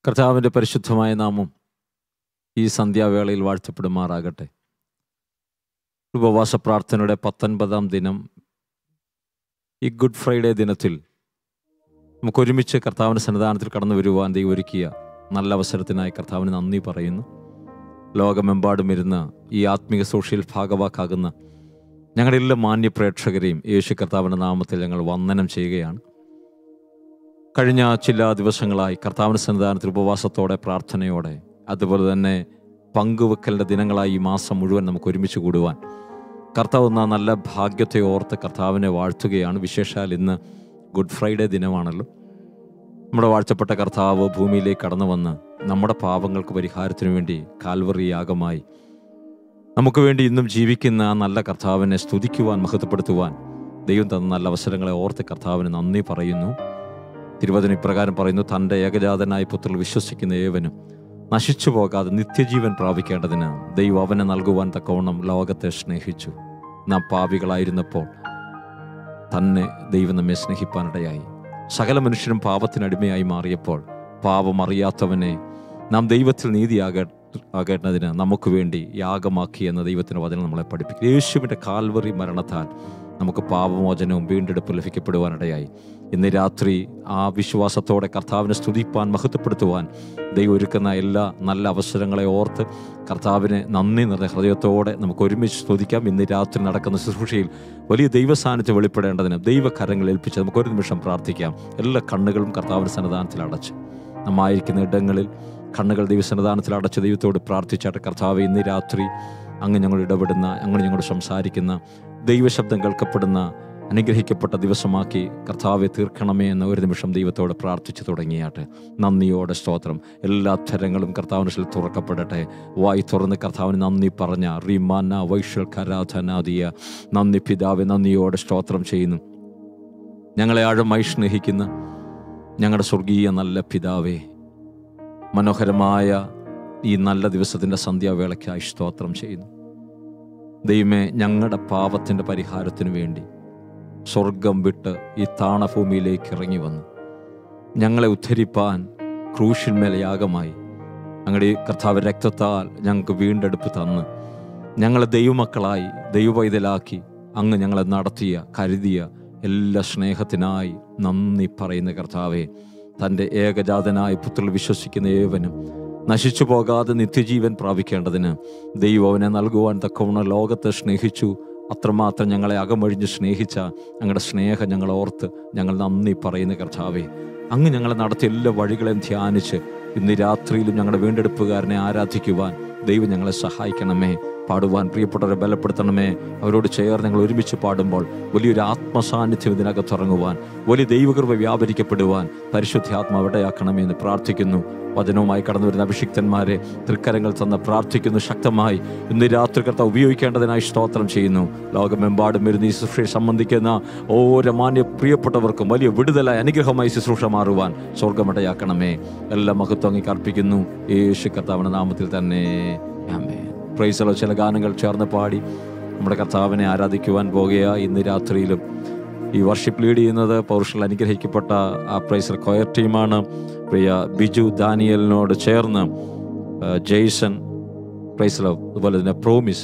കർത്താവിൻ്റെ പരിശുദ്ധമായ നാമം ഈ സന്ധ്യാവേളയിൽ വാഴ്ത്തപ്പെടുമാറാകട്ടെ ഉപവാസ പ്രാർത്ഥനയുടെ പത്തൊൻപതാം ദിനം ഈ ഗുഡ് ഫ്രൈഡേ ദിനത്തിൽ നമുക്ക് ഒരുമിച്ച് കർത്താവിൻ്റെ സന്നിധാനത്തിൽ കടന്നു വരുവാൻ ദൈവം ഒരുക്കിയ നല്ല അവസരത്തിനായി കർത്താവിന് നന്ദി പറയുന്നു ലോകമെമ്പാടും ഇരുന്ന ഈ ആത്മീയ സോഷ്യൽ ഭാഗവാക്കാകുന്ന ഞങ്ങളുടെ എല്ലാ മാന്യ പ്രേക്ഷകരെയും യേശു കർത്താവിൻ്റെ നാമത്തിൽ ഞങ്ങൾ വന്ദനം ചെയ്യുകയാണ് കഴിഞ്ഞ ചില ദിവസങ്ങളായി കർത്താവിൻ്റെ സന്നിധാനത്തിൽ ഉപവാസത്തോടെ പ്രാർത്ഥനയോടെ അതുപോലെ തന്നെ പങ്കുവെക്കലിൻ്റെ ദിനങ്ങളായി ഈ മാസം മുഴുവൻ നമുക്ക് ഒരുമിച്ച് കൂടുവാൻ കർത്താവ് എന്ന നല്ല ഭാഗ്യത്തെ ഓർത്ത് കർത്താവിനെ വാഴ്ത്തുകയാണ് വിശേഷാൽ ഇന്ന് ഗുഡ് ഫ്രൈഡേ ദിനമാണല്ലോ നമ്മുടെ വാഴ്ചപ്പെട്ട കർത്താവ് ഭൂമിയിലേക്ക് കടന്നു വന്ന് നമ്മുടെ പാപങ്ങൾക്ക് പരിഹാരത്തിനു വേണ്ടി കാൽവറി യാഗമായി നമുക്ക് വേണ്ടി ഇന്നും ജീവിക്കുന്ന ആ നല്ല കർത്താവിനെ സ്തുതിക്കുവാൻ മഹത്വപ്പെടുത്തുവാൻ ദൈവം തന്ന നല്ല അവസരങ്ങളെ ഓർത്ത് കർത്താവിന് നന്ദി പറയുന്നു തിരുവചനം ഇപ്രകാരം പറയുന്നു തൻ്റെ ഏകജാതനായ പുത്രൽ വിശ്വസിക്കുന്ന ഏവനും നശിച്ചു പോകാതെ നിത്യജീവൻ പ്രാപിക്കേണ്ടതിന് ദൈവം അവനെ നൽകുവാൻ തക്കവണ്ണം ലോകത്തെ സ്നേഹിച്ചു നാം പാപികളായിരുന്നപ്പോൾ തന്നെ ദൈവം നമ്മെ സ്നേഹിപ്പാനിടയായി സകല മനുഷ്യരും പാപത്തിനടിമയായി മാറിയപ്പോൾ പാപം അറിയാത്തവനെ നാം ദൈവത്തിൽ നീതിയാകേ ആകേണ്ടതിന് നമുക്ക് വേണ്ടി യാഗമാക്കി എന്ന ദൈവത്തിൻ്റെ വചനം നമ്മളെ പഠിപ്പിക്കും യേശുവിൻ്റെ കാൽവറി മരണത്താൽ നമുക്ക് പാപമോചനവും വീണ്ടെടുപ്പ് ലഭിക്കപ്പെടുവാനിടയായി ഇന്ന് രാത്രി ആ വിശ്വാസത്തോടെ കർത്താവിനെ സ്തുതിപ്പാൻ മഹത്വപ്പെടുത്തുവാൻ ദൈവം ഒരുക്കുന്ന എല്ലാ നല്ല അവസരങ്ങളെ ഓർത്ത് കർത്താവിനെ നന്ദി നിറഞ്ഞ ഹൃദയത്തോടെ നമുക്ക് ഒരുമിച്ച് സ്തുതിക്കാം ഇന്ന് രാത്രി നടക്കുന്ന ശുശ്രൂഷയിൽ വലിയ ദൈവസാന്നിധ്യം വെളിപ്പെടേണ്ടതിന് ദൈവകരങ്ങൾ ഏൽപ്പിച്ച് നമുക്ക് ഒരു നിമിഷം പ്രാർത്ഥിക്കാം എല്ലാ കണ്ണുകളും കർത്താവിൻ്റെ സന്നിധാനത്തിൽ അടച്ച് നമ്മായിരിക്കുന്ന ഇടങ്ങളിൽ കണ്ണുകൾ ദൈവസന്നിധാനത്തിൽ അടച്ച് ദൈവത്തോട് പ്രാർത്ഥിച്ചാട്ട് കർത്താവ് ഇന്ന് രാത്രി അങ്ങ് ഞങ്ങൾ ഇടപെടുന്ന അങ്ങ് ഞങ്ങളോട് സംസാരിക്കുന്ന ദൈവശബ്ദം കേൾക്കപ്പെടുന്ന അനുഗ്രഹിക്കപ്പെട്ട ദിവസമാക്കി കർത്താവെ തീർക്കണമേ എന്ന ഒരു നിമിഷം ദൈവത്തോട് പ്രാർത്ഥിച്ചു തുടങ്ങിയാട്ടെ നന്ദിയോടെ സ്തോത്രം എല്ലാ തരങ്ങളും കർത്താവിന് തുറക്കപ്പെടട്ടെ വായി തുറന്ന് കർത്താവിന് നന്ദി പറഞ്ഞ റിമാന വൈഷൽ കരാധനാദിയ നന്ദി പിതാവെ നന്ദിയോടെ സ്തോത്രം ചെയ്യുന്നു ഞങ്ങളെ ആഴമായി സ്നേഹിക്കുന്ന ഞങ്ങളുടെ സ്വർഗീയ നല്ല പിതാവേ മനോഹരമായ ഈ നല്ല ദിവസത്തിൻ്റെ സന്ധ്യാവേളയ്ക്കായി സ്തോത്രം ചെയ്യുന്നു ദൈവമേ ഞങ്ങളുടെ പാപത്തിൻ്റെ പരിഹാരത്തിനു വേണ്ടി സ്വർഗം വിട്ട് ഈ താണഭൂമിയിലേക്ക് ഇറങ്ങി വന്നു ഞങ്ങളെ ഉദ്ധരിപ്പാൻ ക്രൂശിന്മേൽ യാഗമായി ഞങ്ങളുടെ ഈ കർത്താവ് രക്തത്താൽ ഞങ്ങൾക്ക് വീണ്ടെടുപ്പ് തന്ന് ഞങ്ങളെ ദൈവമക്കളായി ദൈവവൈതലാക്കി അങ്ങ് ഞങ്ങളെ നടത്തിയ കരുതിയ എല്ലാ സ്നേഹത്തിനായി നന്ദി പറയുന്ന കർത്താവെ തൻ്റെ ഏകജാതനായ പുത്രൽ വിശ്വസിക്കുന്ന ഏവനും നശിച്ചു പോകാതെ നിത്യജീവൻ പ്രാപിക്കേണ്ടതിന് ദൈവം അവനെ നൽകുവാൻ തക്കവണ്ണം ലോകത്തെ സ്നേഹിച്ചു അത്രമാത്രം ഞങ്ങളെ അകമൊഴിഞ്ഞ് സ്നേഹിച്ച ഞങ്ങളുടെ സ്നേഹം ഞങ്ങൾ ഓർത്ത് ഞങ്ങൾ നന്ദി പറയുന്ന കർത്താവെ അങ്ങ് ഞങ്ങളെ നടത്തിയ എല്ലാ വഴികളെയും ധ്യാനിച്ച് ഇന്ന് രാത്രിയിലും ഞങ്ങളുടെ വീണ്ടെടുപ്പുകാരനെ ആരാധിക്കുവാൻ ദൈവം ഞങ്ങളെ സഹായിക്കണമേ പാടുവാൻ പ്രിയപ്പെട്ടവരെ ബലപ്പെടുത്തണമേ അവരോട് ചേർന്ന് ഞങ്ങൾ ഒരുമിച്ച് പാടുമ്പോൾ വലിയൊരു ആത്മസാന്നിധ്യം ഇതിനകത്ത് ഇറങ്ങുവാൻ വലിയ ദൈവകൃപ വ്യാപരിക്കപ്പെടുവാൻ പരിശുദ്ധാത്മ അവിടെയാക്കണമേ എന്ന് പ്രാർത്ഥിക്കുന്നു വചനവുമായി കടന്നു വരുന്ന അഭിഷിക്തന്മാരെ തൃക്കരങ്ങൾ തന്ന് പ്രാർത്ഥിക്കുന്നു ശക്തമായി ഇന്ന് രാത്രി കർത്ത ഉപയോഗിക്കേണ്ടതിനായി സ്തോത്രം ചെയ്യുന്നു ലോകമെമ്പാടും വരുന്ന ഈ ശുശ്രൂഷയെ സംബന്ധിക്കുന്ന ഓരോ മാന്യ പ്രിയപ്പെട്ടവർക്കും വലിയ വിടുതലായി അനുഗ്രഹമായി ശുശ്രൂഷ മാറുവാൻ സ്വർഗമടയാക്കണമേ എല്ലാ മഹത്വം അങ്ങേക്ക് അർപ്പിക്കുന്നു യേശു കർത്താവിന്റെ നാമത്തിൽ തന്നെ ആമേൻ പ്രൈസലോ ചില ഗാനങ്ങൾ ചേർന്ന് പാടി നമ്മുടെ കർത്താവിനെ ആരാധിക്കുവാൻ പോകുക ഇന്ന് രാത്രിയിലും ഈ വർഷിപ്പ് ലീഡ് ചെയ്യുന്നത് പൗരുഷൽ അനുഗ്രഹിക്കപ്പെട്ട ആ പ്രൈസർ കൊയർ ടീമാണ് പ്രിയ ബിജു ദാനിയലിനോട് ചേർന്ന് ആ, ജെയ്സൺ പ്രൈസലോ അതുപോലെ തന്നെ പ്രോമിസ്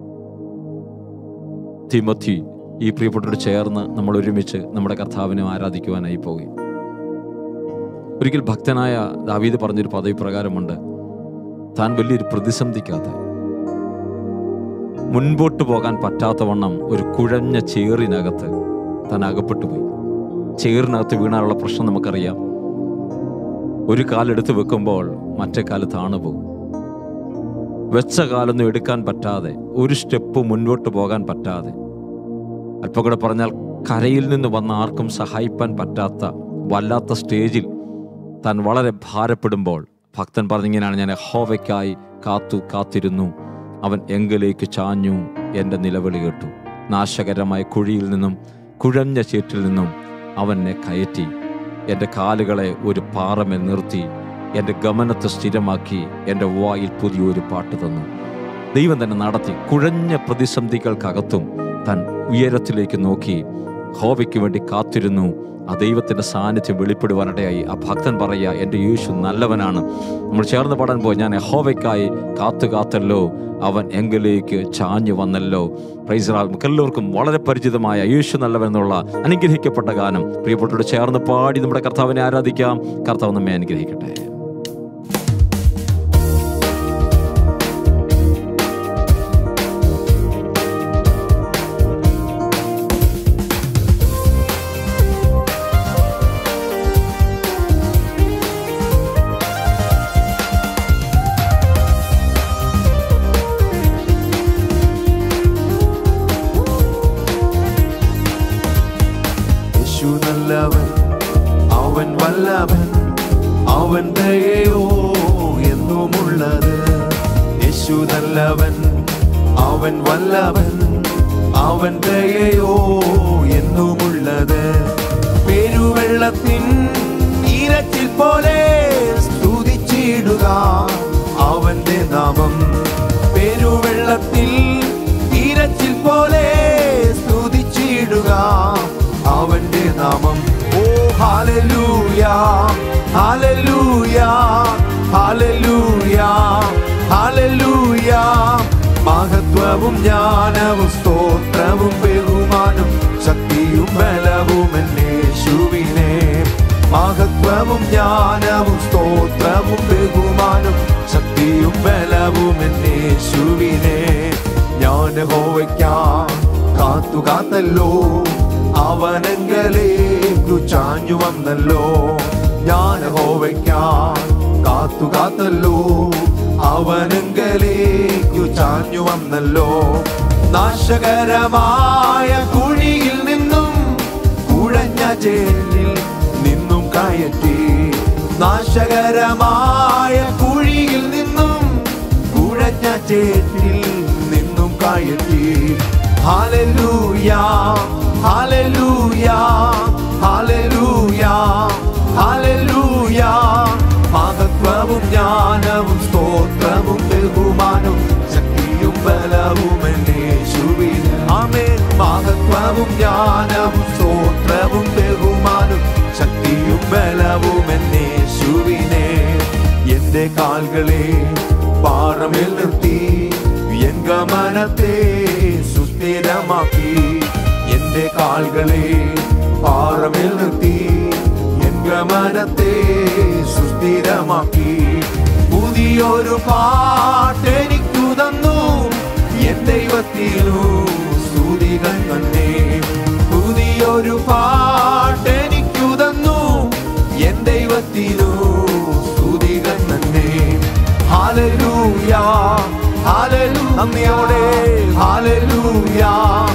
തിമത്തി ഈ പ്രിയപ്പെട്ടവരോട് ചേർന്ന് നമ്മൾ ഒരുമിച്ച് നമ്മുടെ കർത്താവിനെ ആരാധിക്കുവാനായി പോകും ഒരിക്കൽ ഭക്തനായ ദാവീദ് പറഞ്ഞൊരു പദവി പ്രകാരമുണ്ട് താൻ വലിയൊരു പ്രതിസന്ധിക്കകത്ത് മുൻപോട്ട് പോകാൻ പറ്റാത്തവണ്ണം ഒരു കുഴഞ്ഞ ചേറിനകത്ത് താൻ അകപ്പെട്ടു പോയി ചേറിനകത്ത് വീണാനുള്ള പ്രശ്നം നമുക്കറിയാം ഒരു കാലെടുത്ത് വെക്കുമ്പോൾ മറ്റേ കാല് താണു പോകും വെച്ച കാലൊന്നും എടുക്കാൻ പറ്റാതെ ഒരു സ്റ്റെപ്പ് മുൻപോട്ട് പോകാൻ പറ്റാതെ അല്പം കൂടെ പറഞ്ഞാൽ കരയിൽ നിന്ന് വന്ന ആർക്കും സഹായിപ്പാൻ പറ്റാത്ത വല്ലാത്ത സ്റ്റേജിൽ താൻ വളരെ ഭാരപ്പെടുമ്പോൾ ഭക്തൻ പറഞ്ഞിങ്ങനെയാണ് ഞാൻ ഹോവയ്ക്കായി കാത്തു കാത്തിരുന്നു അവൻ എങ്കിലേക്ക് ചാഞ്ഞു എൻ്റെ നിലവിളി കേട്ടു നാശകരമായ കുഴിയിൽ നിന്നും കുഴഞ്ഞ ചേറ്റിൽ നിന്നും അവൻ എന്നെ കയറ്റി എൻ്റെ കാലുകളെ ഒരു പാറമേൽ നിർത്തി എൻ്റെ ഗമനത്തെ സ്ഥിരമാക്കി എൻ്റെ വായിൽ പുതിയൊരു പാട്ട് തന്നു ദൈവം തന്നെ നടത്തി കുഴഞ്ഞ പ്രതിസന്ധികൾക്കകത്തും താൻ ഉയരത്തിലേക്ക് നോക്കി ഹോവയ്ക്ക് വേണ്ടി കാത്തിരുന്നു ആ ദൈവത്തിൻ്റെ സാന്നിധ്യം വെളിപ്പെടുവാനിടയായി ആ ഭക്തൻ പറയുക എൻ്റെ യേശു നല്ലവനാണ് നമ്മൾ ചേർന്ന് പാടാൻ പോയി ഞാൻ യഹോവയ്ക്കായി കാത്തു കാത്തല്ലോ അവൻ എങ്കിലേക്ക് ചാഞ്ഞു വന്നല്ലോ പ്രൈസ് നമുക്ക് എല്ലാവർക്കും വളരെ പരിചിതമായ യേശു നല്ലവൻ എന്നുള്ള അനുഗ്രഹിക്കപ്പെട്ട ഗാനം പ്രിയപ്പെട്ടവരോട് ചേർന്ന് പാടി നമ്മുടെ കർത്താവിനെ ആരാധിക്കാം കർത്താവ് നമ്മെ അനുഗ്രഹിക്കട്ടെ യേശു നല്ലവൻ അവൻ വല്ലവൻ അവൻ ദയയോ എന്നുമുള്ളത് യേശു നല്ലവൻ അവൻ വല്ലവൻ അവൻ ദയയോ എന്നുമുള്ളത് പെരുവെള്ളത്തിൻ ഈരച്ചിൽ പോലെ സ്തുതിച്ചിടുക അവന്റെ നാമം പെരുവെള്ളത്തിൽ ഈരച്ചിൽ പോലെ സ്തുതിച്ചിടുക അവന്റെ നാമം ഓ ഹാലലൂയ ഹാലലൂയ ഹാലലൂയ ഹാലലൂയ മഹത്വവും ജ്ഞാനവും സ്തോത്രവും ബഹുമാനം ശക്തിയും ബലവും എന്നേശുവിനെ മഹത്വവും ജ്ഞാനവും സ്തോത്രവും ബഹുമാനം ശക്തിയും ബലവും എന്നേശുവിനെ ഞാൻ ഹോവയ്ക്കാം കാത്തു കാത്തല്ലോ അവനെങ്കലേക്കു ചാഞ്ഞു വന്നല്ലോ ഞാൻ ഹോവയ്ക്കാം കാത്തു കാത്തല്ലോ അവനെങ്കലേക്കു ചാഞ്ഞു വന്നല്ലോ നാശകരമായ കുഴിയിൽ നിന്നും കുഴഞ്ഞ ചേരിൽ നിന്നും കയറ്റി നാശകരമായ കുഴിയിൽ നിന്നും കുഴഞ്ഞ ചേറ്റിൽ നിന്നും കയറ്റി ഹാലലൂയ ഹാലലൂയ ഹാലലൂയ ഹാലലൂയ മഹത്വവും ജ്ഞാനവും സ്തോത്രവും ബഹുമാനവും ശക്തിയും ബലവും എന്നേശുവിൻ ആമേൻ മഹത്വവും ജ്ഞാനവും സ്തോത്രവും ബഹുമാനവും ശക്തിയും ബലവും എന്നേശുവിനെ എന്റെ കാൽകളെ പാറമേൽ നിർത്തി എൻ ഗമനത്തെ സുസ്ഥിരമാക്കി എന്റെ കാൽകളെ പാറമേൽ നിർത്തി എൻ ഗമനത്തെ സുസ്ഥിരമാക്കി പുതിയൊരു പാട്ടെനിക്കു തന്നു എൻ ദൈവത്തിനു സ്തുതികൾ തന്നെ പുതിയൊരു പാട്ടെനിക്കു തന്നു എൻ ദൈവത്തിനു സ്തുതികൾ തന്നെ ഹാലലൂയ ഹാലലൂ നന്ദിയോടെ ഹാലലൂയ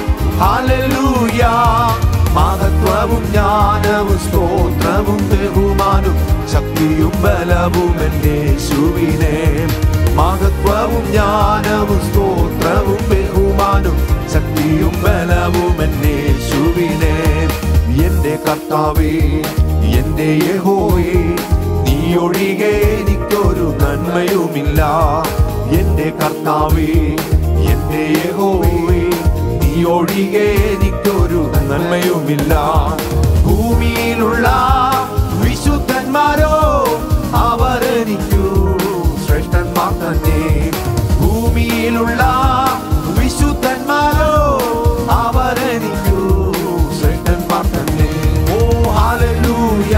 ഹാലലൂയ മഹത്വവും ജ്ഞാനവും സ്തോത്രവും ബഹുമാനും ശക്തിയും ബലവും എന്റെ ശുവിനെ മഹത്വവും ജ്ഞാനവും സ്തോത്രവും ബഹുമാനും ശക്തിയും ബലവും എന്നെ ശുവിനെ എന്റെ കർത്താവേ എന്റെ യഹോയേ നീ ഒഴികെ എനിക്കൊരു നന്മയുമില്ല എന്റെ കർത്താവേ എന്റെ യഹോവേ നീ ഒഴികെ എനിക്കൊരു നന്മയുമില്ല ഭൂമിയിലുള്ള വിശുദ്ധന്മാരോ അവരെനിക്കു ശ്രേഷ്ഠന്മാർ തന്നെ ഭൂമിയിലുള്ള വിശുദ്ധന്മാരോ അവരെനിക്കു ശ്രേഷ്ഠന്മാർ തന്നെ ഓ ഹാലലൂയ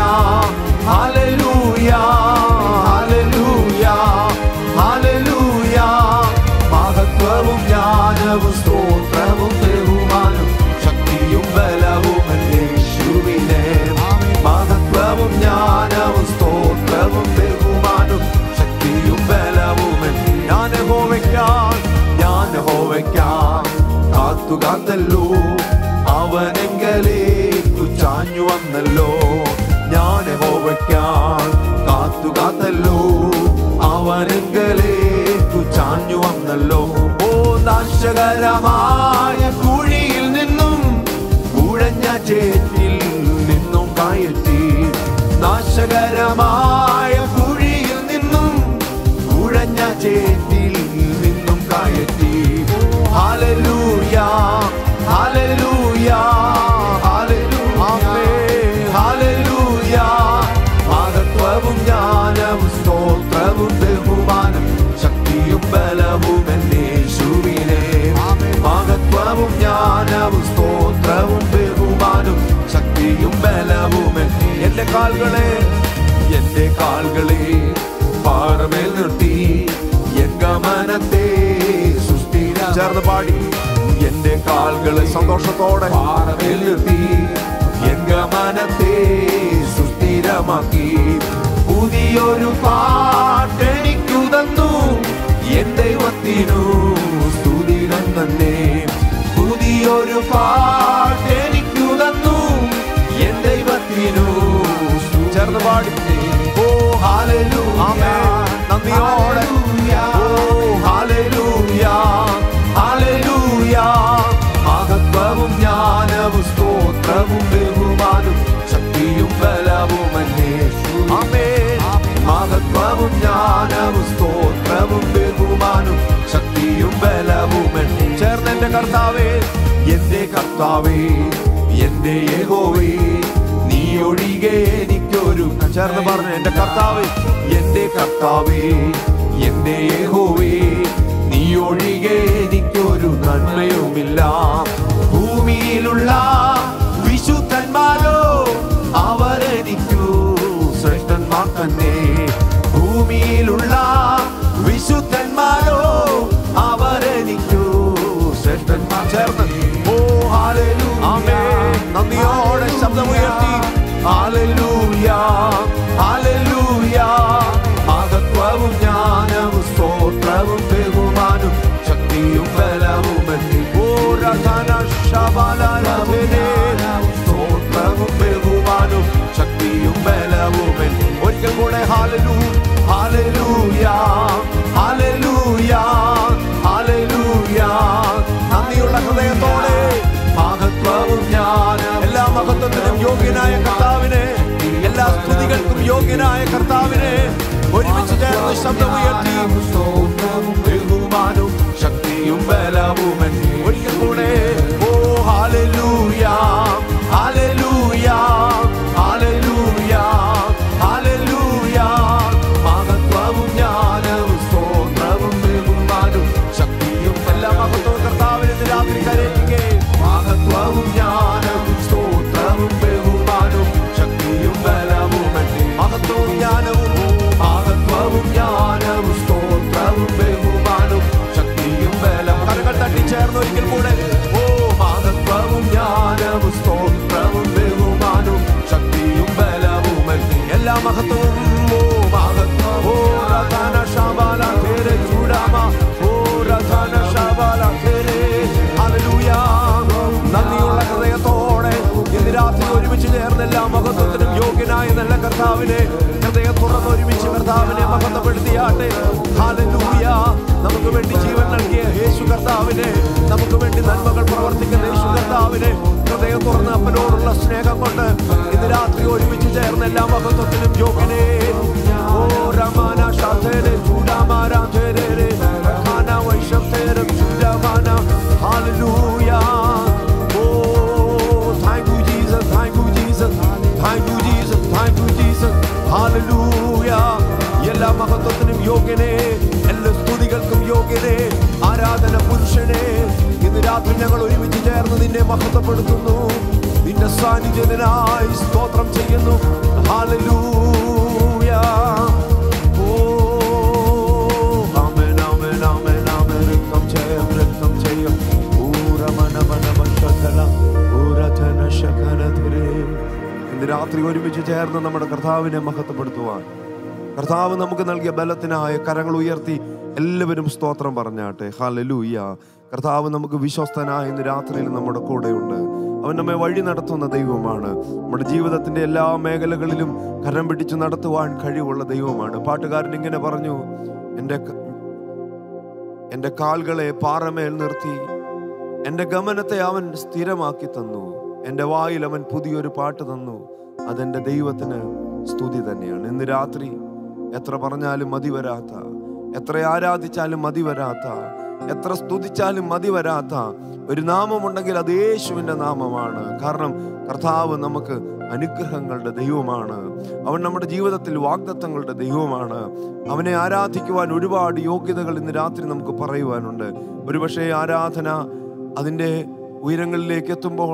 ഹാലലൂയ ഹാലലൂയ ഹാലലൂയ മഹത്വവും ജ്ഞാനവും സ്തോത്രവും ബഹുമാനം ശക്തിയും ബലവും യേശുവിനെ മഹത്വവും ജ്ഞാനവും സ്തോത്രവും ബഹുമാനം ശക്തിയും ബലവും ഞാൻ ഹോവയ്ക്കാൻ ഞാൻ ഹോവയ്ക്കാൻ കാത്തു കാത്തല്ലോ അവനെങ്കലേക്കു ചാഞ്ഞു വന്നല്ലോ ഞാൻ ഹോവയ്ക്കാൻ കാത്തു കാത്തല്ലോ അവനെങ്കലേക്കു ചാഞ്ഞു വന്നല്ലോ ഓ നാശകരമായ കുഴിയിൽ നിന്നും കുഴഞ്ഞ ചേറ്റിൽ നിന്നും കയറ്റി നാശകരമായ കുഴിയിൽ നിന്നും കുഴഞ്ഞ ചേറ്റിൽ നിന്നും കയറ്റി ഹാലലൂയ ഹാലലൂയ ഹാലലൂയ കാൽകളെ എന്റെ കാൽകളെ പാറമേൽ നിർത്തി എൻ ഗമനത്തെ സുസ്ഥിര ചേർന്ന് പാടി എന്റെ കാൽകളെ സന്തോഷത്തോടെ പാറമേൽ നിർത്തി എൻ ഗമനത്തെ സുസ്ഥിരമാക്കി പുതിയൊരു പാട്ടെനിക്കു തന്നു എൻ ദൈവത്തിനു സ്തുതിരം തന്നെ പുതിയൊരു പാട്ടെനിക്കു തന്നു എൻ ദൈവത്തിനു ചേർന്ന് പാടി ഓ ഹാലലൂയ നന്ദിയോടെ ഓ ഹാലലൂയ ഹാലലൂയ മഹത്വവും ജ്ഞാനവും സ്തോത്രവും ബഹുമാനും ശക്തിയും ബലവും അന്വേഷുമേ മഹത്വവും ജ്ഞാനവും സ്തോത്രവും ബഹുമാനും ശക്തിയും ബലവും ചേർന്ന് എന്റെ കർത്താവേ എന്റെ കർത്താവേ എന്റെ യഹോവേ നീ ഒഴികെ എനിക്കൊരു ചേർന്ന് പറഞ്ഞു എന്റെ കർത്താവേ എന്റെ കർത്താവേ എന്റെ യഹോവേ നീ ഒഴികെ എനിക്കൊരു നന്മയുമില്ല ഭൂമിയിലുള്ള വിശുദ്ധന്മാരോ അവരെനിക്കു ശ്രേഷ്ഠന്മാർ തന്നെ ഭൂമിയിലുള്ള വിശുദ്ധന്മാരോ അവരെനിക്കു ശ്രേഷ്ഠന്മാർ ചേർന്ന് ഓ ഹാലലൂയ നന്ദിയോടെ ശബ്ദമുയർത്തി ഹാലലൂയ ഹാലലൂയ മഹത്വവും ജ്ഞാനവും സ്തോത്രവും ബഹുമാനും ശക്തിയും ബലവും ഓ രഥന ശബലനേ സ്തോത്രവും ബഹുമാനും ശക്തിയും ബലവും ഒരിക്കൽ കൂടെ ഹാലലൂ ഹാലലൂയ ഹാലലൂയ ഹാലലൂയ നന്ദിയുള്ള ഹൃദയത്തോടെ മഹത്വവും ജ്ഞാനം എല്ലാ മഹത്വത്തിനും യോഗ്യനായ കർത്താവിനെ എല്ലാ സ്തുതികൾക്കും യോഗ്യനായ കർത്താവിനെ ഒരുമിച്ച് ചേർന്ന് ശബ്ദമുയർത്തി ബഹുമാനവും ശക്തിയും ബലവും ഒരിക്കൽ കൂടെ ഓ ഹാലലൂയ ഹാലലൂയ ഹാലലൂയ ഹാലലൂയ മഹത്വവും ജ്ഞാനവും സ്തോത്രവും ബഹുമാനവും ശക്തിയും എല്ലാ മഹത്വവും കർത്താവിനെ ഇന്ന് രാത്രി കരയിക്കേ മഹത്വവും ജ്ഞാനവും സ്തോത്രവും ബഹുമാനവും ശക്തിയും ബലവും മഹത്വവും ജ്ഞാനവും മഹത്വവും ജ്ഞാനവും സ്തോത്രവും ബഹുമാനവും ശക്തിയും ബലം കരകൾ തട്ടി ചേർന്ന് ഒരിക്കൽ കൂടെ ഓ മഹത്വവും ജ്ഞാനവും സ്തോത്രവും ബഹുമാനവും ശക്തിയും ബലവും എല്ലാ മഹത്വവും ഓ മഹത്വം ഓ രഥന ശബല തേരെ ചൂടാമ ഓ രഥന ശബല തേരെ ഹല്ലേലൂയ നന്ദിയുള്ള ഹൃദയത്തോടെ ഇന്ന് രാത്രി ഒരുമിച്ച് ചേർന്ന് എല്ലാ മഹത്വത്തിനും യോഗ്യനായ നല്ല കർത്താവിനെ ഹൃദയം തുറന്ന് ഒരുമിച്ച് കർത്താവിനെ മഹത്വപ്പെടുത്തിയാട്ടെ ഹാലലൂയ നമുക്ക് വേണ്ടി ജീവൻ നൽകിയ യേശു കർത്താവിനെ നമുക്ക് വേണ്ടി നന്മകൾ പ്രവർത്തിക്കുന്ന യേശു കർത്താവിനെ ഹൃദയം തുറന്ന് അപ്പനോടുള്ള സ്നേഹം കൊണ്ട് ഇന്ന് രാത്രി ഒരുമിച്ച് ചേർന്ന് എല്ലാ മഹത്വത്തിനും യോഗ്യനേ ഓ രമാന ശാന്തേരെ ചൂടാമാരാധേരെ രമാന വൈശബ്ദേരം ചൂടാമാന ഹാലലൂയ ഓ thank you Jesus thank you Jesus thank you Jesus thank you Jesus hallelujah എല്ലാ മഹത്വത്തിനും യോഗ്യനെ എല്ലാ സ്തുതികൾക്കും യോഗ്യനെ ആരാധന പുരുഷനെ ഇന്ന് രാത്രി ഞങ്ങൾ ഒരുമിച്ച് ചേർന്ന് നിന്നെ മഹത്വപ്പെടുത്തുന്നു നിന്റെ സാന്നിധ്യത്തിനായി സ്തോത്രം ചെയ്യുന്നു ഹാലലൂയ ഓ ആമേൻ ആമേൻ ആമേൻ ആമേൻ രക്തം ജയം രക്തം ജയം ഊരമനമനമശകല ഊരധന ശകലധുരേ ഇന്ന് രാത്രി ഒരുമിച്ച് ചേർന്ന് നമ്മുടെ കർത്താവിനെ മഹത്വപ്പെടുത്തുവാൻ കർത്താവ് നമുക്ക് നൽകിയ ബലത്തിനായ കരങ്ങൾ ഉയർത്തി എല്ലാവരും സ്തോത്രം പറഞ്ഞാട്ടെ ഹാലലൂയ കർത്താവ് നമുക്ക് വിശ്വസ്തനായ ഇന്ന് രാത്രിയിൽ നമ്മുടെ കൂടെയുണ്ട് അവൻ നമ്മെ വഴി നടത്തുന്ന ദൈവമാണ് നമ്മുടെ ജീവിതത്തിന്റെ എല്ലാ മേഖലകളിലും കരം പിടിച്ചു നടത്തുവാൻ കഴിവുള്ള ദൈവമാണ് പാട്ടുകാരൻ ഇങ്ങനെ പറഞ്ഞു എൻ്റെ ക- എൻ്റെ കാൽകളെ പാറമേൽ നിർത്തി എൻ്റെ ഗമനത്തെ അവൻ സ്ഥിരമാക്കി തന്നു എൻ്റെ വായിൽ അവൻ പുതിയൊരു പാട്ട് തന്നു അതെൻ്റെ ദൈവത്തിന് സ്തുതി തന്നെയാണ് ഇന്ന് രാത്രി എത്ര പറഞ്ഞാലും മതി വരാത്ത എത്ര ആരാധിച്ചാലും മതി വരാത്ത എത്ര സ്തുതിച്ചാലും മതി വരാത്ത ഒരു നാമമുണ്ടെങ്കിൽ അത് യേശുവിൻ്റെ നാമമാണ് കാരണം കർത്താവ് നമുക്ക് അനുഗ്രഹങ്ങളുടെ ദൈവമാണ് അവൻ നമ്മുടെ ജീവിതത്തിൽ വാഗ്ദത്തങ്ങളുടെ ദൈവമാണ് അവനെ ആരാധിക്കുവാൻ ഒരുപാട് യോഗ്യതകൾ ഇന്ന് രാത്രി നമുക്ക് പറയുവാനുണ്ട് ഒരുപക്ഷെ ആരാധന അതിൻ്റെ ഉയരങ്ങളിലേക്ക് എത്തുമ്പോൾ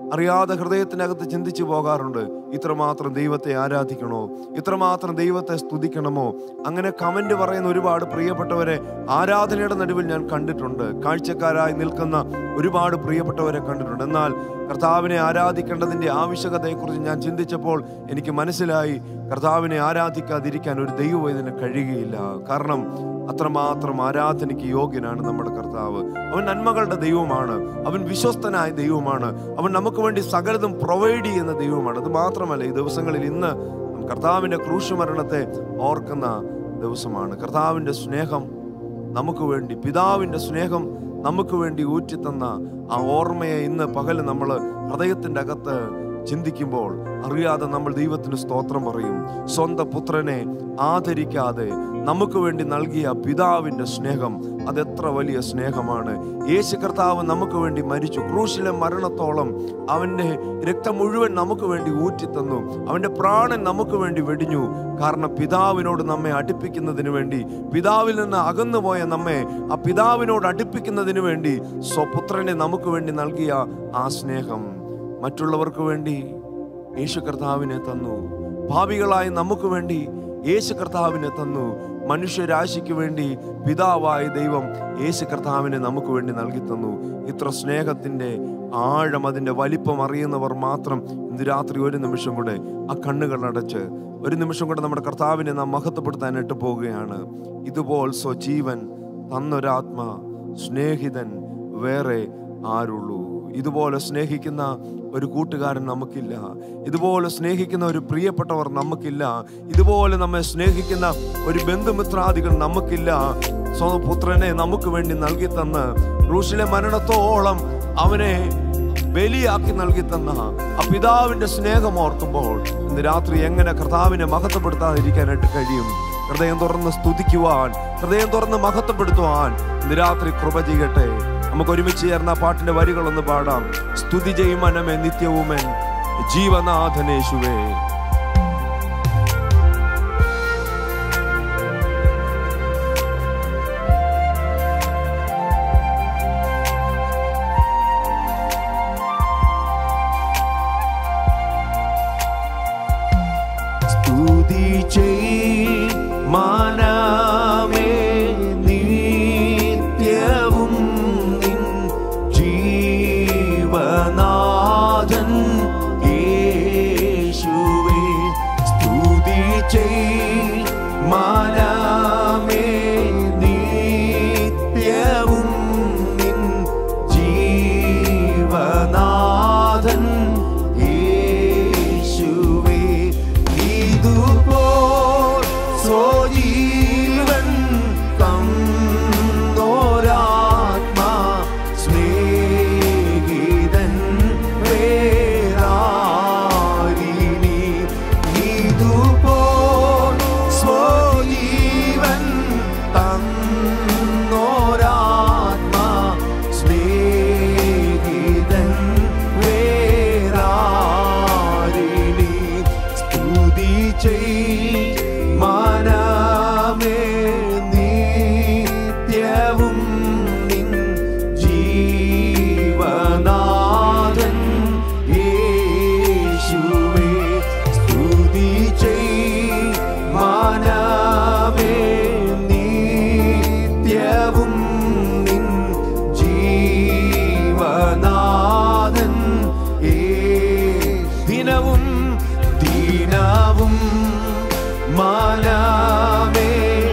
അറിയാതെ ഹൃദയത്തിനകത്ത് ചിന്തിച്ചു പോകാറുണ്ട് ഇത്രമാത്രം ദൈവത്തെ ആരാധിക്കണോ ഇത്രമാത്രം ദൈവത്തെ സ്തുതിക്കണമോ അങ്ങനെ കമന്റ് പറയുന്ന ഒരുപാട് പ്രിയപ്പെട്ടവരെ ആരാധനയുടെ നടുവിൽ ഞാൻ കണ്ടിട്ടുണ്ട് കാഴ്ചക്കാരായി നിൽക്കുന്ന ഒരുപാട് പ്രിയപ്പെട്ടവരെ കണ്ടിട്ടുണ്ട് എന്നാൽ കർത്താവിനെ ആരാധിക്കേണ്ടതിൻ്റെ ആവശ്യകതയെക്കുറിച്ച് ഞാൻ ചിന്തിച്ചപ്പോൾ എനിക്ക് മനസ്സിലായി കർത്താവിനെ ആരാധിക്കാതിരിക്കാൻ ഒരു ദൈവവേദന കഴിയുകയില്ല കാരണം അത്രമാത്രം ആരാധനയ്ക്ക് യോഗ്യനാണ് നമ്മുടെ കർത്താവ് അവൻ നന്മകളുടെ ദൈവമാണ് അവൻ വിശ്വസ്തനായ ദൈവമാണ് അവൻ നമുക്ക് വേണ്ടി സകലതും പ്രൊവൈഡ് ചെയ്യുന്ന ദൈവമാണ് അത് മാത്രമല്ല ഈ ദിവസങ്ങളിൽ ഇന്ന് കർത്താവിൻ്റെ ക്രൂശ് മരണത്തെ ഓർക്കുന്ന ദിവസമാണ് കർത്താവിൻ്റെ സ്നേഹം നമുക്ക് വേണ്ടി പിതാവിൻ്റെ സ്നേഹം നമുക്ക് വേണ്ടി ഊറ്റിത്തന്ന ആ ഓർമ്മയെ ഇന്ന് പകൽ നമ്മൾ ഹൃദയത്തിൻ്റെ അകത്ത് ചിന്തിക്കുമ്പോൾ അറിയാതെ നമ്മൾ ദൈവത്തിന് സ്തോത്രം പറയും സ്വന്തം പുത്രനെ ആദരിക്കാതെ നമുക്ക് വേണ്ടി നൽകിയ പിതാവിൻ്റെ സ്നേഹം അതെത്ര വലിയ സ്നേഹമാണ് യേശു കർത്താവ് നമുക്ക് വേണ്ടി മരിച്ചു ക്രൂശിലെ മരണത്തോളം അവൻ്റെ രക്തം മുഴുവൻ നമുക്ക് വേണ്ടി ഊറ്റിത്തന്നു അവൻ്റെ പ്രാണൻ നമുക്ക് വേണ്ടി വെടിഞ്ഞു കാരണം പിതാവിനോട് നമ്മെ അടുപ്പിക്കുന്നതിന് വേണ്ടി പിതാവിൽ നിന്ന് അകന്നുപോയ നമ്മെ ആ പിതാവിനോട് അടുപ്പിക്കുന്നതിന് വേണ്ടി സ്വപുത്രനെ നമുക്ക് വേണ്ടി നൽകിയ ആ സ്നേഹം മറ്റുള്ളവർക്ക് വേണ്ടി യേശു കർത്താവിനെ തന്നു ഭാവികളായി നമുക്ക് വേണ്ടി യേശു കർത്താവിനെ തന്നു മനുഷ്യരാശിക്ക് വേണ്ടി പിതാവായ ദൈവം യേശു കർത്താവിനെ നമുക്ക് വേണ്ടി നൽകി തന്നു ഇത്ര സ്നേഹത്തിൻ്റെ ആഴം അതിൻ്റെ വലിപ്പം അറിയുന്നവർ മാത്രം ഇന്ന് രാത്രി ഒരു നിമിഷം കൂടെ ആ കണ്ണുകൾ അടച്ച് ഒരു നിമിഷം കൂടെ നമ്മുടെ കർത്താവിനെ നാം മഹത്വപ്പെടുത്താനായിട്ട് പോവുകയാണ് ഇതുപോൽ സ്വജീവൻ തന്നൊരാത്മ സ്നേഹിതൻ വേറെ ആരുള്ളൂ ഇതുപോലെ സ്നേഹിക്കുന്ന ഒരു കൂട്ടുകാരൻ നമുക്കില്ല ഇതുപോലെ സ്നേഹിക്കുന്ന ഒരു പ്രിയപ്പെട്ടവർ നമുക്കില്ല ഇതുപോലെ നമ്മെ സ്നേഹിക്കുന്ന ഒരു ബന്ധുമിത്രാദികൾ നമുക്കില്ല സ്വന്തം പുത്രനെ നമുക്ക് വേണ്ടി നൽകി തന്ന് റൂഷിലെ മരണത്തോളം അവനെ ബലിയാക്കി നൽകി തന്ന ആ പിതാവിന്റെ സ്നേഹം ഓർക്കുമ്പോൾ ഇന്ന് രാത്രി എങ്ങനെ കർത്താവിനെ മഹത്വപ്പെടുത്താതിരിക്കാനായിട്ട് കഴിയും ഹൃദയം തുറന്ന് സ്തുതിക്കുവാൻ ഹൃദയം തുറന്ന് മഹത്വപ്പെടുത്തുവാൻ ഇന്ന് രാത്രി കൃപ ചെയ്യട്ടെ നമുക്ക് ഒരുമിച്ച് ചേർന്ന ആ പാട്ടിന്റെ വരികളൊന്ന് പാടാം സ്തുതി ചെയ്യും മനമേ നിത്യവുമൻ ജീവനാഥനേശുവേ സ്തുതി ചെയ് മനമേ നിത്യവും നിൻ ജീവനാഥൻ യേശുവേ സ്തുതി ചെയ് മനമേ നിത്യവും നിൻ ജീവനാഥൻ യേശുവേ ഇതുപോൽ സ്വജീവൻ തന്നോരാത്മാ സ്നേഹിതൻ വേറാരിനി ഇതുപോൽ സ്വജീവൻ തന്നോരാത്മാ സ്നേഹിതൻ വേറാരിനി സ്തുതി ചെയ് മനമേ നിത്യവും നിൻ ജീവനാഥൻ യേശുവേ സ്തുതി ചെയ് മനമേ നിത്യവും നിൻ ജീവനാഥൻ ദിനവും ദീനവും മനമേ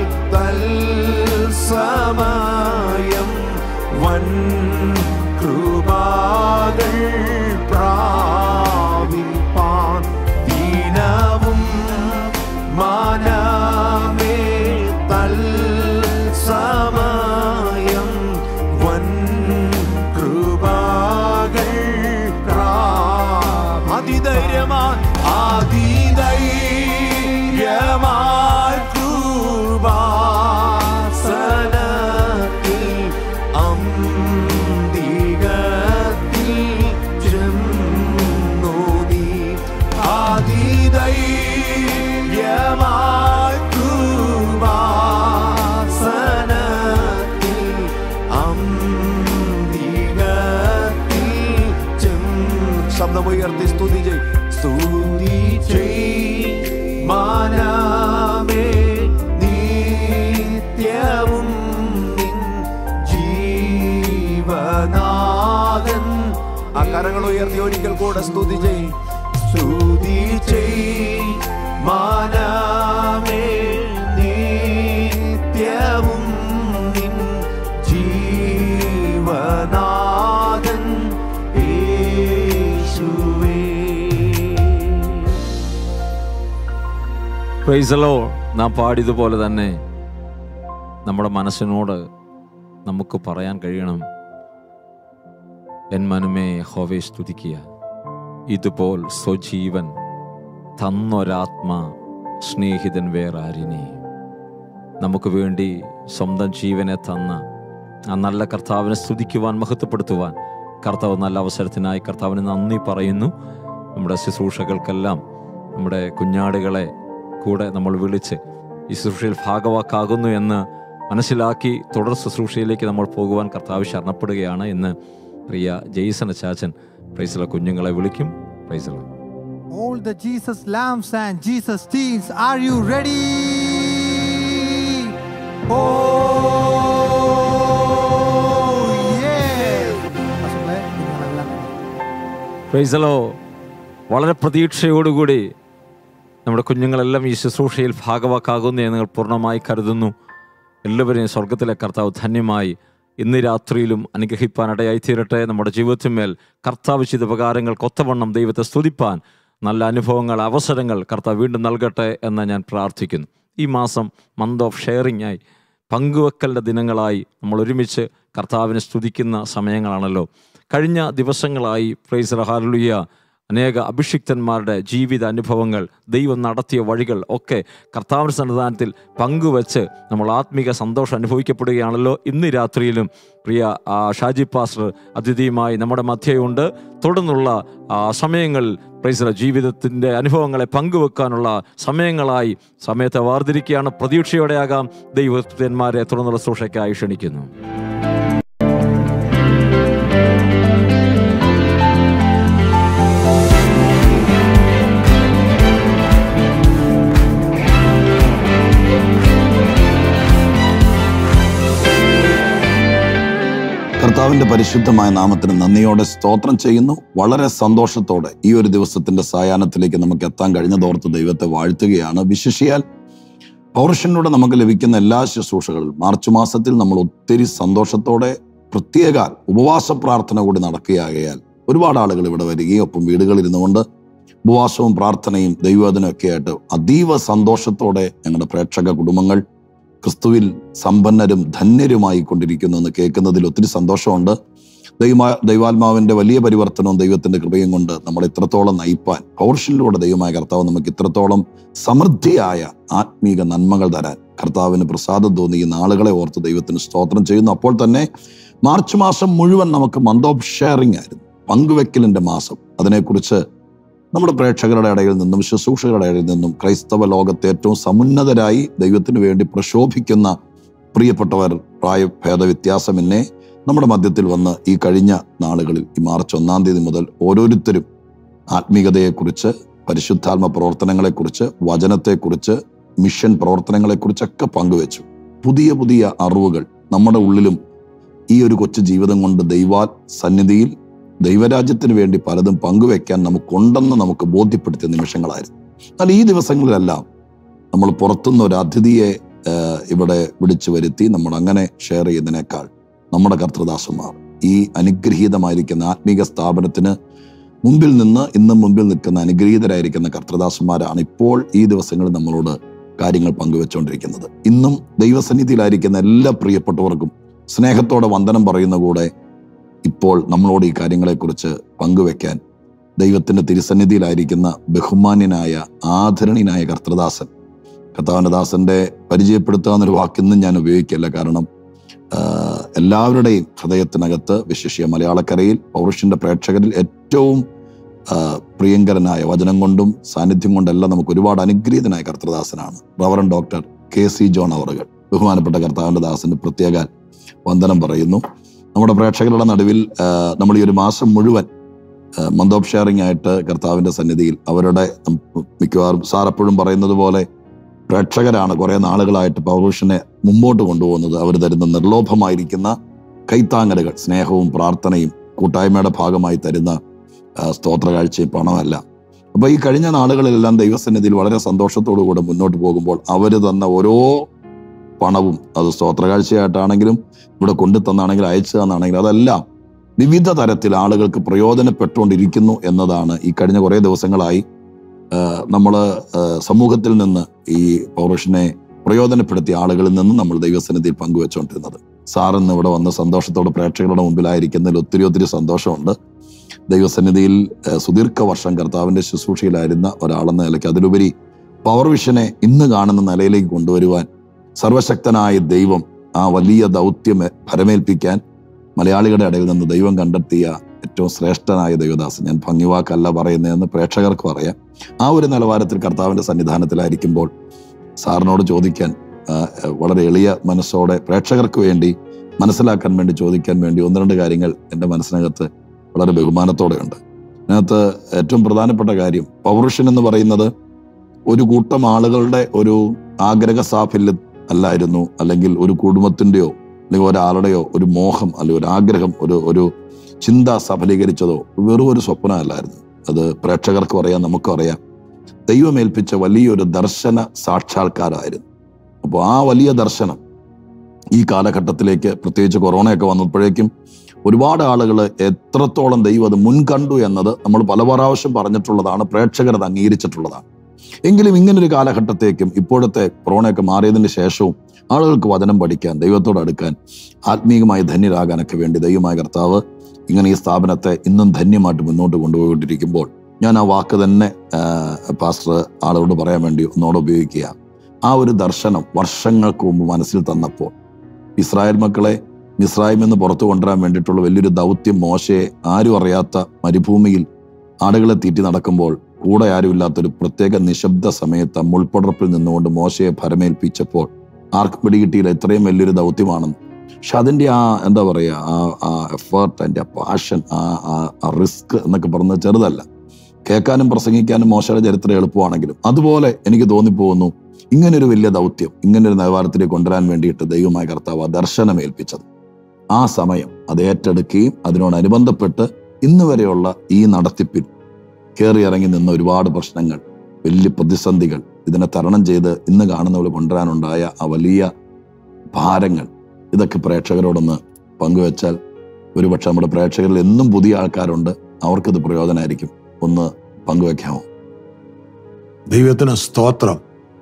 തൽസമയം വൻ കൃപാകൾ പ്രാപിപ്പാൻ ദീനവും മനമേ തൽസമയം വൻ കൃപാകൾ പ്രാ- അതിധൈര്യമാൻ അതിധൈര്യമാൻ കൃപാസനത്തിൽ അന്തികത്തിൽ സ്തുതി ചെയ് സ്തുതി ചെയ് മാനമേ നിത്യവും നിൻ ജീവനാഥൻ ആ കരങ്ങൾ ഉയർത്തി ഒരിക്കൽ കൂടെ സ്തുതി ചെയ് സ്തുതി ചെയ് മാനമേ നിത്യവും നിൻ ജീവനാഥൻ യേശുവേ പ്രൈസലോ നാം പാടിയതുപോലെ തന്നെ നമ്മുടെ മനസ്സിനോട് നമുക്ക് പറയാൻ കഴിയണം എൻ മനുമേ ഹോവേ സ്തുതിക്കുക ഇതുപോൽ സ്വജീവൻ തന്നൊരാത്മാ സ്നേഹിതൻ വേറാരിനെ നമുക്ക് വേണ്ടി സ്വന്തം ജീവനെ തന്ന ആ നല്ല കർത്താവിനെ സ്തുതിക്കുവാൻ മഹത്വപ്പെടുത്തുവാൻ കർത്താവ് നല്ല അവസരത്തിനായി കർത്താവിന് നന്ദി പറയുന്നു നമ്മുടെ ശുശ്രൂഷകൾക്കെല്ലാം നമ്മുടെ കുഞ്ഞാടുകളെ കൂടെ നമ്മൾ വിളിച്ച് ഈ ശുശ്രൂഷയിൽ ഭാഗവാക്കാകുന്നു എന്ന് മനസ്സിലാക്കി തുടർ ശുശ്രൂഷയിലേക്ക് നമ്മൾ പോകുവാൻ കർത്താവ് ശരണപ്പെടുകയാണ് എന്ന് പ്രിയ ജെയ്സൺ ചാച്ചൻ പ്രൈസില കുഞ്ഞുങ്ങളെ വിളിക്കും പ്രൈസില All the Jesus lambs and Jesus teens, are you ready? Oh, yes! പശുക്കളെ, നിങ്ങളെല്ലാം ready. പ്രൈസലോ വളരെ പ്രതീക്ഷയോടുകൂടി നമ്മുടെ കുഞ്ഞുങ്ങളെല്ലാം ഈ ശുശ്രൂഷയിൽ ഭാഗവാക്കാകുന്നു എന്ന് നിങ്ങൾ പൂർണ്ണമായി കരുതുന്നു എല്ലാവരെയും സ്വർഗത്തിലെ കർത്താവ് ധന്യമായി ഇന്ന് രാത്രിയിലും അനുഗ്രഹിപ്പാനിടയായി തീരട്ടെ നമ്മുടെ ജീവിതത്തിന്മേൽ കർത്താവ് ചെയ്ത ഉപകാരങ്ങൾക്ക് ഒത്തവണ്ണം ദൈവത്തെ സ്തുതിപ്പാൻ നല്ല അനുഭവങ്ങൾ അവസരങ്ങൾ കർത്താവ് വീണ്ടും നൽകട്ടെ എന്ന് ഞാൻ പ്രാർത്ഥിക്കുന്നു ഈ മാസം മന്ത് ഓഫ് ഷെയറിംഗ് ആയി പങ്കുവെക്കലിൻ്റെ ദിനങ്ങളായി നമ്മൾ ഒരുമിച്ച് കർത്താവിനെ സ്തുതിക്കുന്ന സമയങ്ങളാണല്ലോ കഴിഞ്ഞ ദിവസങ്ങളായി പ്രൈസ് ഹാലുയ അനേക അഭിഷിക്തന്മാരുടെ ജീവിത അനുഭവങ്ങൾ ദൈവം നടത്തിയ വഴികൾ ഒക്കെ കർത്താവിൻ്റെ സന്നിധാനത്തിൽ പങ്കുവെച്ച് നമ്മൾ ആത്മീക സന്തോഷം അനുഭവിക്കപ്പെടുകയാണല്ലോ ഇന്ന് രാത്രിയിലും പ്രിയ ആ, ഷാജി പാസ്റ്റർ അതിഥിയുമായി നമ്മുടെ മധ്യയുണ്ട് തുടർന്നുള്ള ആ, സമയങ്ങളിൽ പ്രൈസല ജീവിതത്തിൻ്റെ അനുഭവങ്ങളെ പങ്കുവെക്കാനുള്ള സമയങ്ങളായി സമയത്തെ വേർതിരിക്കുകയാണ് പ്രതീക്ഷയോടെയാകാം ദൈവത്തിന്മാരെ തുടർന്നുള്ള ശുശ്രൂഷയ്ക്കായി ക്ഷണിക്കുന്നു കർത്താവിന്റെ പരിശുദ്ധമായ നാമത്തിന് നന്ദിയോടെ സ്തോത്രം ചെയ്യുന്നു വളരെ സന്തോഷത്തോടെ ഈ ഒരു ദിവസത്തിന്റെ സായാഹ്നത്തിലേക്ക് നമുക്ക് എത്താൻ കഴിഞ്ഞതോർത്ത് ദൈവത്തെ വാഴ്ത്തുകയാണ് വിശിഷിയാൽ പൗരുഷനിലൂടെ നമുക്ക് ലഭിക്കുന്ന എല്ലാ ശുശ്രൂഷകളിലും മാർച്ച് മാസത്തിൽ നമ്മൾ ഒത്തിരി സന്തോഷത്തോടെ പ്രത്യേക ഉപവാസ പ്രാർത്ഥന കൂടി നടക്കുകയാകയാൽ ഒരുപാട് ആളുകൾ ഇവിടെ വരികയും ഒപ്പം വീടുകളിരുന്നു കൊണ്ട് ഉപവാസവും പ്രാർത്ഥനയും ദൈവവചനവും ഒക്കെ ആയിട്ട് അതീവ സന്തോഷത്തോടെ ഞങ്ങളുടെ പ്രേക്ഷക കുടുംബങ്ങൾ ക്രിസ്തുവിൽ സമ്പന്നരും ധന്യരുമായി കൊണ്ടിരിക്കുന്നു എന്ന് കേൾക്കുന്നതിൽ ഒത്തിരി സന്തോഷമുണ്ട് ദൈവമാ ദൈവാത്മാവിന്റെ വലിയ പരിവർത്തനവും ദൈവത്തിന്റെ കൃപയും കൊണ്ട് നമ്മൾ ഇത്രത്തോളം നയിപ്പാൻ പൗർഷനിലൂടെ ദൈവമായ കർത്താവ് നമുക്ക് ഇത്രത്തോളം സമൃദ്ധിയായ ആത്മീക നന്മകൾ തരാൻ കർത്താവിന് പ്രസാദം തോന്നി ഈ നാളുകളെ ഓർത്ത് ദൈവത്തിന് സ്തോത്രം ചെയ്യുന്നു അപ്പോൾ തന്നെ മാർച്ച് മാസം മുഴുവൻ നമുക്ക് മന്ത് ഓഫ് ഷെയറിംഗ് ആയിരുന്നു പങ്കുവെക്കലിന്റെ മാസം അതിനെക്കുറിച്ച് നമ്മുടെ പ്രേക്ഷകരുടെ ഇടയിൽ നിന്നും ശുശ്രൂഷകളുടെ ഇടയിൽ നിന്നും ക്രൈസ്തവ ലോകത്തെ ഏറ്റവും സമുന്നതരായി ദൈവത്തിന് വേണ്ടി പ്രശോഭിക്കുന്ന പ്രിയപ്പെട്ടവർ പ്രായഭേദ വ്യത്യാസമെന്നെ നമ്മുടെ മധ്യത്തിൽ വന്ന് ഈ കഴിഞ്ഞ നാളുകളിൽ ഈ മാർച്ച് ഒന്നാം തീയതി മുതൽ ഓരോരുത്തരും ആത്മീയതയെക്കുറിച്ച് പരിശുദ്ധാത്മ പ്രവർത്തനങ്ങളെക്കുറിച്ച് വചനത്തെക്കുറിച്ച് മിഷൻ പ്രവർത്തനങ്ങളെക്കുറിച്ചൊക്കെ പങ്കുവെച്ചു പുതിയ പുതിയ അറിവുകൾ നമ്മുടെ ഉള്ളിലും ഈ ഒരു കൊച്ചു ജീവിതം കൊണ്ട് ദൈവാ സന്നിധിയിൽ ദൈവരാജ്യത്തിന് വേണ്ടി പലതും പങ്കുവെക്കാൻ നമുക്കുണ്ടെന്ന് നമുക്ക് ബോധ്യപ്പെടുത്തിയ നിമിഷങ്ങളായിരുന്നു എന്നാൽ ഈ ദിവസങ്ങളിലെല്ലാം നമ്മൾ പുറത്തുനിന്ന് ഒരു അതിഥിയെ ആഹ്, ഇവിടെ വിളിച്ചു വരുത്തി നമ്മൾ അങ്ങനെ ഷെയർ ചെയ്യുന്നതിനേക്കാൾ നമ്മുടെ കർത്തൃദാസന്മാർ ഈ അനുഗ്രഹീതമായിരിക്കുന്ന ആത്മീക സ്ഥാപനത്തിന് മുമ്പിൽ നിന്ന് ഇന്നും മുമ്പിൽ നിൽക്കുന്ന അനുഗ്രഹീതരായിരിക്കുന്ന കർത്തൃദാസന്മാരാണ് ഇപ്പോൾ ഈ ദിവസങ്ങളിൽ നമ്മളോട് കാര്യങ്ങൾ പങ്കുവെച്ചുകൊണ്ടിരിക്കുന്നത് ഇന്നും ദൈവസന്നിധിയിലായിരിക്കുന്ന എല്ലാ പ്രിയപ്പെട്ടവർക്കും സ്നേഹത്തോടെ വന്ദനം പറയുന്ന കൂടെ ഇപ്പോൾ നമ്മളോട് ഈ കാര്യങ്ങളെക്കുറിച്ച് പങ്കുവെക്കാൻ ദൈവത്തിന്റെ തിരുസന്നിധിയിലായിരിക്കുന്ന ബഹുമാന്യനായ ആദരണീയനായ കർത്തൃദാസൻ കർത്താവിന്റെ ദാസന്റെ പരിചയപ്പെടുത്തുക എന്നൊരു വാക്കിന്നും ഞാൻ ഉപയോഗിക്കില്ല കാരണം ആഹ്, എല്ലാവരുടെയും ഹൃദയത്തിനകത്ത് വിശിഷ്യ മലയാളക്കരയിൽ പൗരുഷന്റെ പ്രേക്ഷകരിൽ ഏറ്റവും ആഹ്, പ്രിയങ്കരനായ വചനം കൊണ്ടും സാന്നിധ്യം കൊണ്ടെല്ലാം നമുക്ക് ഒരുപാട് അനുഗ്രഹീതനായ കർത്തൃദാസനാണ് reverend doctor K C John അവറുകൾ ബഹുമാനപ്പെട്ട കർത്താവിന്റെ ദാസന് പ്രത്യേക വന്ദനം പറയുന്നു നമ്മുടെ പ്രേക്ഷകരുടെ നടുവിൽ ആഹ്, നമ്മൾ ഈ ഒരു മാസം മുഴുവൻ മന്ദോപ് ഷെയറിംഗ് ആയിട്ട് കർത്താവിന്റെ സന്നിധിയിൽ അവരുടെ ഉം, മിക്കവാറും സാർ എപ്പോഴും പറയുന്നത് പോലെ പ്രേക്ഷകരാണ് കുറെ നാളുകളായിട്ട് പൗരുഷനെ മുമ്പോട്ട് കൊണ്ടുപോകുന്നത് അവർ തരുന്ന നിർലോഭമായിരിക്കുന്ന കൈത്താങ്ങലുകൾ സ്നേഹവും പ്രാർത്ഥനയും കൂട്ടായ്മയുടെ ഭാഗമായി തരുന്ന ആ, സ്തോത്ര കാഴ്ചയും പണമല്ല അപ്പൊ ഈ കഴിഞ്ഞ നാളുകളിലെല്ലാം ദൈവസന്നിധിയിൽ വളരെ സന്തോഷത്തോടു കൂടെ മുന്നോട്ട് പോകുമ്പോൾ അവർ തന്ന ഓരോ പണവും അത് സ്തോത്ര കാഴ്ചയായിട്ടാണെങ്കിലും ഇവിടെ കൊണ്ടു തന്നാണെങ്കിലും അയച്ചു തന്നാണെങ്കിലും അതെല്ലാം വിവിധ തരത്തിൽ ആളുകൾക്ക് പ്രയോജനപ്പെട്ടുകൊണ്ടിരിക്കുന്നു എന്നതാണ് ഈ കഴിഞ്ഞ കുറേ ദിവസങ്ങളായി നമ്മൾ സമൂഹത്തിൽ നിന്ന് ഈ പൗരുഷനെ പ്രയോജനപ്പെടുത്തിയ ആളുകളിൽ നിന്ന് നമ്മൾ ദൈവസന്നിധിയിൽ പങ്കുവെച്ചുകൊണ്ടിരുന്നത് സാറിന്ന് ഇവിടെ വന്ന് സന്തോഷത്തോടെ പ്രേക്ഷകരുടെ മുമ്പിലായിരിക്കുന്നതിൽ ഒത്തിരി ഒത്തിരി സന്തോഷമുണ്ട് ദൈവസന്നിധിയിൽ ഏഹ്, സുദീർഘ വർഷം കർത്താവിന്റെ ശുശ്രൂഷയിലായിരുന്ന ഒരാളെന്ന നിലയ്ക്ക് അതിലുപരി പവർ വിഷനെ ഇന്ന് കാണുന്ന നിലയിലേക്ക് കൊണ്ടുവരുവാൻ സർവശക്തനായ ദൈവം ആ വലിയ ദൗത്യം ഭരമേൽപ്പിക്കാൻ മലയാളികളുടെ ഇടയിൽ നിന്ന് ദൈവം കണ്ടെത്തിയ ഏറ്റവും ശ്രേഷ്ഠനായ ദൈവദാസൻ ഞാൻ ഭംഗിവാക്കല്ല പറയുന്നതെന്ന് പ്രേക്ഷകർക്ക് പറയാം ആ ഒരു നിലവാരത്തിൽ കർത്താവിന്റെ സന്നിധാനത്തിലായിരിക്കുമ്പോൾ സാറിനോട് ചോദിക്കാൻ ആ, വളരെ എളിയ മനസ്സോടെ പ്രേക്ഷകർക്ക് വേണ്ടി മനസ്സിലാക്കാൻ വേണ്ടി ചോദിക്കാൻ വേണ്ടി ഒന്ന് രണ്ട് കാര്യങ്ങൾ എൻ്റെ മനസ്സിനകത്ത് വളരെ ബഹുമാനത്തോടെ ഉണ്ട് അതിനകത്ത് ഏറ്റവും പ്രധാനപ്പെട്ട കാര്യം പൗരുഷൻ എന്ന് പറയുന്നത് ഒരു കൂട്ടം ആളുകളുടെ ഒരു ആഗ്രഹ സാഫല്യം അല്ലായിരുന്നു അല്ലെങ്കിൽ ഒരു കുടുംബത്തിന്റെയോ അല്ലെങ്കിൽ ഒരാളുടെയോ ഒരു മോഹം അല്ലെങ്കിൽ ഒരു ആഗ്രഹം ഒരു ഒരു ചിന്ത സഫലീകരിച്ചതോ വെറും ഒരു സ്വപ്നമല്ലായിരുന്നു അത് പ്രേക്ഷകർക്കും അറിയാം നമുക്കും അറിയാം ദൈവമേൽപ്പിച്ച വലിയൊരു ദർശന സാക്ഷാത്കാരമായിരുന്നു അപ്പോൾ ആ വലിയ ദർശനം ഈ കാലഘട്ടത്തിലേക്ക് പ്രത്യേകിച്ച് കൊറോണയൊക്കെ വന്നപ്പോഴേക്കും ഒരുപാട് ആളുകൾ എത്രത്തോളം ദൈവം അത് മുൻകണ്ടു എന്നത് നമ്മൾ പല പ്രാവശ്യം പറഞ്ഞിട്ടുള്ളതാണ് പ്രേക്ഷകർ അത് അംഗീകരിച്ചിട്ടുള്ളതാണ് എങ്കിലും ഇങ്ങനൊരു കാലഘട്ടത്തേക്കും ഇപ്പോഴത്തെ കൊറോണയൊക്കെ മാറിയതിന് ശേഷവും ആളുകൾക്ക് വചനം പഠിക്കാൻ ദൈവത്തോട് അടുക്കാൻ ആത്മീയമായി ധന്യരാകാനൊക്കെ വേണ്ടി ദൈവമായ കർത്താവ് ഇങ്ങനെ ഈ സ്ഥാപനത്തെ ഇന്നും ധന്യമായിട്ട് മുന്നോട്ട് കൊണ്ടുപോയിക്കൊണ്ടിരിക്കുമ്പോൾ ഞാൻ ആ വാക്ക് തന്നെ ആ, പാസ്റ്റർ ആളോട് പറയാൻ വേണ്ടി ഒന്നോടെ ഉപയോഗിക്കുക ആ ഒരു ദർശനം വർഷങ്ങൾക്ക് മുമ്പ് മനസ്സിൽ തന്നപ്പോൾ ഇസ്രായേൽ മക്കളെ മിസ്രായിൽ നിന്ന് പുറത്തു കൊണ്ടുവരാൻ വേണ്ടിയിട്ടുള്ള വലിയൊരു ദൗത്യം മോശയെ ആരും അറിയാത്ത മരുഭൂമിയിൽ ആടുകളെ തീറ്റി നടക്കുമ്പോൾ കൂടെ ആരുമില്ലാത്തൊരു പ്രത്യേക നിശബ്ദ സമയത്ത് മുൾപ്പടർപ്പിൽ നിന്നുകൊണ്ട് മോശയെ ഭരമേൽപ്പിച്ചപ്പോൾ ആർക്കും പിടികിട്ടിയില്ല ഇത്രയും വലിയൊരു ദൗത്യമാണെന്ന് പക്ഷെ അതിൻ്റെ ആ എന്താ പറയുക ആ ആ എഫേർട്ട് അതിൻ്റെ ആ പാഷൻ ആ ആ റിസ്ക് എന്നൊക്കെ പറഞ്ഞത് ചെറുതല്ല കേൾക്കാനും പ്രസംഗിക്കാനും മോശയുടെ ചരിത്രം എളുപ്പമാണെങ്കിലും അതുപോലെ എനിക്ക് തോന്നിപ്പോകുന്നു ഇങ്ങനൊരു വലിയ ദൗത്യം ഇങ്ങനൊരു നിലവാരത്തിലേക്ക് കൊണ്ടുവരാൻ വേണ്ടിയിട്ട് ദൈവമായ കർത്താവ് ആ ദർശനം ഏൽപ്പിച്ചത് ആ സമയം അത് ഏറ്റെടുക്കുകയും അതിനോടനുബന്ധപ്പെട്ട് ഇന്ന് വരെയുള്ള ഈ നടത്തിപ്പിൽ കയറി ഇറങ്ങി നിന്ന ഒരുപാട് പ്രശ്നങ്ങൾ വലിയ പ്രതിസന്ധികൾ ഇതിനെ തരണം ചെയ്ത് ഇന്ന് കാണുന്നവർ കൊണ്ടുവരാനുണ്ടായ ആ വലിയ ഭാരങ്ങൾ ഇതൊക്കെ പ്രേക്ഷകരോടൊന്ന് പങ്കുവെച്ചാൽ ഒരുപക്ഷെ നമ്മുടെ പ്രേക്ഷകരിൽ എന്നും പുതിയ ആൾക്കാരുണ്ട് അവർക്കിത് പ്രയോജനമായിരിക്കും ഒന്ന് പങ്കുവെക്കാമോ ദൈവത്തിന് സ്തോത്രം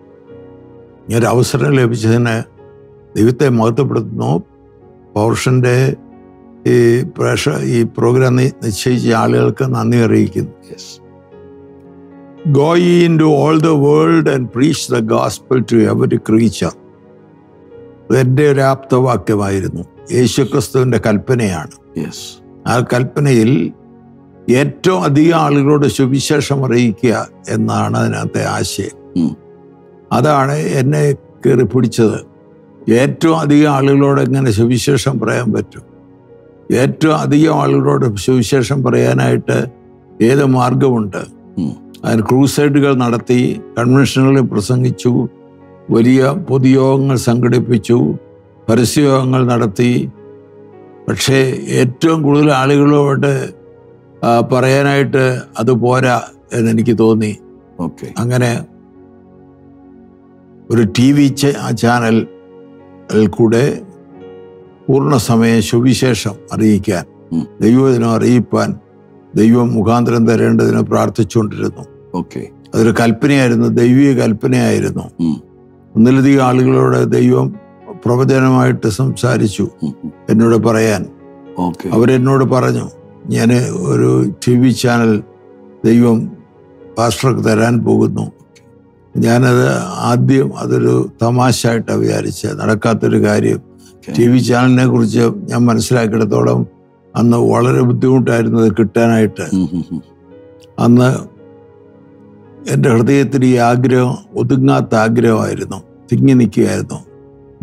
ഈ ഒരു അവസരം ലഭിച്ചതിന് ദൈവത്തെ മഹത്വപ്പെടുത്തുന്നു പൗർഷന്റെ ഈ പ്രേക്ഷ ഈ പ്രോഗ്രാം നി- നിശ്ചയിച്ച ആളുകൾക്ക് നന്ദി അറിയിക്കുന്നു go into all the world and preach the gospel to every creature എൻ്റെ ഒരു ആപ്തവാക്യമായിരുന്നു യേശുക്രിസ്തുവിൻ്റെ കൽപ്പനയാണ് യെസ് ആ കൽപ്പനയിൽ ഏറ്റവും അധികം ആളുകളോട് സുവിശേഷം അറിയിക്കുക എന്നാണ് അതിനകത്തെ ആശയം ഉം. അതാണ് എന്നെ കയറി പിടിച്ചത് ഏറ്റവും അധികം ആളുകളോട് എങ്ങനെ സുവിശേഷം പറയാൻ പറ്റും ഏറ്റവും അധികം ആളുകളോട് സുവിശേഷം പറയാനായിട്ട് ഏത് മാർഗമുണ്ട് ഉം. അതിന് ക്രൂസൈഡുകൾ നടത്തി കൺവെൻഷനുകളിൽ പ്രസംഗിച്ചു വലിയ പൊതുയോഗങ്ങൾ സംഘടിപ്പിച്ചു പരസ്യയോഗങ്ങൾ നടത്തി പക്ഷേ ഏറ്റവും കൂടുതൽ ആളുകളോട് ആ, പറയാനായിട്ട് അത് പോരാ എന്നെനിക്ക് തോന്നി ഓക്കെ അങ്ങനെ ഒരു ടി വി ചാനൽ കൂടെ പൂർണ്ണസമയ സുവിശേഷം അറിയിക്കാൻ ഉം. ദൈവത്തിനും അറിയിപ്പാൻ ദൈവം മുഖാന്തരം തരേണ്ടതിന് പ്രാർത്ഥിച്ചുകൊണ്ടിരുന്നു ഓക്കെ അതൊരു കൽപ്പനയായിരുന്നു ദൈവിക കൽപ്പനയായിരുന്നു ഉം. ഒന്നിലധികം ആളുകളോട് ദൈവം പ്രവചനമായിട്ട് സംസാരിച്ചു എന്നോട് പറയാൻ ഓക്കെ അവരെന്നോട് പറഞ്ഞു ഞാൻ ഒരു ടി വി ചാനൽ ദൈവം പാസ്റ്റർക്ക് തരാൻ പോകുന്നു ഞാനത് ആദ്യം അതൊരു തമാശയായിട്ടാണ് വിചാരിച്ചത് നടക്കാത്തൊരു കാര്യം ടി വി ചാനലിനെ കുറിച്ച് ഞാൻ മനസ്സിലാക്കിയിടത്തോളം അന്ന് വളരെ ബുദ്ധിമുട്ടായിരുന്നു അത് കിട്ടാനായിട്ട് അന്ന് എൻ്റെ ഹൃദയത്തിൽ ഈ ആഗ്രഹം ഒതുങ്ങാത്ത ആഗ്രഹമായിരുന്നു തിങ്ങി നിൽക്കുകയായിരുന്നു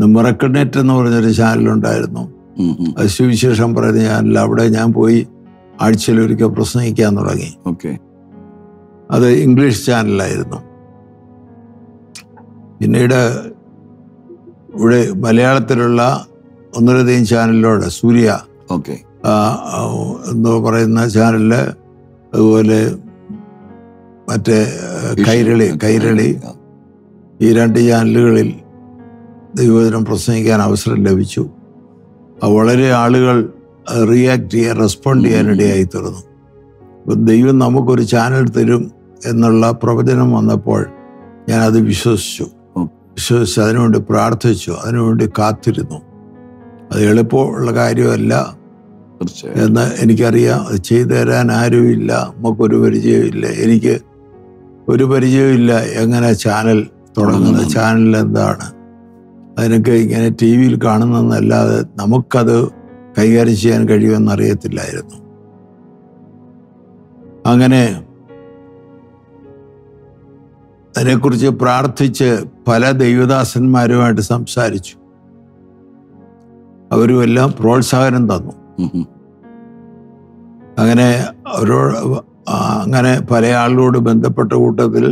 മിറക്കണേറ്റ് എന്ന് പറഞ്ഞൊരു ചാനലുണ്ടായിരുന്നു അത് സുവിശേഷം പറയുന്ന ചാനൽ അവിടെ ഞാൻ പോയി ആഴ്ചയിൽ ഒരിക്കൽ പ്രസംഗിക്കാൻ തുടങ്ങി ഓക്കെ അത് ഇംഗ്ലീഷ് ചാനലായിരുന്നു പിന്നീട് ഇവിടെ മലയാളത്തിലുള്ള ഒന്നിലധികം ചാനലിലൂടെ സൂര്യ ഓക്കെ ആ, ആ, എന്ന് പറയുന്ന ചാനലില് അതുപോലെ മറ്റേ ആ, കൈരളി കൈരളി ഈ രണ്ട് ചാനലുകളിൽ ദൈവവചനം പ്രസംഗിക്കാൻ അവസരം ലഭിച്ചു അത് വളരെ ആളുകൾ റിയാക്ട് ചെയ്യാൻ റെസ്പോണ്ട് ചെയ്യാനിടയായി തീർന്നു അപ്പം ദൈവം നമുക്കൊരു ചാനൽ തരും എന്നുള്ള പ്രവചനം വന്നപ്പോൾ ഞാനത് വിശ്വസിച്ചു ഉം. വിശ്വസിച്ച് അതിനുവേണ്ടി പ്രാർത്ഥിച്ചു അതിനുവേണ്ടി കാത്തിരുന്നു അത് എളുപ്പമുള്ള കാര്യമല്ല തീർച്ചയായും എന്ന് എനിക്കറിയാം അത് ചെയ്തു തരാൻ ആരുമില്ല നമുക്കൊരു പരിചയമില്ല എനിക്ക് ഒരു പരിചയമില്ല എങ്ങനെ ചാനൽ തുടങ്ങുന്നത് തുടങ്ങുന്നത്. ചാനൽ എന്താണ് അതിനൊക്കെ ഇങ്ങനെ ടി വിയിൽ കാണുന്നതെന്നല്ലാതെ നമുക്കത് കൈകാര്യം ചെയ്യാൻ കഴിയുമെന്ന് അറിയത്തില്ലായിരുന്നു അങ്ങനെ അതിനെക്കുറിച്ച് പ്രാർത്ഥിച്ച് പല ദൈവദാസന്മാരുമായിട്ട് സംസാരിച്ചു അവരും എല്ലാം പ്രോത്സാഹനം തന്നു ഉം, ഉം. അങ്ങനെ അവരോട് ആ, അങ്ങനെ പല ആളോട് ബന്ധപ്പെട്ട കൂട്ടത്തിൽ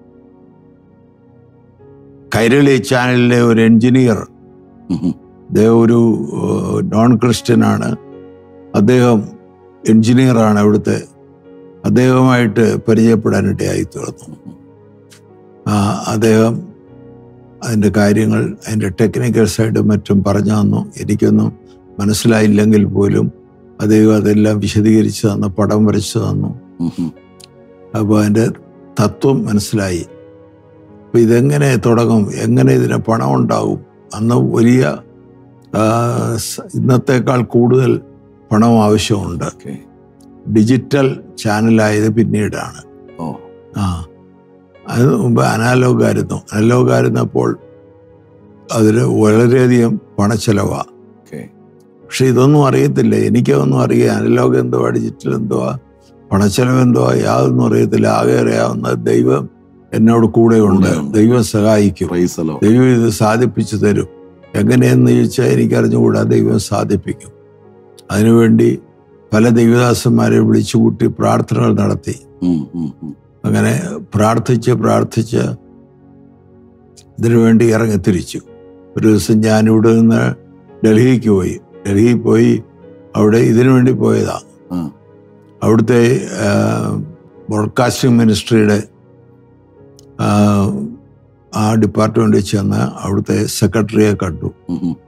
കൈരളി ചാനലിലെ ഒരു എഞ്ചിനീയർ ഉം, ഉം. അദ്ദേഹം ഒരു ഏഹ്, നോൺ ക്രിസ്ത്യനാണ് അദ്ദേഹം എഞ്ചിനീയറാണ് അവിടുത്തെ അദ്ദേഹവുമായിട്ട് പരിചയപ്പെടാനിടയായി തീർന്നു ആ, അദ്ദേഹം അതിൻ്റെ കാര്യങ്ങൾ അതിൻ്റെ ടെക്നിക്കൽ സൈഡും മറ്റും പറഞ്ഞു തന്നു എനിക്കൊന്നും മനസ്സിലായില്ലെങ്കിൽ പോലും അദ്ദേഹം അതെല്ലാം വിശദീകരിച്ച് തന്നു പടം വരച്ചു തന്നു ഉം, ഉം. അപ്പോൾ അതിൻ്റെ തത്വം മനസ്സിലായി അപ്പോൾ ഇതെങ്ങനെ തുടങ്ങും എങ്ങനെ ഇതിന് പണം ഉണ്ടാവും അന്ന് വലിയ ആ, സ- ഇന്നത്തേക്കാൾ കൂടുതൽ പണം ആവശ്യമുണ്ട് ഓക്കെ ഡിജിറ്റൽ ചാനലായത് പിന്നീടാണ് ഓ ആ അത് മുമ്പ് അനാലോഗ് ആയിരുന്നു അനലോഗ് ആയിരുന്നപ്പോൾ അതിന് വളരെയധികം പണച്ചെലവാണ് ഓക്കെ പക്ഷെ ഇതൊന്നും അറിയത്തില്ല എനിക്കൊന്നും അറിയാം അനലോഗ് എന്തുവാ ഡിജിറ്റൽ എന്തുവാ പണച്ചെലവ് എന്തുവാ യാതൊന്നും അറിയത്തില്ല ആകെ അറിയാവുന്ന ദൈവം എന്നോട് കൂടെയുണ്ട് കൂടെയുണ്ട്. ദൈവം സഹായിക്കും പ്രൈസലോ ദൈവം ഇത് സാധിപ്പിച്ചു തരും എങ്ങനെയെന്ന് ചോദിച്ചാൽ എനിക്കറിഞ്ഞുകൂടാ ദൈവം സാധിപ്പിക്കും അതിനുവേണ്ടി പല ദൈവദാസന്മാരെ വിളിച്ചുകൂട്ടി പ്രാർത്ഥനകൾ നടത്തി ഉം, ഉം, ഉം. അങ്ങനെ പ്രാർത്ഥിച്ച് പ്രാർത്ഥിച്ച് ഇതിനു വേണ്ടി ഇറങ്ങി തിരിച്ചു ഒരു ദിവസം ഞാൻ ഇവിടെ നിന്ന് ഡൽഹിക്ക് പോയി ഡൽഹിയിൽ പോയി അവിടെ ഇതിനു വേണ്ടി പോയതാ ആ. അവിടുത്തെ ബ്രോഡ്കാസ്റ്റിംഗ് മിനിസ്ട്രിയുടെ ആ, ആ ഡിപ്പാർട്ട്മെന്റിൽ ചെന്ന് അവിടുത്തെ സെക്രട്ടറിയെ കണ്ടു ഉം, ഉം.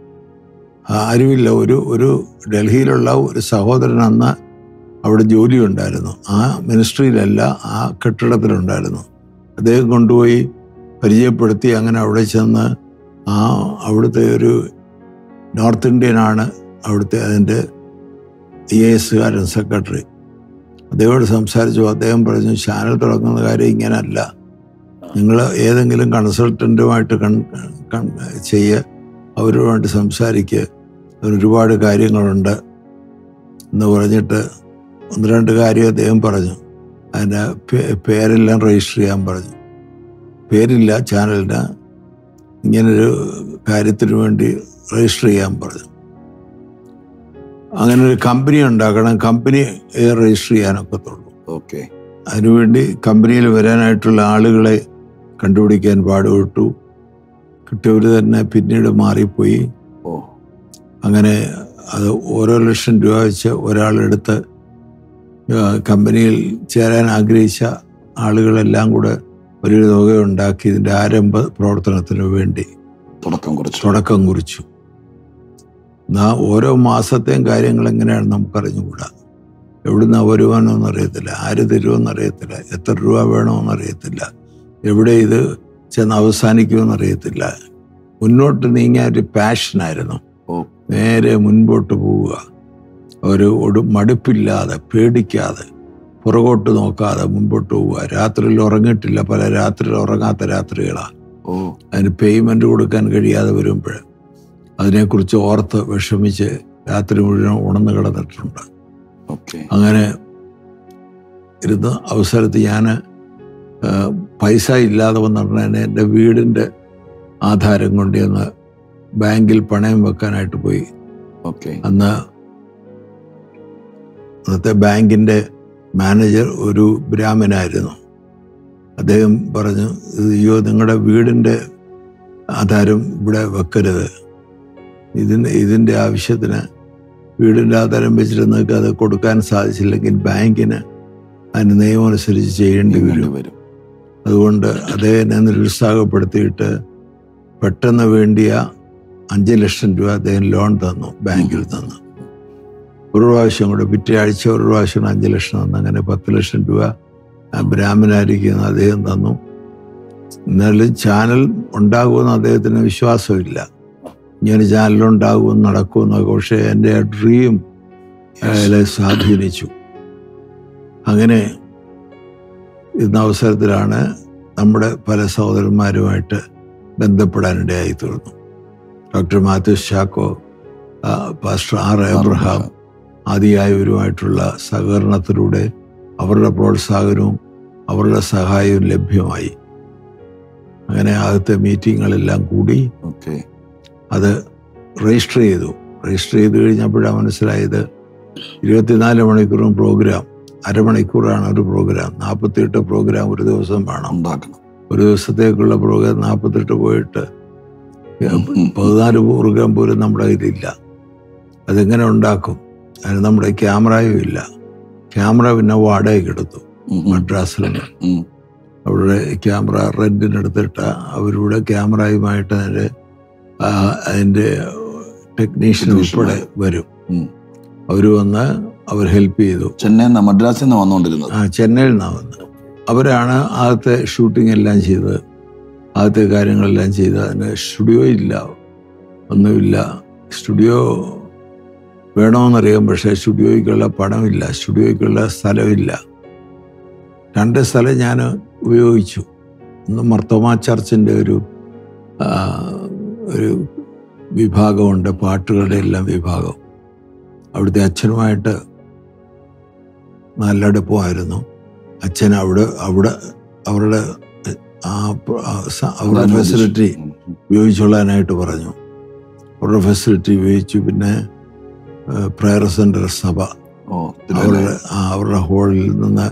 ആരുമില്ല ഒരു ഒരു ഡൽഹിയിലുള്ള ഒരു സഹോദരൻ അന്ന് അവിടെ ജോലി ഉണ്ടായിരുന്നു ആ മിനിസ്ട്രിയിലല്ല ആ കെട്ടിടത്തിലുണ്ടായിരുന്നു അദ്ദേഹം കൊണ്ടുപോയി പരിചയപ്പെടുത്തി അങ്ങനെ അവിടെ ചെന്ന് ആ അവിടുത്തെ ഒരു നോർത്ത് ഇന്ത്യനാണ് അവിടുത്തെ അതിൻ്റെ ഐ എ എസുകാരൻ സെക്രട്ടറി അദ്ദേഹത്തോട് സംസാരിച്ചു അദ്ദേഹം പറഞ്ഞു ചാനൽ തുടങ്ങുന്ന കാര്യം ഇങ്ങനല്ല നിങ്ങൾ ഏതെങ്കിലും കൺസൾട്ടൻറ്റുമായിട്ട് കൺ കൺ ചെയ്യുക അവരുമായിട്ട് സംസാരിക്കുക അതിന് ഒരുപാട് കാര്യങ്ങളുണ്ട് എന്ന് പറഞ്ഞിട്ട് ഒന്ന് രണ്ട് കാര്യം അദ്ദേഹം പറഞ്ഞു അതിൻ്റെ പേ- പേരെല്ലാം രജിസ്റ്റർ ചെയ്യാൻ പറഞ്ഞു പേരില്ല ചാനലിന് ഇങ്ങനൊരു കാര്യത്തിന് വേണ്ടി രജിസ്റ്റർ ചെയ്യാൻ പറഞ്ഞു അങ്ങനെ ഒരു കമ്പനി ഉണ്ടാക്കണം കമ്പനി രജിസ്റ്റർ ചെയ്യാനൊക്കത്തുള്ളൂ ഓക്കെ അതിനുവേണ്ടി കമ്പനിയിൽ വരാനായിട്ടുള്ള ആളുകളെ കണ്ടുപിടിക്കാൻ പാടുപെട്ടു കിട്ടിയവർ തന്നെ പിന്നീട് മാറിപ്പോയി ഓ അങ്ങനെ അത് ഓരോ ലക്ഷം രൂപ വെച്ച് ഒരാളെടുത്ത് ആ, കമ്പനിയിൽ ചേരാൻ ആഗ്രഹിച്ച ആളുകളെല്ലാം കൂടെ ഒരു തുക ഉണ്ടാക്കി ഇതിൻ്റെ ആരംഭ പ്രവർത്തനത്തിന് വേണ്ടി തുടക്കം കുറിച്ചു തുടക്കം കുറിച്ചു എന്നാ ഓരോ മാസത്തെയും കാര്യങ്ങൾ എങ്ങനെയാണ് നമുക്കറിഞ്ഞുകൂടാ എവിടുന്ന് വരുവാനോന്ന് അറിയത്തില്ല ആര് തരുമെന്ന് അറിയത്തില്ല എത്ര രൂപ വേണമെന്ന് അറിയത്തില്ല എവിടെ ഇത് ചെന്ന് അവസാനിക്കുമെന്ന് അറിയത്തില്ല മുന്നോട്ട് നീങ്ങിയ ഒരു പാഷനായിരുന്നു ഓ നേരെ മുൻപോട്ട് പോവുക ഒരു ഒടു മടുപ്പില്ലാതെ പേടിക്കാതെ പുറകോട്ട് നോക്കാതെ മുൻപോട്ട് പോവുക രാത്രിയിൽ ഉറങ്ങിയിട്ടില്ല പല രാത്രിയിൽ ഉറങ്ങാത്ത രാത്രികളാണ് ഓ അതിന് പേയ്മെന്റ് കൊടുക്കാൻ കഴിയാതെ വരുമ്പോൾ അതിനെക്കുറിച്ച് ഓർത്ത് വിഷമിച്ച് രാത്രി മുഴുവൻ ഉണർന്നു കിടന്നിട്ടുണ്ട് ഓക്കെ അങ്ങനെ ഇരുന്ന അവസരത്തിൽ ഞാൻ പൈസ ഇല്ലാതെ വന്നിട്ടുണ്ടെങ്കിൽ എൻ്റെ വീടിൻ്റെ ആധാരം കൊണ്ട് ചെന്ന് ബാങ്കിൽ പണയം വെക്കാനായിട്ട് പോയി ഓക്കെ അന്ന് അന്നത്തെ ബാങ്കിൻ്റെ മാനേജർ ഒരു ബ്രാഹ്മനായിരുന്നു അദ്ദേഹം പറഞ്ഞു "ഇത് അയ്യോ നിങ്ങളുടെ വീടിൻ്റെ ആധാരം ഇവിടെ വെക്കരുത് ഇതിന് ഇതിൻ്റെ ആവശ്യത്തിന് വീടിൻ്റെ ആധാരം വെച്ചിട്ട് നിങ്ങൾക്ക് അത് കൊടുക്കാൻ സാധിച്ചില്ലെങ്കിൽ ബാങ്കിന് അതിന് നിയമം അനുസരിച്ച് ചെയ്യേണ്ടി വരും വരും അതുകൊണ്ട് അദ്ദേഹം നിരുത്സാഹപ്പെടുത്തിയിട്ട് പെട്ടെന്ന് വേണ്ടിയ അഞ്ച് ലക്ഷം രൂപ അദ്ദേഹം ലോൺ തന്നു ബാങ്കിൽ തന്നു ഒരു പ്രാവശ്യം കൂടെ പിറ്റേ ആഴ്ച ഒരു പ്രാവശ്യം അഞ്ച് ലക്ഷം തന്നു അങ്ങനെ പത്ത് ലക്ഷം രൂപ ആ ബ്രാഹ്മണായിരിക്കുന്ന അദ്ദേഹം തന്നു എന്നാലും ചാനൽ ഉണ്ടാകുമെന്ന് അദ്ദേഹത്തിന് വിശ്വാസമില്ല ഇങ്ങനെ ചാനൽ ഉണ്ടാകുമെന്ന് നടക്കുമെന്നൊക്കെ പക്ഷേ എൻ്റെ ആ ഡ്രീം അയാളെ സ്വാധീനിച്ചു അങ്ങനെ ഇന്ന അവസരത്തിലാണ് നമ്മുടെ പല സഹോദരന്മാരുമായിട്ട് ബന്ധപ്പെടാനിടയായി തീർന്നു ഡോക്ടർ മാത്യൂസ് ചാക്കോ ആ, പാസ്റ്റർ ആർ എബ്രഹാം ആദിയായവരുമായിട്ടുള്ള സഹകരണത്തിലൂടെ അവരുടെ പ്രോത്സാഹനവും അവരുടെ സഹായവും ലഭ്യമായി അങ്ങനെ ആദ്യത്തെ മീറ്റിങ്ങുകളെല്ലാം കൂടി ഓക്കെ അത് രജിസ്റ്റർ ചെയ്തു രജിസ്റ്റർ ചെയ്ത് കഴിഞ്ഞപ്പോഴാണ് മനസ്സിലായത് ഇരുപത്തിനാല് മണിക്കൂറും പ്രോഗ്രാം അരമണിക്കൂറാണ് ഒരു പ്രോഗ്രാം നാൽപ്പത്തിയെട്ട് പ്രോഗ്രാം ഒരു ദിവസം വേണം ഉണ്ടാക്കണം ഒരു ദിവസത്തേക്കുള്ള പ്രോഗ്രാം നാൽപ്പത്തെട്ട് പോയിട്ട് പതിനാല് പ്രോഗ്രാം പോലും നമ്മുടെ കയ്യിലില്ല അതെങ്ങനെ ഉണ്ടാക്കും അതിന് നമ്മുടെ ക്യാമറയും ഇല്ല ക്യാമറ പിന്നെ വാടകയ്ക്ക് എടുത്തു ഉം, ഉം, മദ്രാസിൽ ഉം. അവിടെ ക്യാമറ റെന്റിനെടുത്തിട്ട് അവരുടെ ക്യാമറയുമായിട്ട് അതിൻ്റെ ആ, അതിൻ്റെ ടെക്നീഷ്യൻ ഉൾപ്പെടെ വരും ഉം. അവർ വന്ന് അവർ ഹെൽപ്പ് ചെയ്തു ചെന്നൈയിൽ നിന്ന് മദ്രാസിൽ നിന്ന് വന്നുകൊണ്ടിരുന്നത് ആ ചെന്നൈയിൽ നിന്നാണ് വന്നത് അവരാണ് ആദ്യത്തെ ഷൂട്ടിംഗ് എല്ലാം ചെയ്തത് ആദ്യത്തെ കാര്യങ്ങളെല്ലാം ചെയ്തത് അതിന് സ്റ്റുഡിയോ ഇല്ല ഒന്നുമില്ല സ്റ്റുഡിയോ വേണമെന്നറിയാം പക്ഷേ സ്റ്റുഡിയോയ്ക്കുള്ള പണമില്ല സ്റ്റുഡിയോയ്ക്കുള്ള സ്ഥലമില്ല രണ്ട് സ്ഥലം ഞാൻ ഉപയോഗിച്ചു ഒന്ന് മർത്തോമ ചർച്ചിൻ്റെ ഒരു ആ, ഒരു വിഭാഗമുണ്ട് പാട്ടുകളുടെ എല്ലാം വിഭാഗം അവിടുത്തെ അച്ഛനുമായിട്ട് നല്ല അടുപ്പമായിരുന്നു അച്ഛൻ അവിടെ അവിടെ അവരുടെ ആ പ്ര- ആ സ- അവരുടെ ഫെസിലിറ്റി ഉം, ഉം. ഉപയോഗിച്ചോളാനായിട്ട് പറഞ്ഞു അവരുടെ ഫെസിലിറ്റി ഉപയോഗിച്ചു പിന്നെ പ്രയർ സെൻറ്റർ സഭ ഓ അവരുടെ തിരുവല്ല ആ, അവരുടെ ഹോളിൽ നിന്ന്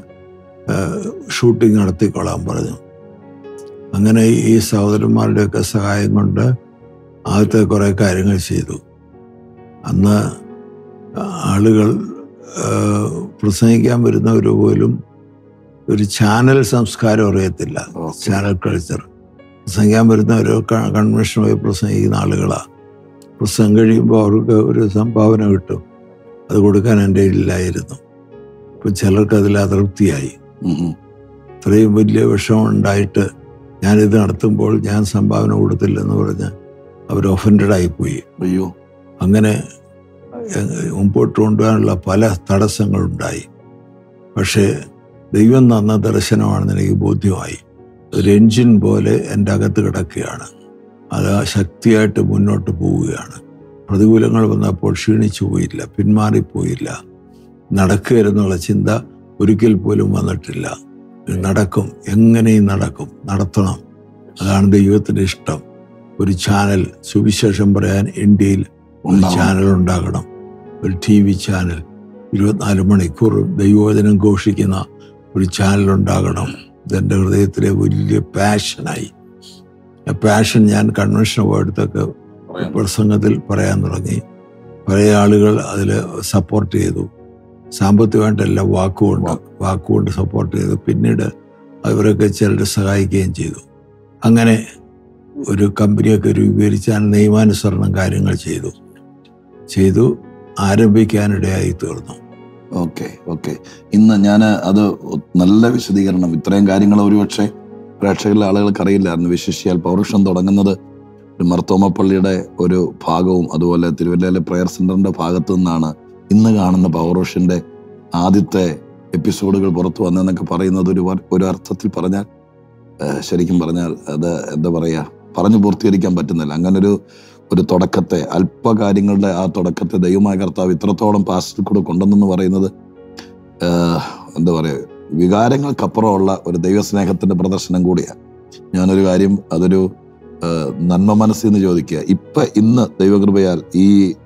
ഷൂട്ടിംഗ് നടത്തിക്കൊള്ളാൻ പറഞ്ഞു അങ്ങനെ ഈ സഹോദരന്മാരുടെയൊക്കെ സഹായം കൊണ്ട് ആദ്യത്തെ കുറേ കാര്യങ്ങൾ ചെയ്തു അന്ന് ആളുകൾ ആ, പ്രസംഗിക്കാൻ വരുന്നവർ പോലും ഒരു ചാനൽ സംസ്കാരം അറിയത്തില്ല ഓക്കെ. ചാനൽ കൾച്ചർ പ്രസംഗിക്കാൻ വരുന്നവർ കൺവെൻഷൻ പോയി പ്രസംഗിക്കുന്ന ആളുകളാണ് പ്രസംഗം കഴിയുമ്പോൾ അവർക്ക് ഒരു സംഭാവന കിട്ടും അത് കൊടുക്കാൻ എൻ്റെ ഇല്ലായിരുന്നു ഇപ്പം ചിലർക്ക് അതിൽ അതൃപ്തിയായി ഉം, ഉം. ഇത്രയും വലിയ വിഷമം ഉണ്ടായിട്ട് ഞാനിത് നടത്തുമ്പോൾ ഞാൻ സംഭാവന കൊടുത്തില്ലെന്ന് പറഞ്ഞ് അവർ ഒഫൻഡഡ് പോയി അയ്യോ അങ്ങനെ എ- മുമ്പോട്ട് കൊണ്ടുപോകാനുള്ള പല തടസ്സങ്ങളുണ്ടായി പക്ഷേ ദൈവം തന്ന ദർശനമാണെന്ന് എനിക്ക് ബോധ്യമായി ഒരു എൻജിൻ പോലെ എൻ്റെ അകത്ത് കിടക്കുകയാണ് അത് ആ ശക്തിയായിട്ട് മുന്നോട്ട് പോവുകയാണ് പ്രതികൂലങ്ങൾ വന്നപ്പോൾ ക്ഷീണിച്ചു പോയില്ല പിന്മാറിപ്പോയില്ല നടക്കുകയെന്നുള്ള ചിന്ത ഒരിക്കൽ പോലും വന്നിട്ടില്ല ഇത് നടക്കും എങ്ങനെയും നടക്കും നടത്തണം അതാണ് ദൈവത്തിൻ്റെ ഇഷ്ടം ഒരു ചാനൽ സുവിശേഷം പറയാൻ ഇന്ത്യയിൽ ഒരു ഉണ്ടാവണം. ചാനൽ ഉണ്ടാകണം ഒരു ടി വി ചാനൽ ഇരുപത്തിനാല് മണിക്കൂർ ദൈവവചനം ഘോഷിക്കുന്ന ഒരു ചാനൽ ഉണ്ടാകണം ഇതെൻ്റെ ഹൃദയത്തിലെ വലിയ പാഷനായി ആ പാഷൻ ഞാൻ കൺവെൻഷൻ പോയിടത്തൊക്കെ പറയാം. പ്രസംഗത്തിൽ പറയാൻ തുടങ്ങി പല ആളുകൾ അതിൽ സപ്പോർട്ട് ചെയ്തു സാമ്പത്തികമായിട്ടല്ല വാക്കുകൊണ്ട് വാക്കുകൊണ്ട് സപ്പോർട്ട് ചെയ്തു പിന്നീട് അവരൊക്കെ ചിലർ സഹായിക്കുകയും ചെയ്തു അങ്ങനെ ഒരു കമ്പനിയൊക്കെ രൂപീകരിച്ചാൽ നിയമാനുസരണം കാര്യങ്ങൾ ചെയ്തു ചെയ്തു ആരംഭിക്കാനിടയായി തീർന്നു ഓക്കെ ഓക്കെ ഇന്ന് ഞാൻ അത് നല്ല വിശദീകരണം ഇത്രയും കാര്യങ്ങൾ ഒരുപക്ഷെ പ്രേക്ഷകരിലെ ആളുകൾക്ക് അറിയില്ലായിരുന്നു വിശേഷിയാൽ പൗരുഷം തുടങ്ങുന്നത് ഒരു മർത്തോമ പള്ളിയുടെ ഒരു ഭാഗവും അതുപോലെ തിരുവല്ലയിലെ പ്രയർ സെന്ററിന്റെ ഭാഗത്തു നിന്നാണ് ഇന്ന് കാണുന്ന പൗരുഷിന്റെ ആദ്യത്തെ എപ്പിസോഡുകൾ പുറത്തു വന്നതെന്നൊക്കെ പറയുന്നത് ഒരു വ- ഒരു അർത്ഥത്തിൽ പറഞ്ഞാൽ ഏഹ്, ശരിക്കും പറഞ്ഞാൽ അത് എന്താ പറയാ പറഞ്ഞു പൂർത്തീകരിക്കാൻ പറ്റുന്നില്ല അങ്ങനെ ഒരു ഒരു തുടക്കത്തെ അല്പകാര്യങ്ങളുടെ ആ തുടക്കത്തെ ദൈവമായ കർത്താവ് ഇത്രത്തോളം പാസ്റ്റിൽ കൂടെ കൊണ്ടുവന്നെന്ന് പറയുന്നത് ആഹ്, എന്താ പറയുക വികാരങ്ങൾക്കപ്പുറമുള്ള ഒരു ദൈവസ്നേഹത്തിന്റെ പ്രദർശനം കൂടിയാണ് ഞാനൊരു കാര്യം അതൊരു ആഹ്, നന്മ മനസ്സിൽ നിന്ന് ചോദിക്കുക ഇപ്പൊ ഇന്ന് ദൈവകൃപയാൽ ഈ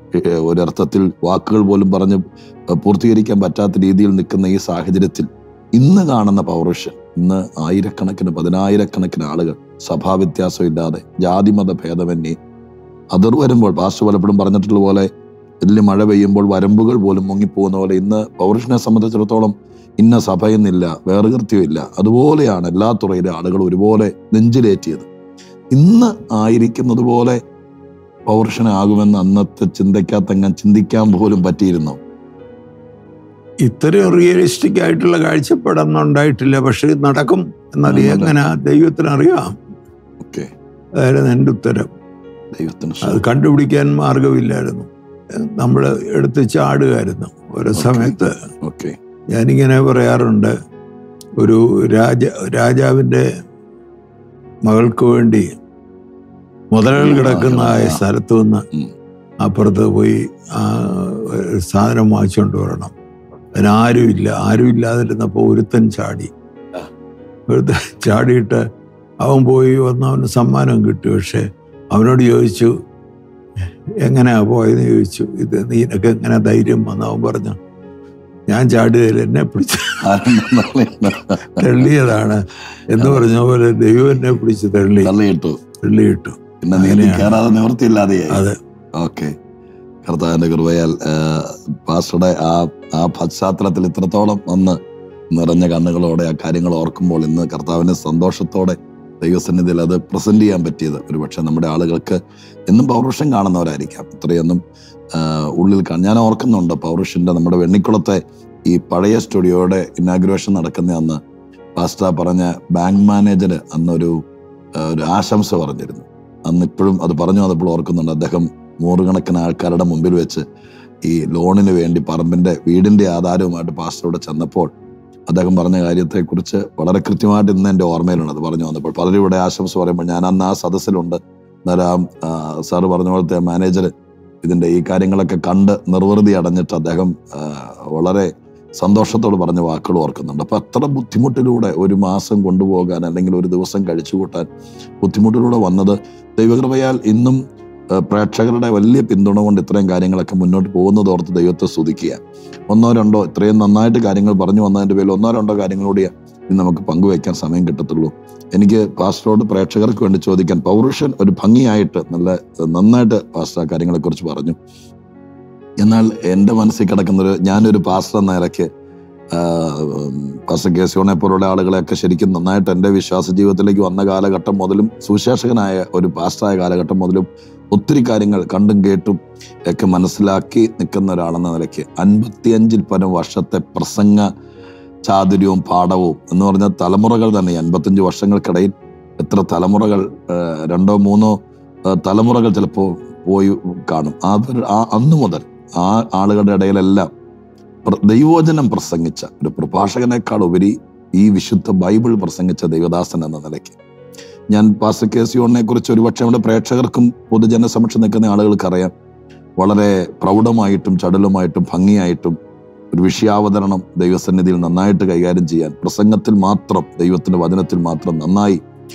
ഏഹ്, ഒരർത്ഥത്തിൽ വാക്കുകൾ പോലും പറഞ്ഞ് പൂർത്തീകരിക്കാൻ പറ്റാത്ത രീതിയിൽ നിൽക്കുന്ന ഈ സാഹചര്യത്തിൽ ഇന്ന് കാണുന്ന പൗരുഷൻ ഇന്ന് ആയിരക്കണക്കിന് പതിനായിരക്കണക്കിന് ആളുകൾ സഭാവ്യത്യാസം ഇല്ലാതെ ജാതിമത ഭേദമന്യേ അതിർ വരുമ്പോൾ പാസ്റ്റർ പലപ്പോഴും പറഞ്ഞിട്ടുള്ള പോലെ വലിയ മഴ പെയ്യുമ്പോൾ വരമ്പുകൾ പോലും മുങ്ങിപ്പോകുന്ന പോലെ ഇന്ന് പൗരുഷനെ സംബന്ധിച്ചിടത്തോളം ഇന്ന സഭയെന്നില്ല വേർകൃത്യമില്ല അതുപോലെയാണ് എല്ലാ തുറയിലെ ആളുകൾ ഒരുപോലെ നെഞ്ചിലേറ്റിയത് ഇന്ന് ആയിരിക്കുന്നത് പോലെ പൗരുഷനാകുമെന്ന് അന്നത്തെ ചിന്തയ്ക്കകത്തെങ്ങാൻ ചിന്തിക്കാൻ പോലും പറ്റിയിരുന്നു ഇത്രയും റിയലിസ്റ്റിക് ആയിട്ടുള്ള കാഴ്ചപ്പാടൊന്നും ഉണ്ടായിട്ടില്ല പക്ഷെ ഇത് നടക്കും എന്നറിയാം എങ്ങനെ ദൈവത്തിന് അറിയാം ഓക്കെ അതായിരുന്നു എൻ്റെ ഉത്തരം ദൈവത്തിന് അത് സ്തോത്രം. കണ്ടുപിടിക്കാൻ മാർഗമില്ലായിരുന്നു നമ്മൾ എടുത്ത് ചാടുകയായിരുന്നു ഓരോ Okay. സമയത്ത് ഓക്കെ ഞാനിങ്ങനെ പറയാറുണ്ട് ഒരു രാജ രാജാവിൻ്റെ മകൾക്ക് വേണ്ടി മുതലുകൾ കിടക്കുന്ന ആ സ്ഥലത്ത് നിന്ന് ഉം. അപ്പുറത്ത് പോയി ആ ഒരു സാധനം വാങ്ങിച്ചുകൊണ്ട് വരണം അതിനാരുമില്ല ആരും ഇല്ലാതിരുന്നപ്പോൾ ഒരുത്തൻ ചാടി ആ. ഒരുത്തൻ ചാടിയിട്ട് അവൻ പോയി വന്ന് അവന് സമ്മാനം കിട്ടി പക്ഷെ അവനോട് ചോദിച്ചു എങ്ങനെയാ പോയെന്ന് ചോദിച്ചു ഇത് നീനൊക്കെ എങ്ങനെ ധൈര്യം വന്ന് അവൻ പറഞ്ഞു ഞാൻ ചാടിയതിൽ എന്നെ പിടിച്ച് തള്ളിയതാണ് എന്ന് പറഞ്ഞ പോലെ ദൈവം എന്നെ പിടിച്ച് തള്ളി തള്ളിയിട്ടു തള്ളിയിട്ടു പിന്നെ നീ അങ്ങനെയാണ്. കയറാതെ നിവൃത്തിയില്ലാതെയായി അതെ ഓക്കെ കർത്താവിന്റെ കൃപയാൽ ആ, പാസ്റ്ററുടെ ആ ആ പശ്ചാത്തലത്തിൽ ഇത്രത്തോളം വന്ന് നിറഞ്ഞ കണ്ണുകളോടെ ആ കാര്യങ്ങൾ ഓർക്കുമ്പോൾ ഇന്ന് കർത്താവിന്റെ സന്തോഷത്തോടെ ദൈവസന്നിധിയിൽ അത് പ്രസന്റ് ചെയ്യാൻ പറ്റിയത് ഒരുപക്ഷെ നമ്മുടെ ആളുകൾക്ക് എന്നും പൗരുഷം കാണുന്നവരായിരിക്കാം ഇത്രയൊന്നും ആ, ഉള്ളിൽ കാണും ഞാൻ ഓർക്കുന്നുണ്ട് പൗരുഷിന്റെ നമ്മുടെ വെണ്ണിക്കുളത്തെ ഈ പഴയ സ്റ്റുഡിയോയുടെ ഇനാഗ്രേഷൻ നടക്കുന്ന അന്ന് പാസ്റ്റ പറഞ്ഞ ബാങ്ക് മാനേജർ അന്നൊരു ആ, ഒരു ആശംസ പറഞ്ഞിരുന്നു അന്ന് ഇപ്പോഴും അത് പറഞ്ഞു വന്നപ്പോൾ ഓർക്കുന്നുണ്ട് അദ്ദേഹം നൂറുകണക്കിന് ആൾക്കാരുടെ മുമ്പിൽ വെച്ച് ഈ ലോണിന് വേണ്ടി പറമ്പിന്റെ വീടിന്റെ ആധാരവുമായിട്ട് പാസ്റ്ററോട് ചെന്നപ്പോൾ അദ്ദേഹം പറഞ്ഞ കാര്യത്തെക്കുറിച്ച് വളരെ കൃത്യമായിട്ട് ഇന്ന് എൻ്റെ ഓർമ്മയിലുണ്ട് അത് പറഞ്ഞു വന്നപ്പോൾ പലരും ഇവിടെ ആശംസ പറയുമ്പോൾ ഞാൻ അന്ന് ആ സദസ്സിലുണ്ട് അന്നേരം ആ സാറ് പറഞ്ഞ പോലത്തെ മാനേജർ ഇതിന്റെ ഈ കാര്യങ്ങളൊക്കെ കണ്ട് നിർവൃതി അടഞ്ഞിട്ട് അദ്ദേഹം ആ, വളരെ സന്തോഷത്തോട് പറഞ്ഞ വാക്കുകൾ ഓർക്കുന്നുണ്ട് അപ്പൊ അത്ര ബുദ്ധിമുട്ടിലൂടെ ഒരു മാസം കൊണ്ടുപോകാൻ അല്ലെങ്കിൽ ഒരു ദിവസം കഴിച്ചു കൂട്ടാൻ ബുദ്ധിമുട്ടിലൂടെ വന്നത് ദൈവകൃപയാൽ ഇന്നും ആ, പ്രേക്ഷകരുടെ വലിയ പിന്തുണ കൊണ്ട് ഇത്രയും കാര്യങ്ങളൊക്കെ മുന്നോട്ട് പോകുന്നത് ഓർത്ത് ദൈവത്തെ സ്തുതിക്കുക ഒന്നോ രണ്ടോ ഇത്രയും നന്നായിട്ട് കാര്യങ്ങൾ പറഞ്ഞു വന്നതിന്റെ പേരിൽ ഒന്നോ രണ്ടോ കാര്യങ്ങളൂടെ ഇന്ന് നമുക്ക് പങ്കുവയ്ക്കാൻ സമയം കിട്ടത്തുള്ളൂ എനിക്ക് പാസ്റ്ററോട് പ്രേക്ഷകർക്ക് വേണ്ടി ചോദിക്കാൻ പൗരുഷൻ ഒരു ഭംഗിയായിട്ട് നല്ല നന്നായിട്ട് പാസ്റ്റർ ആ കാര്യങ്ങളെക്കുറിച്ച് പറഞ്ഞു എന്നാൽ എൻ്റെ മനസ്സിൽ കിടക്കുന്ന ഒരു ഞാനൊരു പാസ്റ്റർ എന്ന നിലയ്ക്ക് പാസ്റ്റർ കെ സിയോണെ പോലുള്ള ആളുകളെയൊക്കെ ശരിക്കും നന്നായിട്ട് എൻ്റെ വിശ്വാസ ജീവിതത്തിലേക്ക് വന്ന കാലഘട്ടം മുതലും സുവിശേഷകനായ ഒരു പാസ്റ്ററായ കാലഘട്ടം മുതലും ഒത്തിരി കാര്യങ്ങൾ കണ്ടും കേട്ടും ഒക്കെ മനസ്സിലാക്കി നിൽക്കുന്ന ഒരാളെന്ന നിലയ്ക്ക് അൻപത്തിയഞ്ചിൽ പരം വർഷത്തെ പ്രസംഗ ചാതുര്യവും പാഠവും എന്ന് പറഞ്ഞ തലമുറകൾ തന്നെ ഈ അൻപത്തഞ്ച് വർഷങ്ങൾക്കിടയിൽ എത്ര തലമുറകൾ ആ, രണ്ടോ മൂന്നോ ആ, തലമുറകൾ ചിലപ്പോൾ പോയി കാണും അത് ആ അന്നു മുതൽ ആ ആളുകളുടെ ഇടയിലെല്ലാം പ്ര- ദൈവവചനം പ്രസംഗിച്ച ഒരു പ്രഭാഷകനേക്കാൾ ഉപരി ഈ വിശുദ്ധ ബൈബിൾ പ്രസംഗിച്ച ദൈവദാസൻ എന്ന നിലയ്ക്ക് ഞാൻ പാസ്റ്റർ കെ സിയോണിനെ കുറിച്ച് ഒരുപക്ഷെ നമ്മുടെ പ്രേക്ഷകർക്കും പൊതുജന സമക്ഷം നിൽക്കുന്ന ആളുകൾക്ക് അറിയാം വളരെ പ്രൗഢമായിട്ടും ചടലുമായിട്ടും ഭംഗിയായിട്ടും ഒരു വിഷയാവതരണം ദൈവസന്നിധിയിൽ നന്നായിട്ട് കൈകാര്യം ചെയ്യാൻ പ്രസംഗത്തിൽ മാത്രം ദൈവത്തിന്റെ വചനത്തിൽ മാത്രം നന്നായി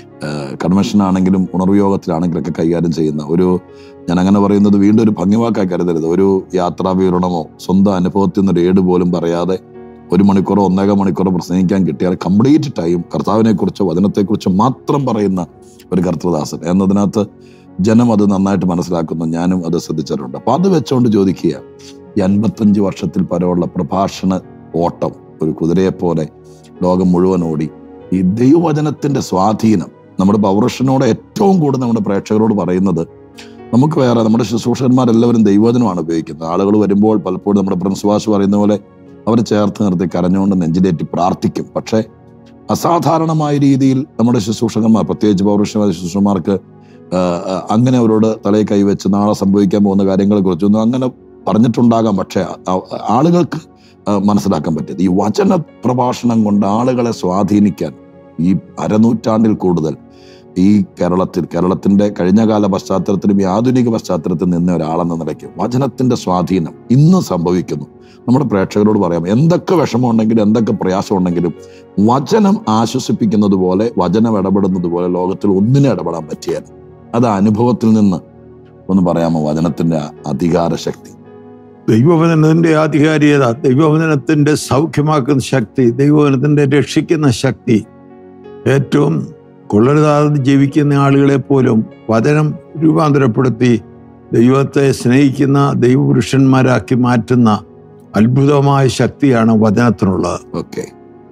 കൺവെൻഷൻ ആണെങ്കിലും ഉണർവ് യോഗത്തിലാണെങ്കിലും ഒക്കെ കൈകാര്യം ചെയ്യുന്ന ഒരു ഞാൻ അങ്ങനെ പറയുന്നത് വീണ്ടും ഒരു ഭംഗിവാക്കായി കരുതരുത് ഒരു യാത്രാ വിവരണമോ സ്വന്തം അനുഭവത്തിൽ നിന്ന് ഒരു ഏട് പോലും പറയാതെ ഒരു മണിക്കൂറോ ഒന്നേക മണിക്കൂറോ പ്രസംഗിക്കാൻ കിട്ടിയാൽ കംപ്ലീറ്റ് ടൈം കർത്താവിനെ കുറിച്ചോ വചനത്തെക്കുറിച്ചോ മാത്രം പറയുന്ന ഒരു കർത്തൃദാസൻ എന്നതിനകത്ത് ജനം അത് നന്നായിട്ട് മനസ്സിലാക്കുന്നു ഞാനും അത് ശ്രദ്ധിച്ചിട്ടുണ്ട് അപ്പൊ അത് വെച്ചുകൊണ്ട് ചോദിക്കുക ഈ അൻപത്തഞ്ച് വർഷത്തിൽ പരമുള്ള പ്രഭാഷണ ഓട്ടം ഒരു കുതിരയെ പോലെ ലോകം മുഴുവൻ ഓടി ഈ ദൈവവചനത്തിന്റെ സ്വാധീനം നമ്മുടെ പൗരുഷനോട് ഏറ്റവും കൂടുതൽ നമ്മുടെ പ്രേക്ഷകരോട് പറയുന്നത് നമുക്ക് വേറെ നമ്മുടെ ശുശ്രൂഷകന്മാരെല്ലാവരും ദൈവവചനമാണ് ഉപയോഗിക്കുന്നത് ആളുകൾ വരുമ്പോൾ പലപ്പോഴും നമ്മുടെ പ്രിൻസ് വാസ് പറയുന്ന പോലെ അവരെ ചേർത്ത് നിർത്തി കരഞ്ഞുകൊണ്ട് നെഞ്ചിലേറ്റി പ്രാർത്ഥിക്കും പക്ഷേ അസാധാരണമായ രീതിയിൽ നമ്മുടെ ശുശ്രൂഷകന്മാർ പ്രത്യേകിച്ച് പൗരുഷമായ ശുശ്രൂഷന്മാർക്ക് ആ, ആ, അങ്ങനെ അവരോട് തലയിൽ കൈവച്ച് നാളെ സംഭവിക്കാൻ പോകുന്ന കാര്യങ്ങളെ കുറിച്ചൊന്നും അങ്ങനെ പറഞ്ഞിട്ടുണ്ടാകാം പക്ഷേ ആ- ആളുകൾക്ക് ആ, മനസ്സിലാക്കാൻ പറ്റിയത് ഈ വചന പ്രഭാഷണം കൊണ്ട് ആളുകളെ സ്വാധീനിക്കാൻ ഈ അരനൂറ്റാണ്ടിൽ കൂടുതൽ ഈ കേരളത്തിൽ കേരളത്തിന്റെ കഴിഞ്ഞകാല പശ്ചാത്തലത്തിലും ഈ ആധുനിക പശ്ചാത്തലത്തിൽ നിന്ന ഒരാളെന്ന നിലയ്ക്ക് വചനത്തിന്റെ സ്വാധീനം ഇന്ന് സംഭവിക്കുന്നു നമ്മുടെ പ്രേക്ഷകരോട് പറയാം എന്തൊക്കെ വിഷമമുണ്ടെങ്കിലും എന്തൊക്കെ പ്രയാസമുണ്ടെങ്കിലും വചനം ആശ്വസിപ്പിക്കുന്നത് പോലെ വചനം ഇടപെടുന്നത് പോലെ ലോകത്തിൽ ഒന്നിനും ഇടപെടാൻ പറ്റിയാൽ അത് അനുഭവത്തിൽ നിന്ന് ഒന്ന് പറയാമോ വചനത്തിന്റെ അധികാര ശക്തി ദൈവവചനത്തിന്റെ ആധികാരികത ദൈവവചനത്തിന്റെ സൗഖ്യമാക്കുന്ന ശക്തി ദൈവവചനത്തിന്റെ രക്ഷിക്കുന്ന ശക്തി ഏറ്റവും കൊള്ളരുതാതെ ജീവിക്കുന്ന ആളുകളെ പോലും വചനം രൂപാന്തരപ്പെടുത്തി ദൈവത്തെ സ്നേഹിക്കുന്ന ദൈവപുരുഷന്മാരാക്കി മാറ്റുന്ന അത്ഭുതമായ ശക്തിയാണ് വചനത്തിനുള്ളത് ഓക്കെ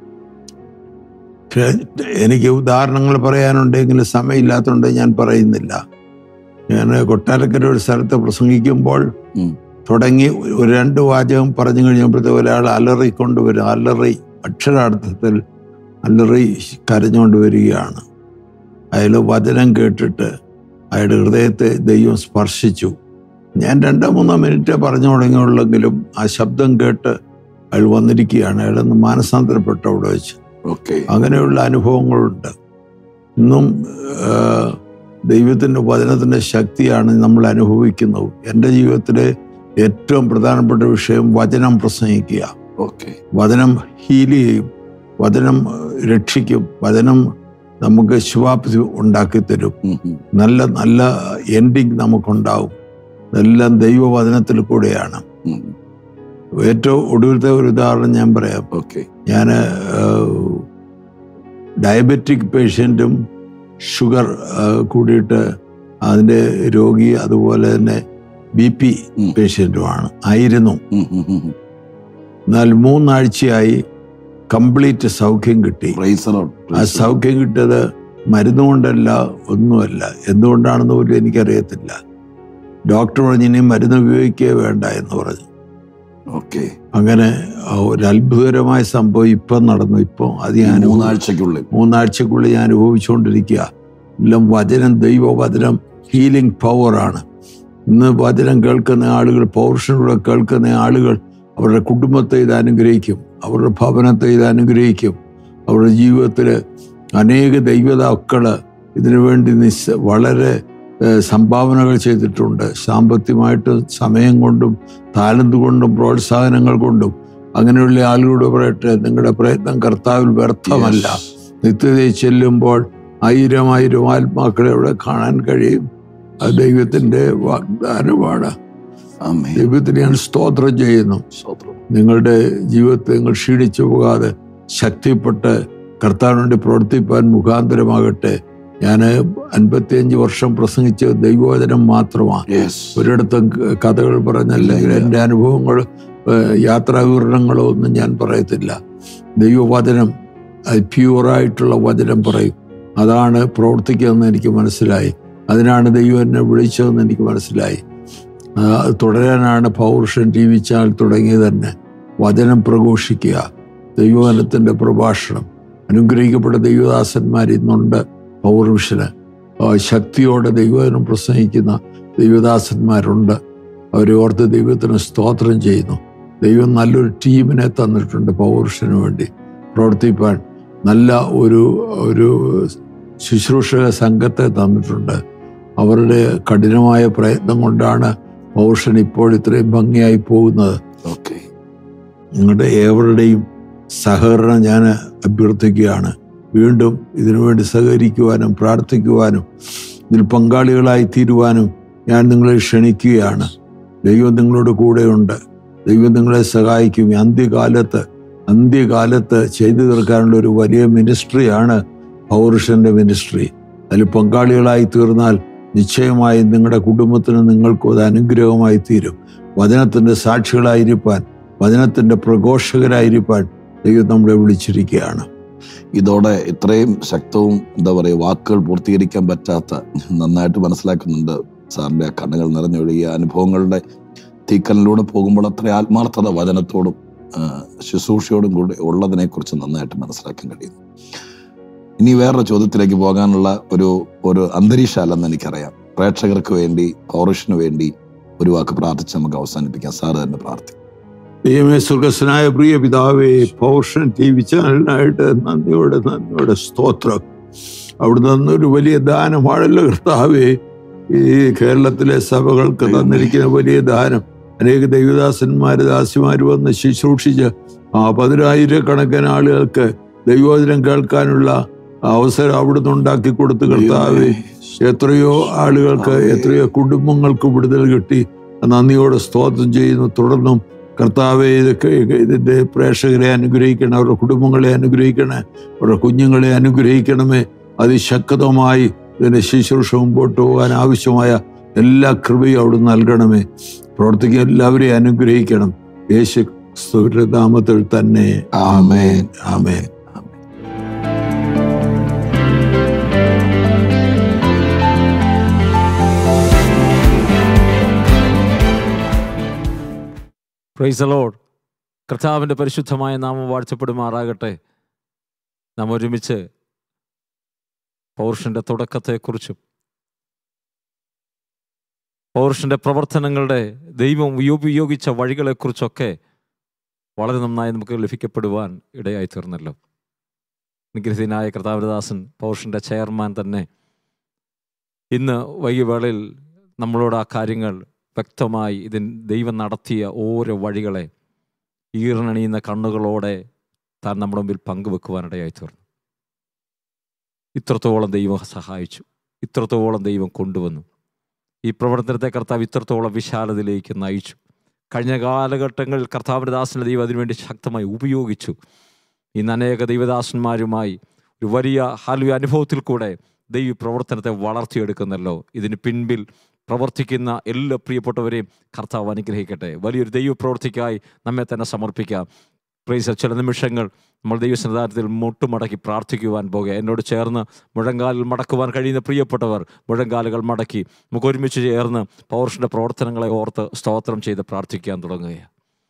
പക്ഷേ എനിക്ക് ഉദാഹരണങ്ങൾ പറയാനുണ്ടെങ്കിൽ സമയമില്ലാത്തതുകൊണ്ട് ഞാൻ പറയുന്നില്ല ഞാൻ കൊട്ടാരക്കര ഒരു സ്ഥലത്ത് പ്രസംഗിക്കുമ്പോൾ ഉം. തുടങ്ങി ഒരു രണ്ട് വാചകം പറഞ്ഞു കഴിഞ്ഞപ്പോഴത്തെ ഒരാൾ അലറിക്കൊണ്ട് വരും അലറി അക്ഷരാർത്ഥത്തിൽ അലറി കരഞ്ഞുകൊണ്ട് വരികയാണ് അയാൾ വചനം കേട്ടിട്ട് അയാളുടെ ഹൃദയത്തെ ദൈവം സ്പർശിച്ചു ഞാൻ രണ്ടോ മൂന്നോ മിനിറ്റ് പറഞ്ഞു തുടങ്ങിയുള്ളെങ്കിലും ആ ശബ്ദം കേട്ട് അയാൾ വന്നിരിക്കുകയാണ് അയാളൊന്ന് മാനസാന്തരപ്പെട്ടു അവിടെ വെച്ച് ഓക്കെ അങ്ങനെയുള്ള അനുഭവങ്ങളുണ്ട് ഇന്നും ആ, ദൈവത്തിൻ്റെ വചനത്തിൻ്റെ ശക്തിയാണ് നമ്മൾ അനുഭവിക്കുന്നത് എൻ്റെ ജീവിതത്തിലെ ഏറ്റവും പ്രധാനപ്പെട്ട വിഷയം വചനം പ്രസംഗിക്കുക ഓക്കെ വചനം ഹീൽ ചെയ്യും വചനം രക്ഷിക്കും വചനം നമുക്ക് ശുഭാപ്തി ഉണ്ടാക്കി തരും നല്ല നല്ല എൻഡിങ് നമുക്കുണ്ടാവും ഇതെല്ലാം ദൈവവചനത്തിൽ കൂടെയാണ് ഏറ്റവും ഒടുവിലത്തെ ഒരു ഉദാഹരണം ഞാൻ പറയാം ഓക്കെ ഞാൻ ഡയബറ്റിക് പേഷ്യൻറ്റും ഷുഗർ കൂടിയിട്ട് അതിൻ്റെ രോഗി അതുപോലെ തന്നെ ബി പി ഉം. പേഷ്യൻറ്റുമാണ് ആയിരുന്നു എന്നാൽ മൂന്നാഴ്ചയായി കംപ്ലീറ്റ് സൗഖ്യം കിട്ടി ആ സൗഖ്യം കിട്ടിയത് മരുന്ന് കൊണ്ടല്ല ഒന്നുമല്ല എന്തുകൊണ്ടാണെന്ന് പോലും എനിക്കറിയത്തില്ല ഡോക്ടർ പറഞ്ഞു ഇനി മരുന്ന് ഉപയോഗിക്കുകയേ വേണ്ട എന്ന് പറഞ്ഞു ഓക്കെ അങ്ങനെ ആ, ഒരു അത്ഭുതകരമായ സംഭവം ഇപ്പം നടന്നു ഇപ്പം അത് ഞാൻ അനുഭവി- മൂന്നാഴ്ചക്കുള്ളിൽ മൂന്നാഴ്ചക്കുള്ളിൽ ഞാൻ അനുഭവിച്ചുകൊണ്ടിരിക്കുക എല്ലാം വചനം ദൈവവചനം ഹീലിംഗ് പവറാണ് ഇന്ന് വചനം കേൾക്കുന്ന ആളുകൾ പൗരുഷനിലൂടെ കേൾക്കുന്ന ആളുകൾ അവരുടെ കുടുംബത്തെ ഇത് അനുഗ്രഹിക്കും അവരുടെ ഭവനത്തെ ഇത് അനുഗ്രഹിക്കും അവരുടെ ജീവിതത്തിൽ അനേക ദൈവതാക്കൾ ഇതിനു വേണ്ടി നിസ് വളരെ ഏഹ്, സംഭാവനകൾ ചെയ്തിട്ടുണ്ട് സാമ്പത്തികമായിട്ടും സമയം കൊണ്ടും താലന്ത് കൊണ്ടും പ്രോത്സാഹനങ്ങൾ കൊണ്ടും അങ്ങനെയുള്ള ആളുകളോട് പറയട്ടെ നിങ്ങളുടെ പ്രയത്നം കർത്താവിൽ വ്യർത്ഥമല്ല Yes. നിത്യതയിൽ ചെല്ലുമ്പോൾ ആയിരം ആയിരം ആത്മാക്കളെ അവിടെ കാണാൻ കഴിയും അത് ദൈവത്തിന്റെ വാഗ്ദാനമാണ് ആമേൻ. ദൈവത്തിന് ഞാൻ സ്തോത്രം ചെയ്യുന്നു സ്തോത്രം. നിങ്ങളുടെ ജീവിതത്തെ നിങ്ങൾ ക്ഷീണിച്ചു പോകാതെ ശക്തിപ്പെട്ട് കർത്താവിന് വേണ്ടി പ്രവർത്തിപ്പാൻ മുഖാന്തരമാകട്ടെ ഞാൻ അൻപത്തിയഞ്ച് വർഷം പ്രസംഗിച്ച ദൈവവചനം മാത്രമാണ് Yes. ഒരിടത്തും ക- കഥകൾ പറഞ്ഞല്ലെങ്കിൽ എൻ്റെ അനുഭവങ്ങൾ ഏഹ്, യാത്രാ വിവരണങ്ങളോ ഒന്നും ഞാൻ പറയത്തില്ല ദൈവവചനം അത് പ്യൂറായിട്ടുള്ള വചനം പറയും അതാണ് പ്രവർത്തിക്കുന്നതെന്ന് എനിക്ക് മനസ്സിലായി അതിനാണ് ദൈവം എന്നെ വിളിച്ചതെന്ന് എനിക്ക് മനസ്സിലായി ആ, അത് തുടരാനാണ് പൗരുഷൻ ടി വി ചാനൽ തുടങ്ങിയത് തന്നെ വചനം പ്രഘോഷിക്കുക ദൈവവചനത്തിൻ്റെ പ്രഭാഷണം അനുഗ്രഹിക്കപ്പെട്ട ദൈവദാസന്മാർ ഇന്നുണ്ട് പൗർവിഷന് ശക്തിയോടെ ദൈവവചനം പ്രസംഗിക്കുന്ന ദൈവദാസന്മാരുണ്ട് അവരെ ഓർത്ത് ദൈവത്തിന് സ്തോത്രം ചെയ്യുന്നു ദൈവം നല്ലൊരു ടീമിനെ തന്നിട്ടുണ്ട് പൗരുഷന് വേണ്ടി പ്രവർത്തിപ്പാൻ നല്ല ഒരു ഒരു ശുശ്രൂഷക സംഘത്തെ തന്നിട്ടുണ്ട് അവരുടെ കഠിനമായ പ്രയത്നം കൊണ്ടാണ് പൗരുഷൻ ഇപ്പോൾ ഇത്രയും ഭംഗിയായി പോകുന്നത് ഓക്കെ നിങ്ങളുടെ ഏവരുടെയും സഹകരണം ഞാൻ അഭ്യർത്ഥിക്കുകയാണ് വീണ്ടും ഇതിനുവേണ്ടി സഹകരിക്കുവാനും പ്രാർത്ഥിക്കുവാനും ഇതിൽ പങ്കാളികളായി തീരുവാനും ഞാൻ നിങ്ങളെ ക്ഷണിക്കുകയാണ് ദൈവം നിങ്ങളോട് കൂടെയുണ്ട് ദൈവം നിങ്ങളെ സഹായിക്കും ഈ അന്ത്യകാലത്ത് അന്ത്യകാലത്ത് ചെയ്തു തീർക്കാനുള്ള ഒരു വലിയ മിനിസ്ട്രിയാണ് പൗരുഷന്റെ മിനിസ്ട്രി അതിൽ പങ്കാളികളായി തീർന്നാൽ നിശ്ചയമായും നിങ്ങളുടെ കുടുംബത്തിന് നിങ്ങൾക്കും അത് അനുഗ്രഹമായി തീരും വചനത്തിന്റെ സാക്ഷികളായിരിക്കാൻ വചനത്തിന്റെ പ്രഘോഷകരായിരിക്കാൻ ദൈവം നമ്മളെ വിളിച്ചിരിക്കുകയാണ് ഇതോടെ ഇത്രയും ശക്തവും എന്താ പറയുക വാക്കുകൾ പൂർത്തീകരിക്കാൻ പറ്റാത്ത നന്നായിട്ട് മനസ്സിലാക്കുന്നുണ്ട് സാറിന്റെ ആ കണ്ണുകൾ നിറഞ്ഞൊഴുകിയ അനുഭവങ്ങളുടെ തീക്കലിലൂടെ പോകുമ്പോൾ അത്ര ആത്മാർത്ഥത വചനത്തോടും ആ, ശുശ്രൂഷയോടും കൂടി ഉള്ളതിനെ കുറിച്ച് നന്നായിട്ട് മനസ്സിലാക്കാൻ കഴിയുന്നു ഇനി വേറൊരു ചോദ്യത്തിലേക്ക് പോകാനുള്ള ഒരു ഒരു അന്തരീക്ഷമല്ലെന്ന് എനിക്കറിയാം പ്രേക്ഷകർക്ക് വേണ്ടി പൗരുഷന് വേണ്ടി ഒരു വാക്ക് പ്രാർത്ഥിച്ച് നമുക്ക് അവസാനിപ്പിക്കാം സാറ് തന്നെ പ്രാർത്ഥിക്കും ദൈവമേ സ്വർഗസ്വനായ പ്രിയ പിതാവേ പൗർഷൻ ടി വി ചാനലിനായിട്ട് നന്ദിയോടെ നന്ദിയോടെ സ്തോത്രം അവിടെ നിന്നൊരു വലിയ ദാനമാണല്ലോ കർത്താവേ ഈ കേരളത്തിലെ സഭകൾക്ക് തന്നിരിക്കുന്ന വലിയ ദാനം അനേക ദൈവദാസന്മാര് ദാസിമാര് വന്ന് ശുശ്രൂഷിച്ച് ആ പതിനായിരക്കണക്കിന് ആളുകൾക്ക് ദൈവോചനം കേൾക്കാനുള്ള ആ അവസരം അവിടുന്ന് ഉണ്ടാക്കി കൊടുത്ത് കർത്താവെ എത്രയോ ആളുകൾക്ക് എത്രയോ കുടുംബങ്ങൾക്ക് വിടുതൽ കിട്ടി നന്ദിയോടെ സ്തോത്രം ചെയ്യുന്നു തുടർന്നും കർത്താവെ ഇതൊക്കെ ഇതിൻ്റെ പ്രേക്ഷകരെ അനുഗ്രഹിക്കണം അവരുടെ കുടുംബങ്ങളെ അനുഗ്രഹിക്കണേ അവരുടെ കുഞ്ഞുങ്ങളെ അനുഗ്രഹിക്കണമേ അതിശക്തമായി ഇതിൻ്റെ ശുശ്രൂഷ മുമ്പോട്ട് പോകാൻ ആവശ്യമായ എല്ലാ കൃപയും അവിടെ നൽകണമേ പ്രവർത്തിക്കാൻ എല്ലാവരെയും അനുഗ്രഹിക്കണം യേശു ക്രിസ്തുവിന്റെ നാമത്തിൽ തന്നെ ആമേൻ ആമേൻ പ്രൈസ് ലോഡ് കർത്താവിൻ്റെ പരിശുദ്ധമായ നാമം വാഴ്ചപ്പെടുമാറാകട്ടെ നാം ഒരുമിച്ച് പൗരുഷൻ്റെ തുടക്കത്തെക്കുറിച്ചും പൗരുഷൻ്റെ പ്രവർത്തനങ്ങളുടെ ദൈവം ഉപയോഗിച്ച വഴികളെക്കുറിച്ചൊക്കെ വളരെ നന്നായി നമുക്ക് ലഭിക്കപ്പെടുവാൻ ഇടയായി തീർന്നല്ലോ നിഗ്രഹീനായ കർത്താവരദാസൻ പൗരുഷൻ്റെ ചെയർമാൻ തന്നെ ഇന്ന് വൈകിവേളയിൽ നമ്മളോട് ആ കാര്യങ്ങൾ വ്യക്തമായി ഇതിൻ ദൈവം നടത്തിയ ഓരോ വഴികളെ ഈറനണിയുന്ന കണ്ണുകളോടെ താൻ നമ്മുടെ മുമ്പിൽ പങ്കുവെക്കുവാനിടയായി തീർന്നു ഇത്രത്തോളം ദൈവം സഹായിച്ചു ഇത്രത്തോളം ദൈവം കൊണ്ടുവന്നു ഈ പ്രവർത്തനത്തെ കർത്താവ് ഇത്രത്തോളം വിശാലതയിലേക്ക് നയിച്ചു കഴിഞ്ഞ കാലഘട്ടങ്ങളിൽ കർത്താവിൻ്റെ ദാസനെ ദൈവം അതിനുവേണ്ടി ശക്തമായി ഉപയോഗിച്ചു ഇന്ന് അനേക ദൈവദാസന്മാരുമായി ഒരു വലിയ ഹാലുയ അനുഭവത്തിൽ കൂടെ ദൈവ പ്രവർത്തനത്തെ വളർത്തിയെടുക്കുന്നല്ലോ ഇതിന് പിൻപിൽ പ്രവർത്തിക്കുന്ന എല്ലാ പ്രിയപ്പെട്ടവരെയും കർത്താവ് അനുഗ്രഹിക്കട്ടെ വലിയൊരു ദൈവ പ്രവൃത്തിക്കായി നമ്മെ തന്നെ സമർപ്പിക്കാം പ്രൈസ് ചില നിമിഷങ്ങൾ നമ്മൾ ദൈവസന്നിധാനത്തിൽ മുട്ടുമടക്കി പ്രാർത്ഥിക്കുവാൻ പോകുക എന്നോട് ചേർന്ന് മുഴങ്കാലിൽ മടക്കുവാൻ കഴിയുന്ന പ്രിയപ്പെട്ടവർ മുഴങ്കാലുകൾ മടക്കി നമുക്ക് ഒരുമിച്ച് ചേർന്ന് പൗർഷൻ്റെ പ്രവർത്തനങ്ങളെ ഓർത്ത് സ്തോത്രം ചെയ്ത് പ്രാർത്ഥിക്കാൻ തുടങ്ങുകയാണ്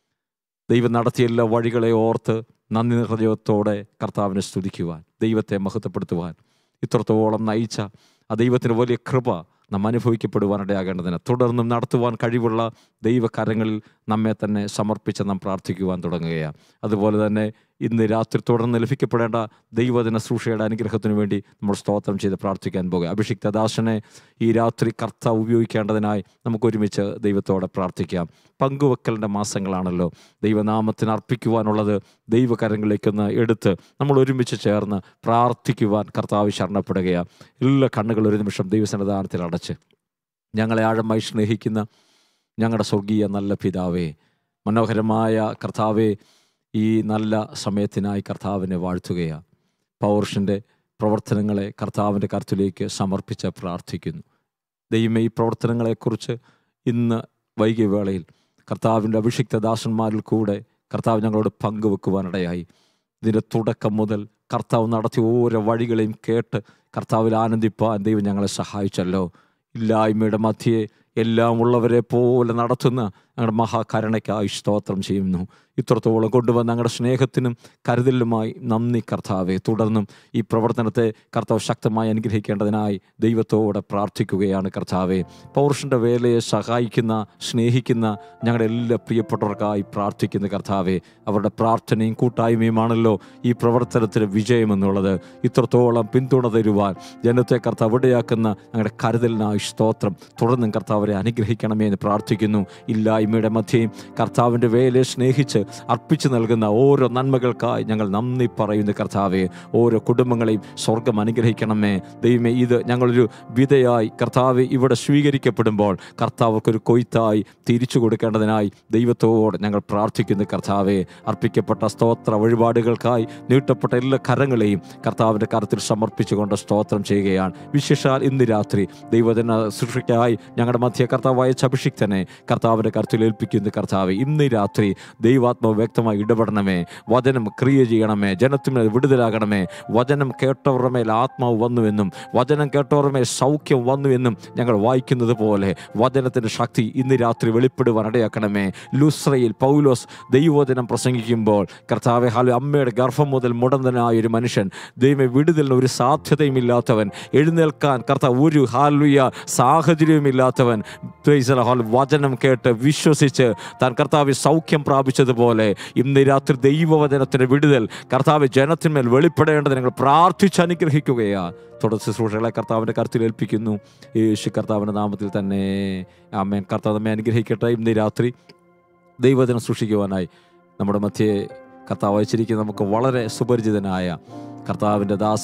ദൈവം നടത്തിയ എല്ലാ വഴികളെ ഓർത്ത് നന്ദി ഹൃദയത്തോടെ കർത്താവിനെ സ്തുതിക്കുവാൻ ദൈവത്തെ മഹത്വപ്പെടുത്തുവാൻ ഇത്രത്തോളം നയിച്ച ആ ദൈവത്തിന് വലിയ കൃപ നാം അനുഭവിക്കപ്പെടുവാനിടയാകേണ്ടതിന് തുടർന്നും നടത്തുവാൻ കഴിവുള്ള ദൈവകരങ്ങളിൽ നമ്മെ തന്നെ സമർപ്പിച്ച് നാം പ്രാർത്ഥിക്കുവാൻ തുടങ്ങുകയാണ് അതുപോലെ തന്നെ ഇന്ന് രാത്രി തുടർന്ന് ലഭിക്കപ്പെടേണ്ട ദൈവദിന സൂക്ഷയുടെ അനുഗ്രഹത്തിനു വേണ്ടി നമ്മൾ സ്തോത്രം ചെയ്ത് പ്രാർത്ഥിക്കാൻ പോകുക അഭിഷിക്ത ദാസനെ ഈ രാത്രി കർത്ത ഉപയോഗിക്കേണ്ടതിനായി നമുക്ക് ഒരുമിച്ച് ദൈവത്തോടെ പ്രാർത്ഥിക്കാം പങ്കുവെക്കലിൻ്റെ മാസങ്ങളാണല്ലോ ദൈവനാമത്തിന് അർപ്പിക്കുവാനുള്ളത് ദൈവകരങ്ങളിലേക്കൊന്ന് എടുത്ത് നമ്മൾ ഒരുമിച്ച് ചേർന്ന് പ്രാർത്ഥിക്കുവാൻ കർത്താവ് ശരണപ്പെടുകയാണ് എല്ലാ കണ്ണുകളും ഒരു നിമിഷം ദൈവസന്നിധാനത്തിൽ അടച്ച് ഞങ്ങളെ ആഴമായി സ്നേഹിക്കുന്ന ഞങ്ങളുടെ സ്വർഗീയ നല്ല പിതാവേ മനോഹരമായ കർത്താവെ ഈ നല്ല സമയത്തിനായി കർത്താവിനെ വാഴ്ത്തുകയാണ് പൗർഷൻ്റെ പ്രവർത്തനങ്ങളെ കർത്താവിൻ്റെ കരുത്തിലേക്ക് സമർപ്പിച്ച് പ്രാർത്ഥിക്കുന്നു ദൈവമേ ഈ പ്രവർത്തനങ്ങളെക്കുറിച്ച് ഇന്ന് വൈകിയ വേളയിൽ കർത്താവിൻ്റെ അഭിഷിക്ത ദാസന്മാരിൽ കൂടെ കർത്താവ് ഞങ്ങളോട് പങ്കുവെക്കുവാനിടയായി ഇതിൻ്റെ തുടക്കം മുതൽ കർത്താവ് നടത്തിയ ഓരോ വഴികളെയും കേട്ട് കർത്താവിൽ ആനന്ദിപ്പാൻ ദൈവം ഞങ്ങളെ സഹായിച്ചല്ലോ ഇല്ലായ്മയുടെ മധ്യേ എല്ലാം ഉള്ളവരെ പോലെ നടത്തുന്ന ഞങ്ങളുടെ മഹാകരുണയ്ക്കായി സ്തോത്രം ചെയ്യുന്നു ഇത്രത്തോളം കൊണ്ടുവന്ന ഞങ്ങളുടെ സ്നേഹത്തിനും കരുതലിലുമായി നന്ദി കർത്താവെ തുടർന്നും ഈ പ്രവർത്തനത്തെ കർത്താവ് ശക്തമായി അനുഗ്രഹിക്കേണ്ടതിനായി ദൈവത്തോടെ പ്രാർത്ഥിക്കുകയാണ് കർത്താവെ പൗരുഷൻ്റെ വേലയെ സഹായിക്കുന്ന സ്നേഹിക്കുന്ന ഞങ്ങളുടെ എല്ലാ പ്രിയപ്പെട്ടവർക്കായി പ്രാർത്ഥിക്കുന്ന കർത്താവെ അവരുടെ പ്രാർത്ഥനയും കൂട്ടായ്മയുമാണല്ലോ ഈ പ്രവർത്തനത്തിന് വിജയമെന്നുള്ളത് ഇത്രത്തോളം പിന്തുണ തരുവാൻ ജനത്തെ കർത്താവ് ഇടയാക്കുന്ന ഞങ്ങളുടെ കരുതലിനായി സ്തോത്രം തുടർന്നും കർത്താവരെ അനുഗ്രഹിക്കണമേ എന്ന് പ്രാർത്ഥിക്കുന്നു ഇല്ലായ്മയുടെ മധ്യയും കർത്താവിൻ്റെ വേലയെ സ്നേഹിച്ച് അർപ്പിച്ചു നൽകുന്ന ഓരോ നന്മകൾക്കായി ഞങ്ങൾ നന്ദി പറയുന്നു കർത്താവെ ഓരോ കുടുംബങ്ങളെയും സ്വർഗം അനുഗ്രഹിക്കണമേ ദൈവമേ ഇത് ഞങ്ങളൊരു വിധയായി കർത്താവ് ഇവിടെ സ്വീകരിക്കപ്പെടുമ്പോൾ കർത്താവർക്കൊരു കൊയ്ത്തായി തിരിച്ചു കൊടുക്കേണ്ടതിനായി ദൈവത്തോട് ഞങ്ങൾ പ്രാർത്ഥിക്കുന്നു കർത്താവെ അർപ്പിക്കപ്പെട്ട സ്തോത്ര വഴിപാടുകൾക്കായി നീട്ടപ്പെട്ട എല്ലാ കരങ്ങളെയും കർത്താവിൻ്റെ കരത്തിൽ സമർപ്പിച്ചുകൊണ്ട് സ്തോത്രം ചെയ്യുകയാണ് വിശേഷാൽ ഇന്ന് രാത്രി ദൈവജന സൃഷ്ടിക്കായി ഞങ്ങളുടെ മധ്യ കർത്താവായ അഭിഷിക്തനെ കർത്താവിൻ്റെ കരത്തിൽ ഏൽപ്പിക്കുന്നു കർത്താവ് ഇന്ന് രാത്രി ദൈവാത്മാവ് വ്യക്തമായി ഇടപെടണമേ വചനം ക്രിയ ചെയ്യണമേ ജനത്തിന് വിടുതലാകണമേ വചനം കേട്ടവരുടെ മേൽ ആത്മാവ് വന്നുവെന്നും വചനം കേട്ടവരുടെ മേൽ സൗഖ്യം വന്നുവെന്നും ഞങ്ങൾ വായിക്കുന്നത് പോലെ വചനത്തിൻ്റെ ശക്തി ഇന്ന് രാത്രി വെളിപ്പെടുവാൻ ഇടയാക്കണമേ ലുസ്രയിൽ പൗലോസ് ദൈവവചനം പ്രസംഗിക്കുമ്പോൾ കർത്താവെ ഹാലു അമ്മയുടെ ഗർഭം മുതൽ മുടന്തനായ ഒരു മനുഷ്യൻ ദൈവം വിടുതലിന് ഒരു സാധ്യതയും ഇല്ലാത്തവൻ എഴുന്നേൽക്കാൻ കർത്താവ് ഒരു ഹാലുയ സാഹചര്യവുമില്ലാത്തവൻ പ്രൈസ് ദ ഹാൽ വചനം കേട്ട് വിശ്വസിച്ച് താൻ കർത്താവ് സൗഖ്യം പ്രാപിച്ചതുപോലെ ഇന്ന് രാത്രി ദൈവവചനത്തിന് വിടുതൽ കർത്താവ് ജനത്തിന്മേൽ വെളിപ്പെടേണ്ടത് ഞങ്ങൾ പ്രാർത്ഥിച്ച് അനുഗ്രഹിക്കുകയാണ് തുടർ ശുശ്രൂഷകളെ കർത്താവിൻ്റെ കരുത്തിൽ ഏൽപ്പിക്കുന്നു യേശു കർത്താവിൻ്റെ നാമത്തിൽ തന്നെ അമ്മേൻ കർത്താവ് നമ്മെ അനുഗ്രഹിക്കട്ടെ ഇന്ന് രാത്രി ദൈവത്തിനെ സൃഷ്ടിക്കുവാനായി നമ്മുടെ മധ്യേ കർത്താവ് അയച്ചിരിക്കുന്ന നമുക്ക് വളരെ സുപരിചിതനായ കർത്താവിൻ്റെ ദാസൻ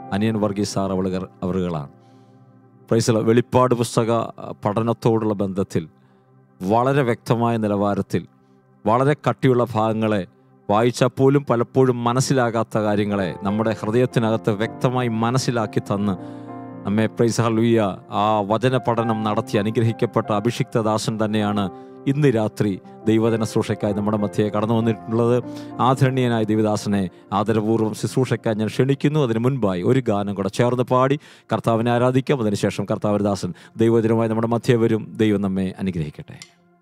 അനിയൻ വർഗീസ് സാർ അവളുകൾ അവറുകളാണ് പ്രൈസല വെളിപ്പാട് പുസ്തക പഠനത്തോടുള്ള ബന്ധത്തിൽ വളരെ വ്യക്തമായ നിലവാരത്തിൽ വളരെ കട്ടിയുള്ള ഭാഗങ്ങളെ വായിച്ചാൽ പോലും പലപ്പോഴും മനസ്സിലാകാത്ത കാര്യങ്ങളെ നമ്മുടെ ഹൃദയത്തിനകത്ത് വ്യക്തമായി മനസ്സിലാക്കി തന്ന് നമ്മെ പ്രൈസ് ഹലുയ്യ ആ വചന പഠനം നടത്തി അനുഗ്രഹിക്കപ്പെട്ട അഭിഷിക്തദാസൻ തന്നെയാണ് ഇന്ന് രാത്രി ദൈവജന ശുശ്രൂഷയ്ക്കായി നമ്മുടെ മധ്യയെ കടന്നു വന്നിട്ടുള്ളത് ആദരണീയനായ ദൈവദാസനെ ആദരപൂർവ്വം ശുശ്രൂഷയ്ക്കായി ഞാൻ ക്ഷണിക്കുന്നു അതിന് മുൻപായി ഒരു ഗാനം കൂടെ ചേർന്ന് പാടി കർത്താവിനെ ആരാധിക്കാം അതിനുശേഷം കർത്താവരദാസൻ ദൈവജനമായി നമ്മുടെ മധ്യ വരും ദൈവം നമ്മെ അനുഗ്രഹിക്കട്ടെ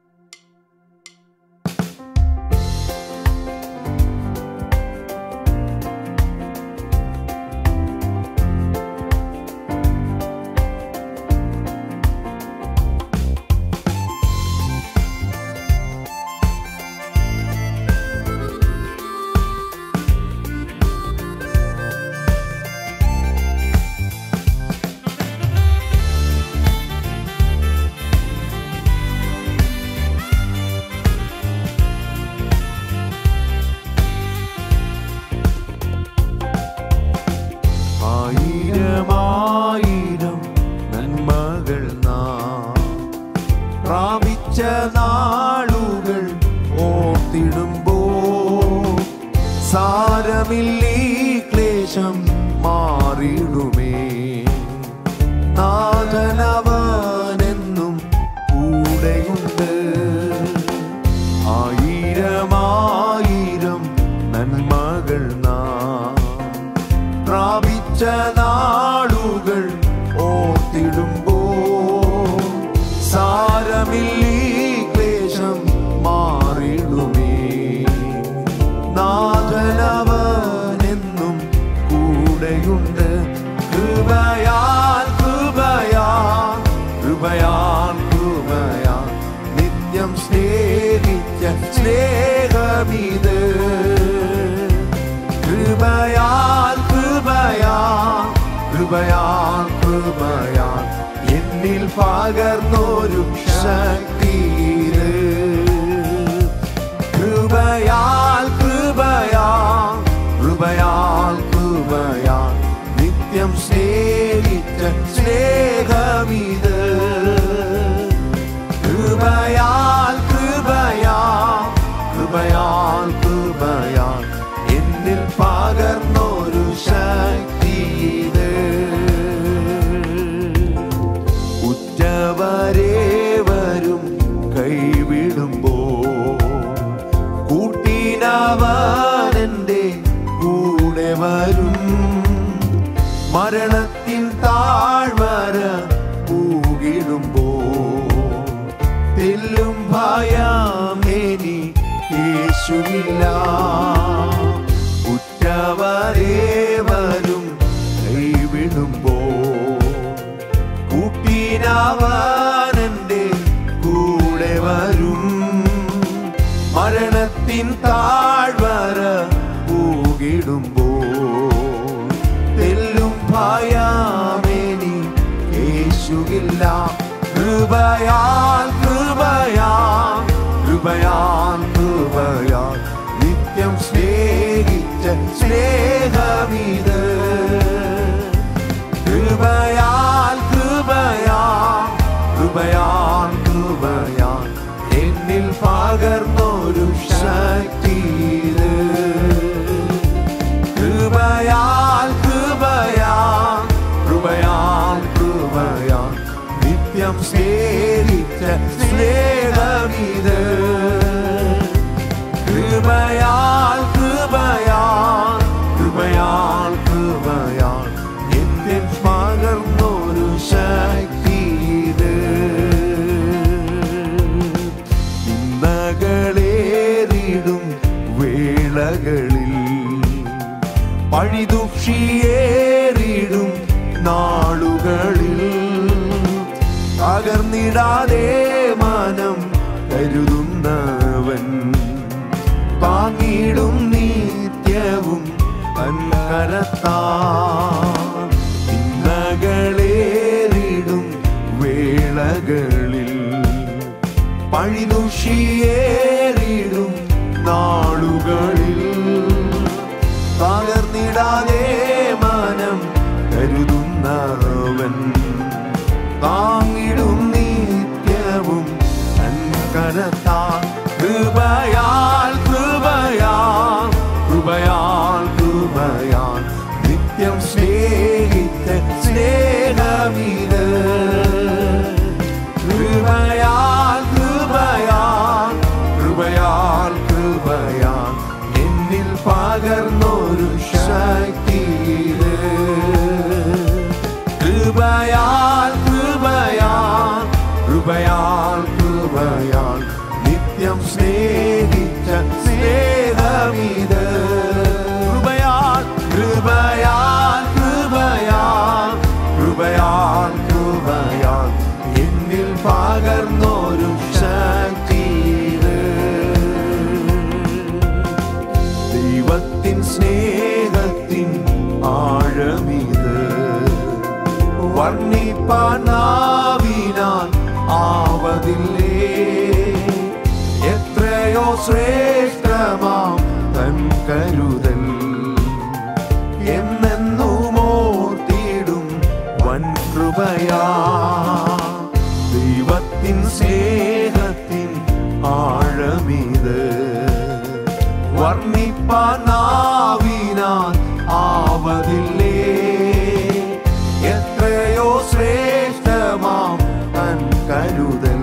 ആയിരമായിരം നന്മകൾ നാം പ്രാപിച്ച നാളുകൾ ഓർത്തിടുമ്പോ സാരമില്ലീ ക്ലേശം മാറിയിടുമേ നാഥനവനെന്നും കൂടെയുണ്ട് ആയിരമായിരം നന്മകൾ നാം പ്രാപിച്ച നാളുകൾ ഓർത്തിടുമ്പോ സാരമില്ലീ ക്ലേശം മാറിടുമേ നാഥനവനെന്നും കൂടെയുണ്ട് കൃപയാൽ കൃപയാൽ കൃപയാൽ കൃപയാൽ നിത്യം സ്നേഹിച്ച സ്നേഹമിത് കൃപയാൽ കൃപയാൽ കൃപയാൽ കൃപയാൽ എന്നിൽ പകർന്നൊരു ശക്തിയത് കൃപയാൽ കൃപയാൽ കൃപയാൽ കൃപയാൽ നിത്യം സ്നേഹിച്ച സ്നേഹമിത് കൃപയാൽ കൃപയാൽ കൃപയാൽ കൃപയാൽ എന്നിൽ പകർന്നൊരു ശക്തിയത് ഉറ്റവരെ വരും കൈവിടുമ്പോ കൂട്ടിനവനെന്റെ കൂടെ വരും മരണത്തിൻ താഴ്വര പൂകിടുമ്പോ തെല്ലും ഭയമേനി യേശുവില്ല ഉറ്റവരെ വരും കൈവിടുമ്പോ കൂട്ടിനവനെന്റെ കൂടെ വരും മരണത്തിൻ താഴ്വര പൂകിടുമ്പോ തെല്ലും ഭയമേനി യേശുവില്ല കൃപയാൽ കൃപയാൽ കൃപയാൽ കൃപയാൽ നിത്യം സ്നേഹിച്ച സ്നേഹമിത് കൃപയാൽ കൃപയാൽ കൃപയാൽ കൃപയാൽ എന്നിൽ പകർന്നൊരു ശക്തിയത് കൃപയാൽ കൃപയാൽ കൃപയാൽ കൃപയാൽ നിത്യം സ്നേഹിച്ച സ്നേഹമിത് കൃപയാൽ കൃപയാൽ കൃപയാൽ കൃപയാൽ എന്നിൽ പകർന്നൊരു ശക്തിയത് നിന്ദകളേറിടും വേളകളിൽ പഴിതുഷിയേറിടും നാളുകളിൽ തകർന്നിടാതെ മനം കരുതുന്നവൻ താങ്ങിടും നിത്യവും അൻകരത്താ ഇന്നകളേറിടും വേളകളിൽ പഴിതുഷിയേറിടും നാളുകളിൽ തകർന്നിടാതെ മനം സ്നേഹിച്ച സ്നേഹമിത് കൃപയാൽ കൃപയാൽ കൃപയാൽ കൃപയാൽ കൃപയാൽ എന്നിൽ പകർന്നൊരു ശക്തിയത് ദൈവത്തിൻ സ്നേഹത്തിൻ ആഴമിത് വർണ്ണിപ്പാനാവിനാൽ ആവതില്ലേ എത്രയോ ശ്രേഷ്ഠമാം തൻ കരുതൽ എന്നെന്നും ഓർത്തിടും വൻ കൃപയാ ദൈവത്തിൻ സ്നേഹത്തിൻ ആഴമിത് വർണ്ണിപ്പാനാവിനാൽ ആവതില്ലേ എത്രയോ ശ്രേഷ്ഠമാം തൻ കരുതൽ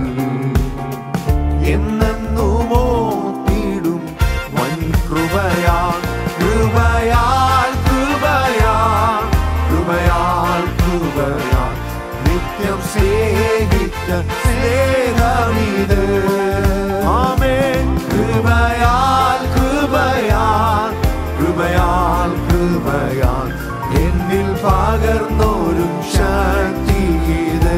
എന്നെന്നും ഓർത്തിടും വൻ കൃപയാൽ കൃപയാൽ കൃപയാൽ കൃപയാൽ കൃപയാൽ നിത്യം സ്നേഹിച്ച സ്നേഹമിത് ആമേൻ കൃപയാൽ കൃപയാൽ കൃപയാൽ കൃപയാൽ എന്നിൽ പകർന്നൊരു ശക്തി ഇത്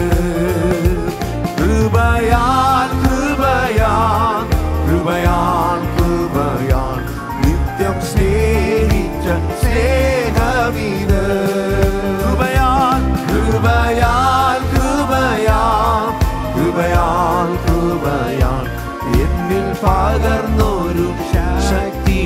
കൃപയാൽ കൃപയാൽ കൃപയാൽ കൃപയാൽ നിത്യം സ്നേഹിച്ച സ്നേഹമിത് കൃപയാൽ കൃപയാൽ കൃപയാൽ കൃപയാൽ കൃപയാൽ എന്നിൽ പകർന്നൊരു ശക്തി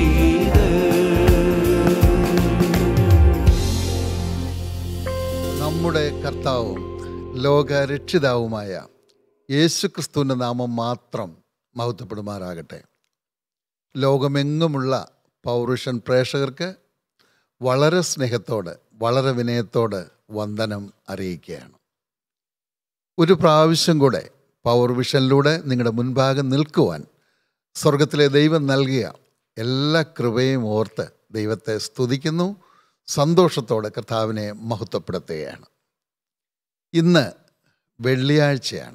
നമ്മുടെ കർത്താവും ലോകരക്ഷിതാവുമായ യേശുക്രിസ്തുവിൻ്റെ നാമം മാത്രം മഹത്വപ്പെടുമാറാകട്ടെ ലോകമെങ്ങുമുള്ള പൗരുഷൻ പ്രേക്ഷകർക്ക് വളരെ സ്നേഹത്തോടെ വളരെ വിനയത്തോടെ വന്ദനം അറിയിക്കുകയാണ് ഒരു പ്രാവശ്യം കൂടെ പവർ വിഷനിലൂടെ നിങ്ങളുടെ മുൻഭാഗം നിൽക്കുവാൻ സ്വർഗത്തിലെ ദൈവം നൽകിയ എല്ലാ കൃപയും ഓർത്ത് ദൈവത്തെ സ്തുതിക്കുന്നു സന്തോഷത്തോടെ കർത്താവിനെ മഹത്വപ്പെടുത്തുകയാണ് ഇന്ന് വെള്ളിയാഴ്ചയാണ്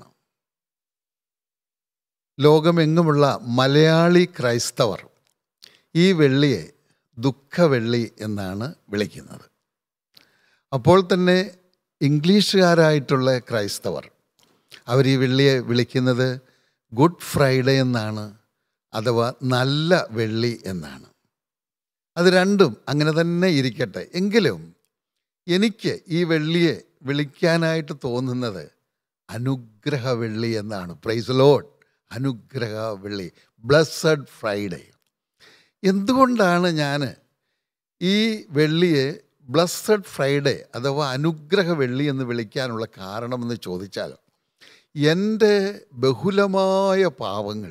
ലോകമെങ്ങുമുള്ള മലയാളി ക്രൈസ്തവർ ഈ വെള്ളിയെ ദുഃഖവെള്ളി എന്നാണ് വിളിക്കുന്നത് അപ്പോൾ തന്നെ ഇംഗ്ലീഷുകാരായിട്ടുള്ള ക്രൈസ്തവർ അവർ ഈ വെള്ളിയെ വിളിക്കുന്നത് ഗുഡ് ഫ്രൈഡേ എന്നാണ് അഥവാ നല്ല വെള്ളി എന്നാണ് അത് രണ്ടും അങ്ങനെ തന്നെ ഇരിക്കട്ടെ എങ്കിലും എനിക്ക് ഈ വെള്ളിയെ വിളിക്കാനായിട്ട് തോന്നുന്നത് അനുഗ്രഹ വെള്ളി എന്നാണ് പ്രൈസ് ലോഡ് അനുഗ്രഹ വെള്ളി ബ്ലസ്സഡ് ഫ്രൈഡേ എന്തുകൊണ്ടാണ് ഞാൻ ഈ വെള്ളിയെ ബ്ലസ്സഡ് ഫ്രൈഡേ അഥവാ അനുഗ്രഹ വെള്ളി എന്ന് വിളിക്കാനുള്ള കാരണമെന്ന് ചോദിച്ചാൽ എൻ്റെ ബഹുലമായ പാവങ്ങൾ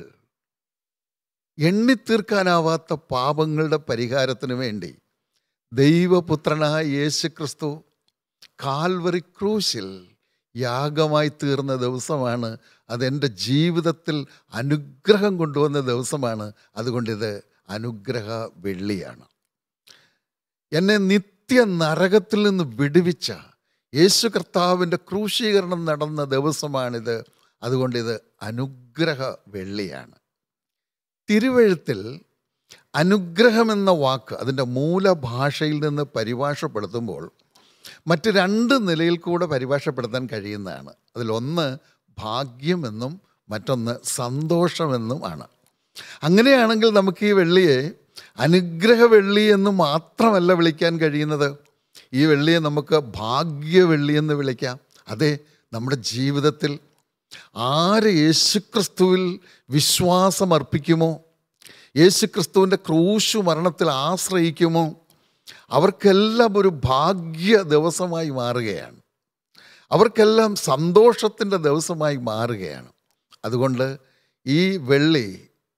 എണ്ണിത്തീർക്കാനാവാത്ത പാപങ്ങളുടെ പരിഹാരത്തിന് വേണ്ടി ദൈവപുത്രനായ യേശുക്രിസ്തു കാൽവറി ക്രൂശിൽ യാഗമായി തീർന്ന ദിവസമാണ് അതെൻ്റെ ജീവിതത്തിൽ അനുഗ്രഹം കൊണ്ടുവന്ന ദിവസമാണ് അതുകൊണ്ടിത് അനുഗ്രഹ വെള്ളിയാണ് എന്നെ നിത്യ നരകത്തിൽ നിന്ന് വിടുവിച്ച യേശു കർത്താവിൻ്റെ ക്രൂശീകരണം നടന്ന ദിവസമാണിത് അതുകൊണ്ടിത് അനുഗ്രഹ വെള്ളിയാണ് തിരുവഴുത്തിൽ അനുഗ്രഹം എന്ന വാക്ക് അതിൻ്റെ മൂലഭാഷയിൽ നിന്ന് പരിഭാഷപ്പെടുത്തുമ്പോൾ മറ്റ് രണ്ട് നിലയിൽ കൂടെ പരിഭാഷപ്പെടുത്താൻ കഴിയുന്നതാണ് അതിലൊന്ന് ഭാഗ്യമെന്നും മറ്റൊന്ന് സന്തോഷമെന്നും ആണ് അങ്ങനെയാണെങ്കിൽ നമുക്ക് ഈ വെള്ളിയെ അനുഗ്രഹ വെള്ളി എന്ന് മാത്രമല്ല വിളിക്കാൻ കഴിയുന്നത് ഈ വെള്ളിയെ നമുക്ക് ഭാഗ്യവെള്ളി എന്ന് വിളിക്കാം അതെ നമ്മുടെ ജീവിതത്തിൽ ആര് യേശുക്രിസ്തുവിൽ വിശ്വാസം അർപ്പിക്കുമോ യേശുക്രിസ്തുവിൻ്റെ ക്രൂശു മരണത്തിൽ ആശ്രയിക്കുമോ അവർക്കെല്ലാം ഒരു ഭാഗ്യ ദിവസമായി മാറുകയാണ് അവർക്കെല്ലാം സന്തോഷത്തിൻ്റെ ദിവസമായി മാറുകയാണ് അതുകൊണ്ട് ഈ വെള്ളി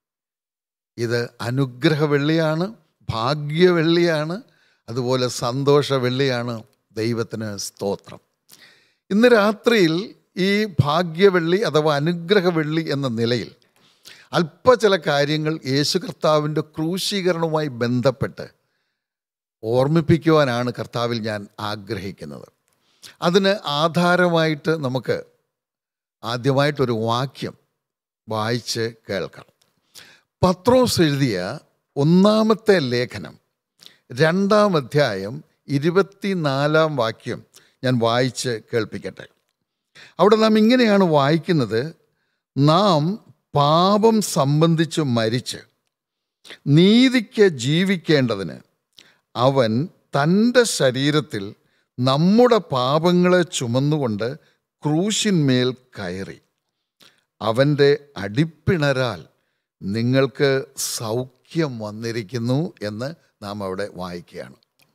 ഇത് അനുഗ്രഹ വെള്ളിയാണ് ഭാഗ്യ വെള്ളിയാണ് അതുപോലെ സന്തോഷ വെള്ളിയാണ് ദൈവത്തിന് സ്തോത്രം ഇന്ന് രാത്രിയിൽ ഈ ഭാഗ്യവെള്ളി അഥവാ അനുഗ്രഹ വെള്ളി എന്ന നിലയിൽ അല്പ ചില കാര്യങ്ങൾ യേശു കർത്താവിൻ്റെ ക്രൂശീകരണവുമായി ബന്ധപ്പെട്ട് ഓർമ്മിപ്പിക്കുവാനാണ് കർത്താവിൽ ഞാൻ ആഗ്രഹിക്കുന്നത് അതിന് ആധാരമായിട്ട് നമുക്ക് ആദ്യമായിട്ടൊരു വാക്യം വായിച്ച് കേൾക്കാം പത്രോസ് എഴുതിയ ഒന്നാമത്തെ ലേഖനം രണ്ടാം അധ്യായം ഇരുപത്തിനാലാം വാക്യം ഞാൻ വായിച്ച് കേൾപ്പിക്കട്ടെ അവിടെ നാം ഇങ്ങനെയാണ് വായിക്കുന്നത് നാം പാപം സംബന്ധിച്ച് മരിച്ച് നീതിക്ക് ജീവിക്കേണ്ടതിന് അവൻ തൻ്റെ ശരീരത്തിൽ നമ്മുടെ പാപങ്ങളെ ചുമന്നുകൊണ്ട് ക്രൂശിന്മേൽ കയറി അവൻ്റെ അടിപ്പിണരാൽ നിങ്ങൾക്ക് സൗഖ്യം വന്നിരിക്കുന്നു എന്ന് നാം അവിടെ വായിക്കുകയാണ്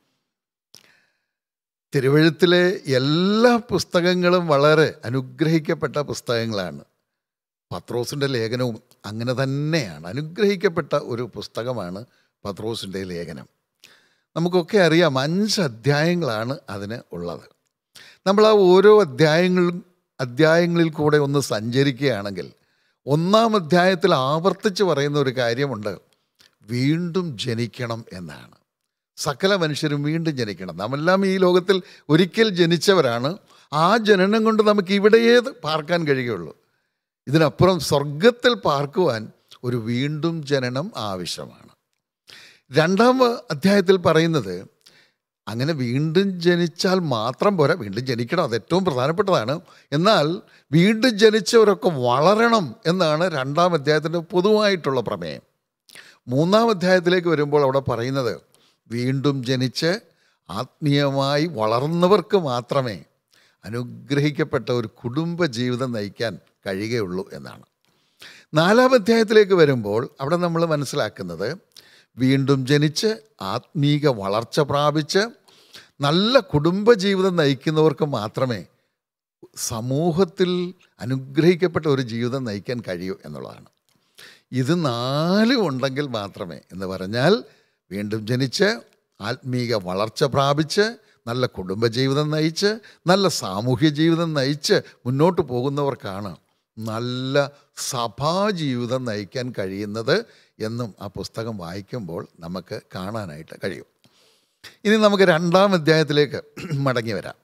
തിരുവഴുത്തിലെ എല്ലാ പുസ്തകങ്ങളും വളരെ അനുഗ്രഹിക്കപ്പെട്ട പുസ്തകങ്ങളാണ് പത്രോസിൻ്റെ ലേഖനവും അങ്ങനെ തന്നെയാണ് അനുഗ്രഹിക്കപ്പെട്ട ഒരു പുസ്തകമാണ് പത്രോസിൻ്റെ ലേഖനം നമുക്കൊക്കെ അറിയാം അഞ്ച് അധ്യായങ്ങളാണ് അതിന് ഉള്ളത് നമ്മൾ ആ ഓരോ അധ്യായങ്ങളും അധ്യായങ്ങളിൽ കൂടെ ഒന്ന് സഞ്ചരിക്കുകയാണെങ്കിൽ ഒന്നാം അധ്യായത്തിൽ ആവർത്തിച്ച് പറയുന്ന ഒരു കാര്യമുണ്ട് വീണ്ടും ജനിക്കണം എന്നാണ് സകല മനുഷ്യരും വീണ്ടും ജനിക്കണം നാമെല്ലാം ഈ ലോകത്തിൽ ഒരിക്കൽ ജനിച്ചവരാണ് ആ ജനനം കൊണ്ട് നമുക്ക് ഇവിടെയേ പാർക്കാൻ കഴിയുള്ളൂ ഇതിനപ്പുറം സ്വർഗത്തിൽ പാർക്കുവാൻ ഒരു വീണ്ടും ജനനം ആവശ്യമാണ് രണ്ടാം അധ്യായത്തിൽ പറയുന്നത് അങ്ങനെ വീണ്ടും ജനിച്ചാൽ മാത്രം പോരാ വീണ്ടും ജനിക്കണം അത് ഏറ്റവും പ്രധാനപ്പെട്ടതാണ് എന്നാൽ വീണ്ടും ജനിച്ചവരൊക്കെ വളരണം എന്നാണ് രണ്ടാം അധ്യായത്തിൻ്റെ പൊതുവായിട്ടുള്ള പ്രമേയം മൂന്നാം അധ്യായത്തിലേക്ക് വരുമ്പോൾ അവിടെ പറയുന്നത് വീണ്ടും ജനിച്ച് ആത്മീയമായി വളർന്നവർക്ക് മാത്രമേ അനുഗ്രഹിക്കപ്പെട്ട ഒരു കുടുംബ ജീവിതം നയിക്കാൻ കഴിയുകയുള്ളൂ എന്നാണ് നാലാം അധ്യായത്തിലേക്ക് വരുമ്പോൾ അവിടെ നമ്മൾ മനസ്സിലാക്കുന്നത് വീണ്ടും ജനിച്ച് ആത്മീക വളർച്ച പ്രാപിച്ച് നല്ല കുടുംബജീവിതം നയിക്കുന്നവർക്ക് മാത്രമേ സമൂഹത്തിൽ അനുഗ്രഹിക്കപ്പെട്ട ഒരു ജീവിതം നയിക്കാൻ കഴിയൂ എന്നുള്ളതാണ് ഇത് നാലും ഉണ്ടെങ്കിൽ മാത്രമേ എന്ന് പറഞ്ഞാൽ വീണ്ടും ജനിച്ച് ആത്മീക വളർച്ച പ്രാപിച്ച് നല്ല കുടുംബജീവിതം നയിച്ച് നല്ല സാമൂഹ്യ ജീവിതം നയിച്ച് മുന്നോട്ട് പോകുന്നവർക്കാണ് നല്ല സഭാജീവിതം നയിക്കാൻ കഴിയുന്നത് എന്നും ആ പുസ്തകം വായിക്കുമ്പോൾ നമുക്ക് കാണാനായിട്ട് കഴിയും ഇനി നമുക്ക് രണ്ടാം അധ്യായത്തിലേക്ക് മടങ്ങി വരാം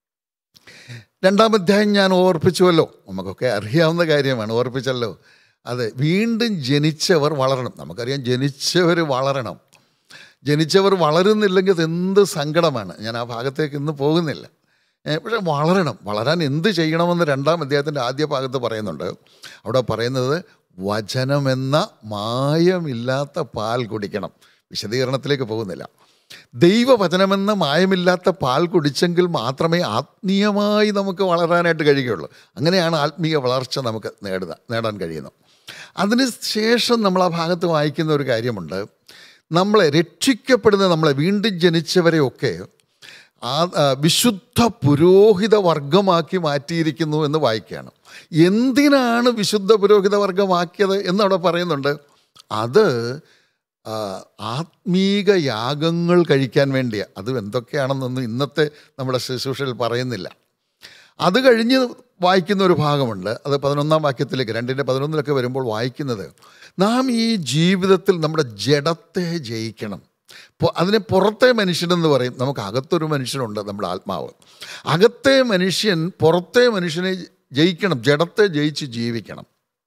രണ്ടാം അധ്യായം ഞാൻ ഓർപ്പിച്ചുവല്ലോ നമുക്കൊക്കെ അറിയാവുന്ന കാര്യമാണ് ഓർപ്പിച്ചല്ലോ അതെ വീണ്ടും ജനിച്ചവർ വളരണം നമുക്കറിയാം ജനിച്ചവർ വളരണം ജനിച്ചവർ വളരുന്നില്ലെങ്കിൽ അത് എന്ത് സങ്കടമാണ് ഞാൻ ആ ഭാഗത്തേക്ക് ഇന്ന് പോകുന്നില്ല ഏ, പക്ഷേ വളരണം വളരാൻ എന്ത് ചെയ്യണമെന്ന് രണ്ടാം അധ്യായത്തിൻ്റെ ആദ്യ ഭാഗത്ത് പറയുന്നുണ്ട് അവിടെ പറയുന്നത് വചനമെന്ന മായമില്ലാത്ത പാൽ കുടിക്കണം വിശദീകരണത്തിലേക്ക് പോകുന്നില്ല ദൈവവചനമെന്ന മായമില്ലാത്ത പാൽ കുടിച്ചെങ്കിൽ മാത്രമേ ആത്മീയമായി നമുക്ക് വളരാനായിട്ട് കഴിയുകയുള്ളൂ അങ്ങനെയാണ് ആത്മീയ വളർച്ച നമുക്ക് നേടുക നേടാൻ കഴിയുന്നത് അതിന് ശേഷം നമ്മൾ ആ ഭാഗത്ത് വായിക്കുന്ന ഒരു കാര്യമുണ്ട് നമ്മളെ രക്ഷിക്കപ്പെടുന്ന നമ്മളെ വീണ്ടും ജനിച്ചവരെയൊക്കെ ആ ആ, വിശുദ്ധ പുരോഹിത വർഗമാക്കി മാറ്റിയിരിക്കുന്നു എന്ന് വായിക്കുകയാണ് എന്തിനാണ് വിശുദ്ധ പുരോഹിത വർഗമാക്കിയത് എന്നവിടെ പറയുന്നുണ്ട് അത് ആ, ആത്മീക യാഗങ്ങൾ കഴിക്കാൻ വേണ്ടിയാണ് അത് എന്തൊക്കെയാണെന്നൊന്നും ഇന്നത്തെ നമ്മുടെ ശുശ്രൂഷയിൽ പറയുന്നില്ല അത് കഴിഞ്ഞ് വായിക്കുന്ന ഒരു ഭാഗമുണ്ട് അത് പതിനൊന്നാം വാക്യത്തിലേക്ക് രണ്ടിൻ്റെ പതിനൊന്നിലൊക്കെ വരുമ്പോൾ വായിക്കുന്നത് നാം ഈ ജീവിതത്തിൽ നമ്മുടെ ജഡത്തെ ജയിക്കണം പൊ- അതിനെ പുറത്തെ മനുഷ്യനെന്ന് പറയും നമുക്ക് അകത്തൊരു മനുഷ്യനുണ്ട് നമ്മുടെ ആത്മാവ് അകത്തെ മനുഷ്യൻ പുറത്തെ മനുഷ്യനെ ജയിക്കണം ജഡത്തെ ജയിച്ച് ജീവിക്കണം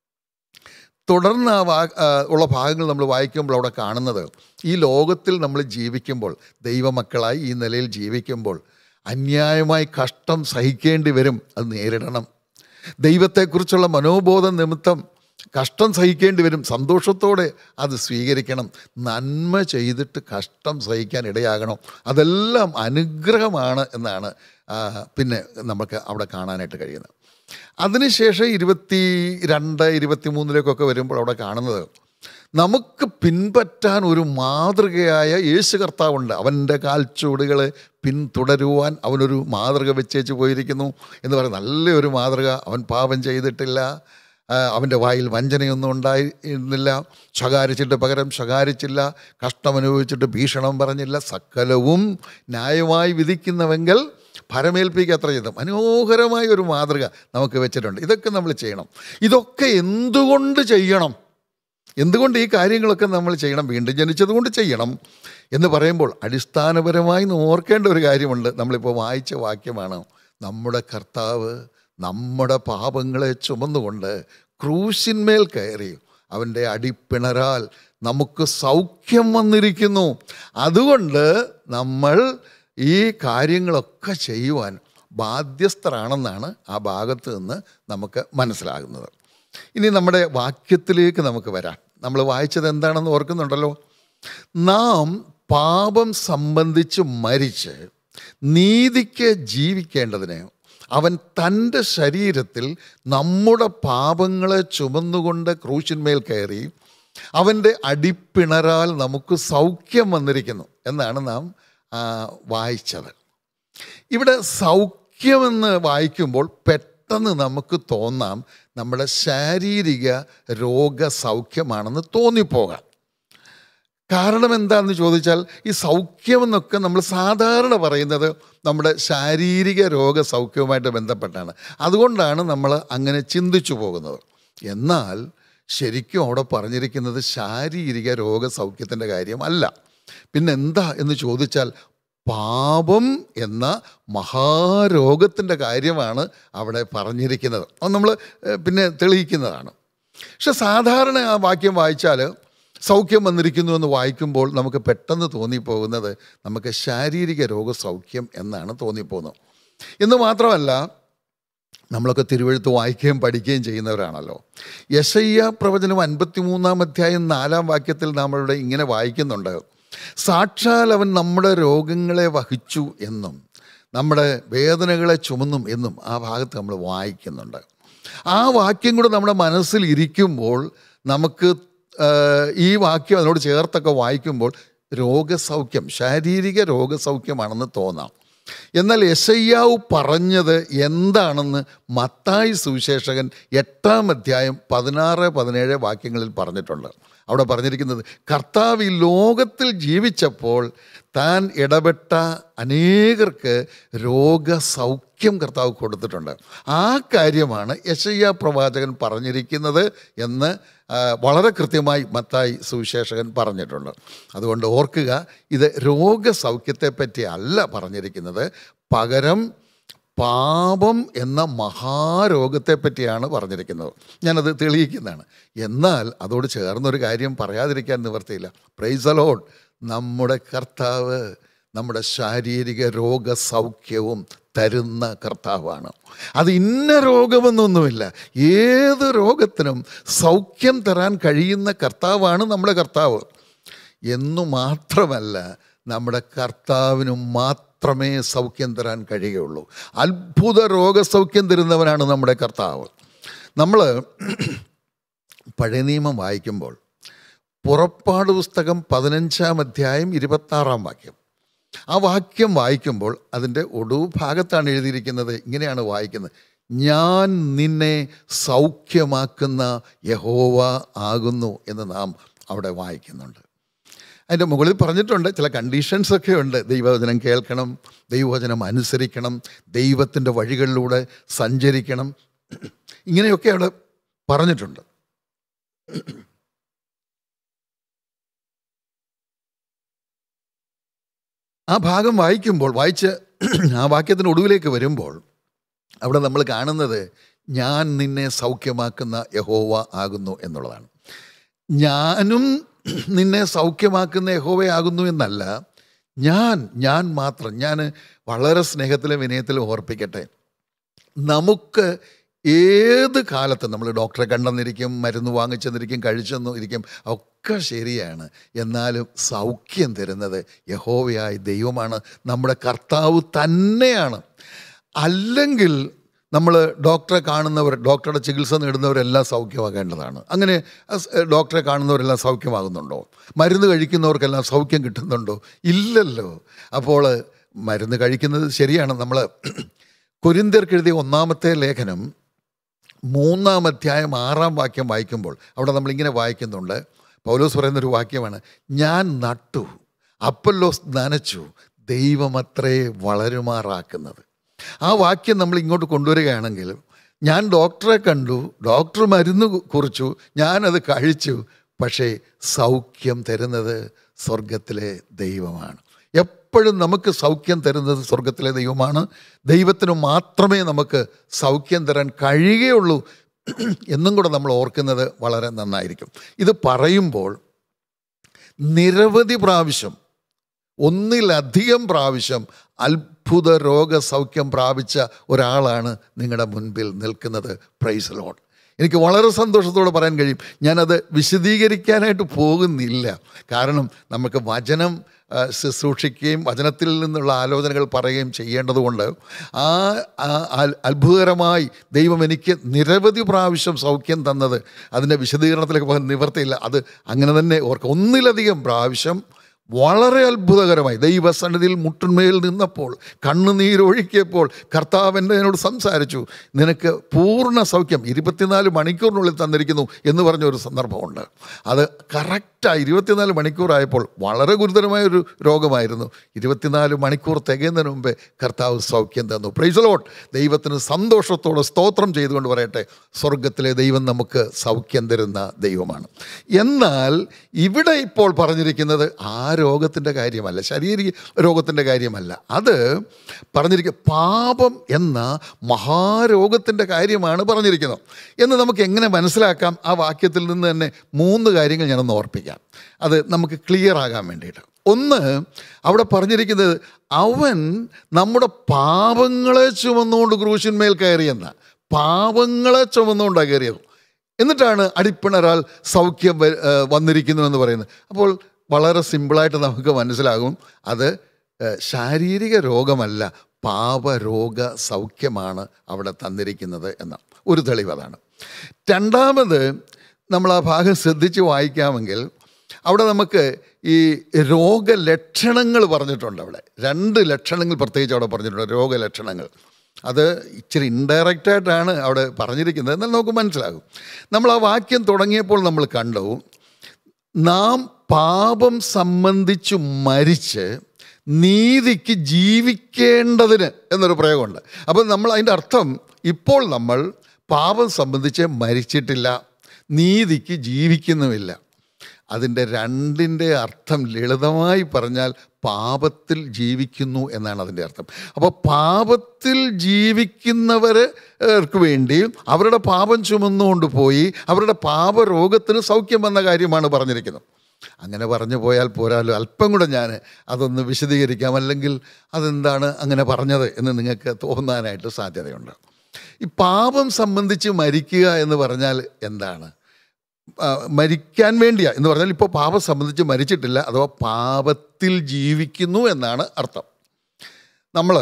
തുടർന്ന് ആ വാ ആ, ഉള്ള ഭാഗങ്ങൾ നമ്മൾ വായിക്കുമ്പോൾ അവിടെ കാണുന്നത് ഈ ലോകത്തിൽ നമ്മൾ ജീവിക്കുമ്പോൾ ദൈവമക്കളായി ഈ നിലയിൽ ജീവിക്കുമ്പോൾ അന്യായമായി കഷ്ടം സഹിക്കേണ്ടി വരും അത് നേരിടണം ദൈവത്തെക്കുറിച്ചുള്ള മനോബോധം നിമിത്തം കഷ്ടം സഹിക്കേണ്ടി വരും സന്തോഷത്തോടെ അത് സ്വീകരിക്കണം നന്മ ചെയ്തിട്ട് കഷ്ടം സഹിക്കാൻ ഇടയാകണം അതെല്ലാം അനുഗ്രഹമാണ് എന്നാണ് ആ, പിന്നെ നമുക്ക് അവിടെ കാണാനായിട്ട് കഴിയുന്നത് അതിനുശേഷം ഇരുപത്തി രണ്ട് ഇരുപത്തി മൂന്നിലേക്കൊക്കെ വരുമ്പോൾ അവിടെ കാണുന്നത് നമുക്ക് പിൻപറ്റാൻ ഒരു മാതൃകയായ യേശു കർത്താവുണ്ട് അവൻ്റെ കാൽച്ചുവടുകളെ പിന്തുടരുവാൻ അവനൊരു മാതൃക വെച്ചേച്ച് പോയിരിക്കുന്നു എന്ന് പറയുന്ന നല്ലൊരു മാതൃക അവൻ പാപം ചെയ്തിട്ടില്ല ആ, അവൻ്റെ വായിൽ വഞ്ചനയൊന്നും ഉണ്ടായിരുന്നില്ല ശകാരിച്ചിട്ട് പകരം ശകാരിച്ചില്ല കഷ്ടമനുഭവിച്ചിട്ട് ഭീഷണം പറഞ്ഞില്ല സകലവും ന്യായമായി വിധിക്കുന്നവെങ്കിൽ ഭരമേൽപ്പിക്കുക ചെയ്തു മനോഹരമായ ഒരു മാതൃക നമുക്ക് വെച്ചിട്ടുണ്ട് ഇതൊക്കെ നമ്മൾ ചെയ്യണം ഇതൊക്കെ എന്തുകൊണ്ട് ചെയ്യണം എന്തുകൊണ്ട് ഈ കാര്യങ്ങളൊക്കെ നമ്മൾ ചെയ്യണം വീണ്ടും ജനിച്ചതുകൊണ്ട് ചെയ്യണം എന്ന് പറയുമ്പോൾ അടിസ്ഥാനപരമായി നാം ഓർക്കേണ്ട ഒരു കാര്യമുണ്ട് നമ്മളിപ്പോൾ വായിച്ച വാക്യമാണ് നമ്മുടെ കർത്താവ് നമ്മുടെ പാപങ്ങളെ ചുമന്നുകൊണ്ട് ക്രൂശിന്മേൽ കയറി അവൻ്റെ അടിപ്പിണരാൽ നമുക്ക് സൗഖ്യം വന്നിരിക്കുന്നു അതുകൊണ്ട് നമ്മൾ ഈ കാര്യങ്ങളൊക്കെ ചെയ്യുവാൻ ബാധ്യസ്ഥരാണെന്നാണ് ആ ഭാഗത്ത് നിന്ന് നമുക്ക് മനസ്സിലാകുന്നത് ഇനി നമ്മുടെ വാക്യത്തിലേക്ക് നമുക്ക് വരാം നമ്മൾ വായിച്ചത് എന്താണെന്ന് ഓർക്കുന്നുണ്ടല്ലോ നാം പാപം സംബന്ധിച്ച് മരിച്ച് നീതിക്ക് ജീവിക്കേണ്ടതിന് അവൻ തൻ്റെ ശരീരത്തിൽ നമ്മുടെ പാപങ്ങളെ ചുമന്നുകൊണ്ട് ക്രൂശിന്മേൽ കയറി അവൻ്റെ അടിപ്പിണരാൽ നമുക്ക് സൗഖ്യം വന്നിരിക്കുന്നു എന്നാണ് നാം ആ, വായിച്ചത് ഇവിടെ സൗഖ്യമെന്ന് വായിക്കുമ്പോൾ പെട്ടെന്ന് നമുക്ക് തോന്നാം നമ്മുടെ ശാരീരിക രോഗസൗഖ്യമാണെന്ന് തോന്നിപ്പോകാം കാരണം എന്താണെന്ന് ചോദിച്ചാൽ ഈ സൗഖ്യമെന്നൊക്കെ നമ്മൾ സാധാരണ പറയുന്നത് നമ്മുടെ ശാരീരിക രോഗസൗഖ്യവുമായിട്ട് ബന്ധപ്പെട്ടാണ് അതുകൊണ്ടാണ് നമ്മൾ അങ്ങനെ ചിന്തിച്ചു പോകുന്നത് എന്നാൽ ശരിക്കും അവിടെ പറഞ്ഞിരിക്കുന്നത് ശാരീരിക രോഗസൗഖ്യത്തിൻ്റെ കാര്യമല്ല പിന്നെ എന്താ എന്ന് ചോദിച്ചാൽ പാപം എന്ന മഹാരോഗത്തിൻ്റെ കാര്യമാണ് അവിടെ പറഞ്ഞിരിക്കുന്നത് അത് നമ്മൾ ഏഹ്, പിന്നെ തെളിയിക്കുന്നതാണ് പക്ഷെ സാധാരണ ആ വാക്യം വായിച്ചാൽ സൗഖ്യം വന്നിരിക്കുന്നു എന്ന് വായിക്കുമ്പോൾ നമുക്ക് പെട്ടെന്ന് തോന്നിപ്പോകുന്നത് നമുക്ക് ശാരീരിക രോഗസൗഖ്യം എന്നാണ് തോന്നിപ്പോകുന്നത് എന്ന് മാത്രമല്ല നമ്മളൊക്കെ തിരുവഴുത്ത് വായിക്കുകയും പഠിക്കുകയും ചെയ്യുന്നവരാണല്ലോ യശയ്യ പ്രവചനം അൻപത്തിമൂന്നാം അധ്യായം നാലാം വാക്യത്തിൽ നമ്മളുടെ ഇങ്ങനെ വായിക്കുന്നുണ്ട് സാക്ഷാൽ അവൻ നമ്മുടെ രോഗങ്ങളെ വഹിച്ചു എന്നും നമ്മുടെ വേദനകളെ ചുമന്നും എന്നും ആ ഭാഗത്ത് നമ്മൾ വായിക്കുന്നുണ്ട് ആ വാക്യം കൂടെ നമ്മുടെ മനസ്സിൽ ഇരിക്കുമ്പോൾ നമുക്ക് ആ, ഈ വാക്യം അതിനോട് ചേർത്തൊക്കെ വായിക്കുമ്പോൾ രോഗസൗഖ്യം ശാരീരിക രോഗസൗഖ്യമാണെന്ന് തോന്നാം എന്നാൽ യശയ്യാവ് പറഞ്ഞത് എന്താണെന്ന് മത്തായി സുവിശേഷകൻ എട്ടാം അധ്യായം പതിനാറ് പതിനേഴ് വാക്യങ്ങളിൽ പറഞ്ഞിട്ടുണ്ട് അവിടെ പറഞ്ഞിരിക്കുന്നത് കർത്താവ് ഈ ലോകത്തിൽ ജീവിച്ചപ്പോൾ താൻ ഇടപെട്ട അനേകർക്ക് രോഗസൗഖ്യം കർത്താവ് കൊടുത്തിട്ടുണ്ട് ആ കാര്യമാണ് യശയ്യ പ്രവാചകൻ പറഞ്ഞിരിക്കുന്നത് എന്ന് ആ, വളരെ കൃത്യമായി മത്തായി സുവിശേഷകൻ പറഞ്ഞിട്ടുണ്ട് അതുകൊണ്ട് ഓർക്കുക ഇത് രോഗസൗഖ്യത്തെ പറ്റി അല്ല പറഞ്ഞിരിക്കുന്നത് പകരം പാപം എന്ന മഹാരോഗത്തെ പറ്റിയാണ് പറഞ്ഞിരിക്കുന്നത് ഞാനത് തെളിയിക്കുന്നതാണ് എന്നാൽ അതോട് ചേർന്നൊരു കാര്യം പറയാതിരിക്കാൻ നിവർത്തിയില്ല പ്രൈസ് അലോഡ് നമ്മുടെ കർത്താവ് നമ്മുടെ ശാരീരിക രോഗസൗഖ്യവും തരുന്ന കർത്താവാണ് അത് ഇന്ന രോഗമെന്നൊന്നുമില്ല ഏത് രോഗത്തിനും സൗഖ്യം തരാൻ കഴിയുന്ന കർത്താവാണ് നമ്മുടെ കർത്താവ് എന്നു മാത്രമല്ല നമ്മുടെ കർത്താവിനും മാത്രമേ സൗഖ്യം തരാൻ കഴിയുകയുള്ളൂ അത്ഭുത രോഗസൗഖ്യം തരുന്നവനാണ് നമ്മുടെ കർത്താവ് നമ്മൾ പഴയ നിയമം വായിക്കുമ്പോൾ പുറപ്പാട് പുസ്തകം പതിനഞ്ചാം അധ്യായം ഇരുപത്താറാം വാക്യം ആ വാക്യം വായിക്കുമ്പോൾ അതിൻ്റെ ഒടുവ് ഭാഗത്താണ് എഴുതിയിരിക്കുന്നത് ഇങ്ങനെയാണ് വായിക്കുന്നത് ഞാൻ നിന്നെ സൗഖ്യമാക്കുന്ന യഹോവ ആകുന്നു എന്ന് നാം അവിടെ വായിക്കുന്നുണ്ട് അതിൻ്റെ മുകളിൽ പറഞ്ഞിട്ടുണ്ട് ചില കണ്ടീഷൻസ് ഒക്കെ ഉണ്ട് ദൈവവചനം കേൾക്കണം ദൈവവചനം അനുസരിക്കണം ദൈവത്തിൻ്റെ വഴികളിലൂടെ സഞ്ചരിക്കണം ഇങ്ങനെയൊക്കെ അവിടെ പറഞ്ഞിട്ടുണ്ട് ആ ഭാഗം വായിക്കുമ്പോൾ വായിച്ച് ആ വാക്യത്തിന് ഒടുവിലേക്ക് വരുമ്പോൾ അവിടെ നമ്മൾ കാണുന്നത് ഞാൻ നിന്നെ സൗഖ്യമാക്കുന്ന യഹോവ ആകുന്നു എന്നുള്ളതാണ് ഞാനും നിന്നെ സൗഖ്യമാക്കുന്ന യഹോവയാകുന്നു എന്നല്ല ഞാൻ ഞാൻ മാത്രം ഞാൻ വളരെ സ്നേഹത്തിലും വിനയത്തിലും ഓർപ്പിക്കട്ടെ നമുക്ക് ഏത് കാലത്തും നമ്മൾ ഡോക്ടറെ കണ്ടെന്നിരിക്കും മരുന്ന് വാങ്ങിച്ചെന്നിരിക്കും കഴിച്ചെന്നും ഇരിക്കും ഒക്കെ ശരിയാണ് എന്നാലും സൗഖ്യം തരുന്നത് യഹോവയായ ദൈവമാണ് നമ്മുടെ കർത്താവ് തന്നെയാണ് അല്ലെങ്കിൽ നമ്മൾ ഡോക്ടറെ കാണുന്നവർ ഡോക്ടറുടെ ചികിത്സ നേടുന്നവരെല്ലാം സൗഖ്യമാകേണ്ടതാണ് അങ്ങനെ അസ്- ഡോക്ടറെ കാണുന്നവരെല്ലാം സൗഖ്യമാകുന്നുണ്ടോ മരുന്ന് കഴിക്കുന്നവർക്കെല്ലാം സൗഖ്യം കിട്ടുന്നുണ്ടോ ഇല്ലല്ലോ അപ്പോൾ മരുന്ന് കഴിക്കുന്നത് ശരിയാണ് നമ്മൾ കൊരിന്ത്യർക്ക് എഴുതിയ ഒന്നാമത്തെ ലേഖനം മൂന്നാം അധ്യായം ആറാം വാക്യം വായിക്കുമ്പോൾ അവിടെ നമ്മളിങ്ങനെ വായിക്കുന്നുണ്ട് പൗലോസ് പറയുന്നൊരു വാക്യമാണ് ഞാൻ നട്ടു അപ്പല്ലോസ് നനച്ചു ദൈവമത്രേ വളരുമാറാക്കുന്നത് ആ വാക്യം നമ്മൾ ഇങ്ങോട്ട് കൊണ്ടുവരികയാണെങ്കിൽ ഞാൻ ഡോക്ടറെ കണ്ടു ഡോക്ടർ മരുന്ന് കു- കുറിച്ചു ഞാനത് കഴിച്ചു പക്ഷേ സൗഖ്യം തരുന്നത് സ്വർഗത്തിലെ ദൈവമാണ് എപ്പോഴും നമുക്ക് സൗഖ്യം തരുന്നത് സ്വർഗത്തിലെ ദൈവമാണ് ദൈവത്തിന് മാത്രമേ നമുക്ക് സൗഖ്യം തരാൻ കഴിയുകയുള്ളൂ എന്നും കൂടെ നമ്മൾ ഓർക്കുന്നത് വളരെ നന്നായിരിക്കും ഇത് പറയുമ്പോൾ നിരവധി പ്രാവശ്യം ഒന്നിലധികം പ്രാവശ്യം അത്ഭുത രോഗസൗഖ്യം പ്രാപിച്ച ഒരാളാണ് നിങ്ങളുടെ മുൻപിൽ നിൽക്കുന്നത് പ്രൈസ് ലോഡ് എനിക്ക് വളരെ സന്തോഷത്തോടെ പറയാൻ കഴിയും ഞാനത് വിശദീകരിക്കാനായിട്ട് പോകുന്നില്ല കാരണം നമുക്ക് വചനം ആ, ശുശ്രൂഷിക്കുകയും വചനത്തിൽ നിന്നുള്ള ആലോചനകൾ പറയുകയും ചെയ്യേണ്ടതുകൊണ്ട് ആ ആ അൽ- അത്ഭുതകരമായി ദൈവം എനിക്ക് നിരവധി പ്രാവശ്യം സൗഖ്യം തന്നത് അതിൻ്റെ വിശദീകരണത്തിലേക്ക് പോകാൻ നിവർത്തിയില്ല അത് അങ്ങനെ തന്നെ ഓർക്കുക ഒന്നിലധികം പ്രാവശ്യം വളരെ അത്ഭുതകരമായി ദൈവസന്നിധിയിൽ മുട്ടിന്മേൽ നിന്നപ്പോൾ കണ്ണുനീരൊഴുക്കിയപ്പോൾ കർത്താവ് എൻ്റെ എന്നോട് സംസാരിച്ചു നിനക്ക് പൂർണ്ണ സൗഖ്യം ഇരുപത്തിനാല് മണിക്കൂറിനുള്ളിൽ തന്നിരിക്കുന്നു എന്ന് പറഞ്ഞൊരു സന്ദർഭമുണ്ട് അത് കറക്റ്റായി ഇരുപത്തിനാല് മണിക്കൂറായപ്പോൾ വളരെ ഗുരുതരമായ ഒരു രോഗമായിരുന്നു ഇരുപത്തിനാല് മണിക്കൂർ തികയുന്നതിന് മുമ്പേ കർത്താവ് സൗഖ്യം തന്നു പ്രൈസലോട്ട് ദൈവത്തിന് സന്തോഷത്തോടെ സ്തോത്രം ചെയ്തുകൊണ്ട് പറയട്ടെ സ്വർഗത്തിലെ ദൈവം നമുക്ക് സൗഖ്യം തരുന്ന ദൈവമാണ് എന്നാൽ ഇവിടെ ഇപ്പോൾ പറഞ്ഞിരിക്കുന്നത് ആ രോഗത്തിൻ്റെ കാര്യമല്ല ശാരീരിക രോഗത്തിൻ്റെ കാര്യമല്ല അത് പറഞ്ഞിരിക്കുക പാപം എന്ന മഹാരോഗത്തിൻ്റെ കാര്യമാണ് പറഞ്ഞിരിക്കുന്നത് എന്ന് നമുക്ക് എങ്ങനെ മനസ്സിലാക്കാം ആ വാക്യത്തിൽ നിന്ന് തന്നെ മൂന്ന് കാര്യങ്ങൾ ഞാനൊന്ന് ഓർപ്പിക്കാം അത് നമുക്ക് ക്ലിയർ ആകാൻ വേണ്ടിയിട്ട് ഒന്ന് അവിടെ പറഞ്ഞിരിക്കുന്നത് അവൻ നമ്മുടെ പാപങ്ങളെ ചുമന്നുകൊണ്ട് ക്രൂശിന്മേൽ കയറിയെന്ന പാപങ്ങളെ ചുമന്നുകൊണ്ടാണ് കയറിയത് എന്നിട്ടാണ് അടിപ്പിണരാൽ സൗഖ്യം വ- ഏഹ് വന്നിരിക്കുന്നു എന്ന് പറയുന്നത് അപ്പോൾ വളരെ സിമ്പിളായിട്ട് നമുക്ക് മനസ്സിലാകും അത് ഏഹ് ശാരീരിക രോഗമല്ല പാപരോഗ സൗഖ്യമാണ് അവിടെ തന്നിരിക്കുന്നത് എന്ന ഒരു തെളിവ് അതാണ് രണ്ടാമത് നമ്മൾ ആ ഭാഗം ശ്രദ്ധിച്ച് വായിക്കാമെങ്കിൽ അവിടെ നമുക്ക് ഈ രോഗലക്ഷണങ്ങൾ പറഞ്ഞിട്ടുണ്ട് അവിടെ രണ്ട് ലക്ഷണങ്ങൾ പ്രത്യേകിച്ച് അവിടെ പറഞ്ഞിട്ടുണ്ട് രോഗലക്ഷണങ്ങൾ അത് ഇച്ചിരി ഇൻഡയറക്റ്റ് ആയിട്ടാണ് അവിടെ പറഞ്ഞിരിക്കുന്നത് എന്നാൽ നമുക്ക് മനസ്സിലാകും നമ്മൾ ആ വാക്യം തുടങ്ങിയപ്പോൾ നമ്മൾ കണ്ടു നാം പാപം സംബന്ധിച്ച് മരിച്ച് നീതിക്ക് ജീവിക്കേണ്ടതിന് എന്നൊരു പ്രയോഗമുണ്ട് അപ്പോൾ നമ്മൾ അതിൻ്റെ അർത്ഥം ഇപ്പോൾ നമ്മൾ പാപം സംബന്ധിച്ച് മരിച്ചിട്ടില്ല നീതിക്ക് ജീവിക്കുന്നുമില്ല അതിൻ്റെ രണ്ടിൻ്റെ അർത്ഥം ലളിതമായി പറഞ്ഞാൽ പാപത്തിൽ ജീവിക്കുന്നു എന്നാണ് അതിൻ്റെ അർത്ഥം അപ്പോൾ പാപത്തിൽ ജീവിക്കുന്നവർക്ക് വേണ്ടി അവരുടെ പാപം ചുമന്നുകൊണ്ട് പോയി അവരുടെ പാപരോഗത്തിന് സൗഖ്യം വന്ന കാര്യമാണ് പറഞ്ഞിരിക്കുന്നത് അങ്ങനെ പറഞ്ഞു പോയാൽ പോരാലോ അല്പം കൂടെ ഞാൻ അതൊന്ന് വിശദീകരിക്കാം അല്ലെങ്കിൽ അതെന്താണ് അങ്ങനെ പറഞ്ഞത് എന്ന് നിങ്ങൾക്ക് തോന്നാനായിട്ട് സാധ്യതയുണ്ട് ഈ പാപം സംബന്ധിച്ച് മരിക്കുക എന്ന് പറഞ്ഞാൽ എന്താണ് ആ, മരിക്കാൻ വേണ്ടിയാ എന്ന് പറഞ്ഞാൽ ഇപ്പോൾ പാപം സംബന്ധിച്ച് മരിച്ചിട്ടില്ല അഥവാ പാപത്തിൽ ജീവിക്കുന്നു എന്നാണ് അർത്ഥം നമ്മൾ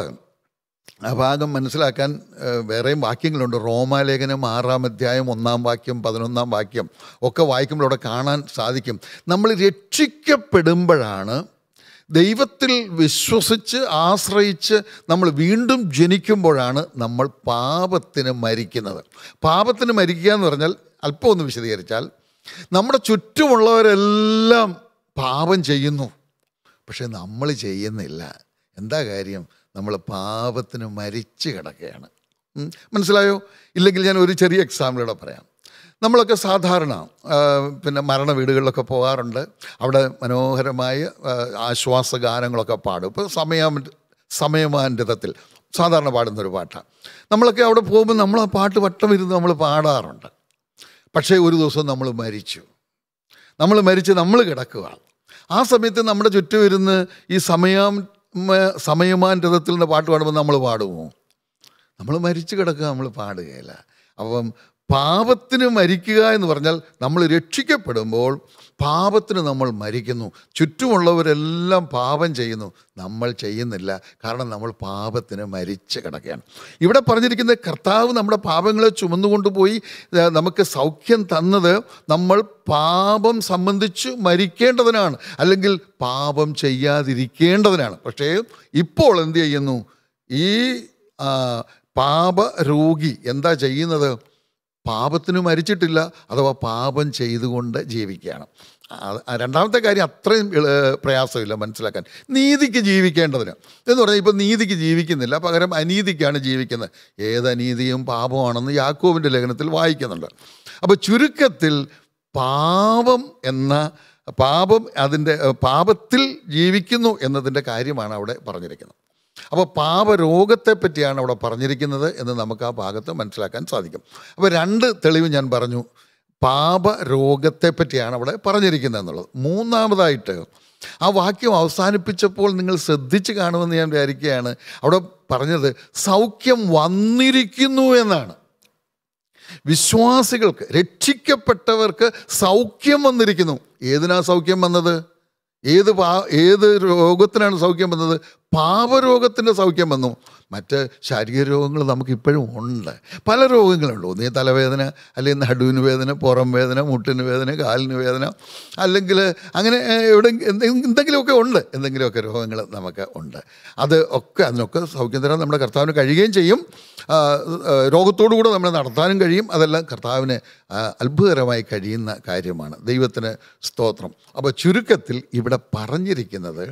ആ ഭാഗം മനസ്സിലാക്കാൻ ആ, വേറെയും വാക്യങ്ങളുണ്ട് റോമാലേഖനം ആറാം അധ്യായം ഒന്നാം വാക്യം പതിനൊന്നാം വാക്യം ഒക്കെ വായിക്കുമ്പോൾ അവിടെ കാണാൻ സാധിക്കും നമ്മൾ രക്ഷിക്കപ്പെടുമ്പോഴാണ് ദൈവത്തിൽ വിശ്വസിച്ച് ആശ്രയിച്ച് നമ്മൾ വീണ്ടും ജനിക്കുമ്പോഴാണ് നമ്മൾ പാപത്തിന് മരിക്കുന്നത് പാപത്തിന് മരിക്കുക എന്ന് പറഞ്ഞാൽ അല്പം ഒന്ന് വിശദീകരിച്ചാൽ നമ്മുടെ ചുറ്റുമുള്ളവരെല്ലാം പാപം ചെയ്യുന്നു പക്ഷെ നമ്മൾ ചെയ്യുന്നില്ല എന്താ കാര്യം നമ്മൾ പാപത്തിന് മരിച്ചു കിടക്കുകയാണ് ഉം. മനസ്സിലായോ ഇല്ലെങ്കിൽ ഞാൻ ഒരു ചെറിയ എക്സാമ്പിളൂടെ പറയാം നമ്മളൊക്കെ സാധാരണ ആ, പിന്നെ മരണ വീടുകളിലൊക്കെ പോകാറുണ്ട് അവിടെ മനോഹരമായ ആ, ആശ്വാസഗാനങ്ങളൊക്കെ പാടും ഇപ്പോൾ സമയം സമയമാൻഡതത്തിൽ സാധാരണ പാടുന്നൊരു പാട്ടാണ് നമ്മളൊക്കെ അവിടെ പോകുമ്പോൾ നമ്മൾ ആ പാട്ട് വട്ടം ഇരുന്ന് നമ്മൾ പാടാറുണ്ട് പക്ഷേ ഒരു ദിവസം നമ്മൾ മരിച്ചു നമ്മൾ മരിച്ച് നമ്മൾ കിടക്കുക ആ സമയത്ത് നമ്മുടെ ചുറ്റും ഇരുന്ന് ഈ സമയം സമയമാൻ രഥത്തിൽ നിന്ന് പാട്ട് പാടുമ്പോൾ നമ്മൾ പാടുമോ നമ്മൾ മരിച്ചു കിടക്കുക നമ്മൾ പാടുകയില്ല അപ്പം പാപത്തിന് മരിക്കുക എന്ന് പറഞ്ഞാൽ നമ്മൾ രക്ഷിക്കപ്പെടുമ്പോൾ പാപത്തിന് നമ്മൾ മരിക്കുന്നു ചുറ്റുമുള്ളവരെല്ലാം പാപം ചെയ്യുന്നു നമ്മൾ ചെയ്യുന്നില്ല കാരണം നമ്മൾ പാപത്തിന് മരിച്ച് കിടക്കുകയാണ് ഇവിടെ പറഞ്ഞിരിക്കുന്നത് കർത്താവ് നമ്മുടെ പാപങ്ങളെ ചുമന്നുകൊണ്ടുപോയി ഏഹ്, നമുക്ക് സൗഖ്യം തന്നത് നമ്മൾ പാപം സംബന്ധിച്ച് മരിക്കേണ്ടതിനാണ് അല്ലെങ്കിൽ പാപം ചെയ്യാതിരിക്കേണ്ടതിനാണ് പക്ഷേ ഇപ്പോൾ എന്ത് ചെയ്യുന്നു ഈ ആ, പാപരോഗി എന്താ ചെയ്യുന്നത് പാപത്തിന് മരിച്ചിട്ടില്ല അഥവാ പാപം ചെയ്തുകൊണ്ട് ജീവിക്കുകയാണ് ആ- ആ രണ്ടാമത്തെ കാര്യം അത്രയും എള്- പ്രയാസമില്ല മനസ്സിലാക്കാൻ നീതിക്ക് ജീവിക്കേണ്ടതിന് എന്ന് പറഞ്ഞാൽ ഇപ്പം നീതിക്ക് ജീവിക്കുന്നില്ല പകരം അനീതിക്കാണ് ജീവിക്കുന്നത് ഏത് അനീതിയും പാപമാണെന്ന് യാക്കോവിൻ്റെ ലേഖനത്തിൽ വായിക്കുന്നുണ്ട് അപ്പോൾ ചുരുക്കത്തിൽ പാപം എന്ന പാപം അതിൻ്റെ ഏഹ്, പാപത്തിൽ ജീവിക്കുന്നു എന്നതിൻ്റെ കാര്യമാണ് അവിടെ പറഞ്ഞിരിക്കുന്നത് അപ്പോൾ പാപരോഗത്തെ പറ്റിയാണ് അവിടെ പറഞ്ഞിരിക്കുന്നത് എന്ന് നമുക്ക് ആ ഭാഗത്ത് മനസ്സിലാക്കാൻ സാധിക്കും അപ്പോൾ രണ്ട് തെളിവ് ഞാൻ പറഞ്ഞു പാപരോഗത്തെ പറ്റിയാണ് അവിടെ പറഞ്ഞിരിക്കുന്നത് എന്നുള്ളത് മൂന്നാമതായിട്ട് ആ വാക്യം അവസാനിപ്പിച്ചപ്പോൾ നിങ്ങൾ ശ്രദ്ധിച്ച് കാണുമെന്ന് ഞാൻ വിചാരിക്കുകയാണ് അവിടെ പറഞ്ഞത് സൗഖ്യം വന്നിരിക്കുന്നു എന്നാണ് വിശ്വാസികൾക്ക് രക്ഷിക്കപ്പെട്ടവർക്ക് സൗഖ്യം വന്നിരിക്കുന്നു ഏതിനാ സൗഖ്യം വന്നത് ഏത് പാ ഏത് രോഗത്തിനാണ് സൗഖ്യം വന്നത് പാപരോഗത്തിൻ്റെ സൗഖ്യം വന്നു മറ്റ് ശാരീരിക രോഗങ്ങൾ നമുക്ക് ഇപ്പോഴും ഉണ്ട് പല രോഗങ്ങളുണ്ട് ഒന്നീ തലവേദന അല്ലെങ്കിൽ നടുവിന് വേദന പുറം വേദന മുട്ടിന് വേദന കാലിന് വേദന അല്ലെങ്കിൽ അങ്ങനെ ഏഹ്, എവിടെ എന്തെ- എന്തെങ്കിലുമൊക്കെ ഉണ്ട് എന്തെങ്കിലുമൊക്കെ രോഗങ്ങൾ നമുക്ക് ഉണ്ട് അത് ഒക്കെ അതിനൊക്കെ സൗഖ്യം തരാൻ നമ്മുടെ കർത്താവിന് കഴിയുകയും ചെയ്യും ആ, ആ, രോഗത്തോടു കൂടെ നമ്മൾ നടത്താനും കഴിയും അതെല്ലാം കർത്താവിന് ആ, അത്ഭുതകരമായി കഴിയുന്ന കാര്യമാണ് ദൈവത്തിന് സ്തോത്രം അപ്പോൾ ചുരുക്കത്തിൽ ഇവിടെ പറഞ്ഞിരിക്കുന്നത്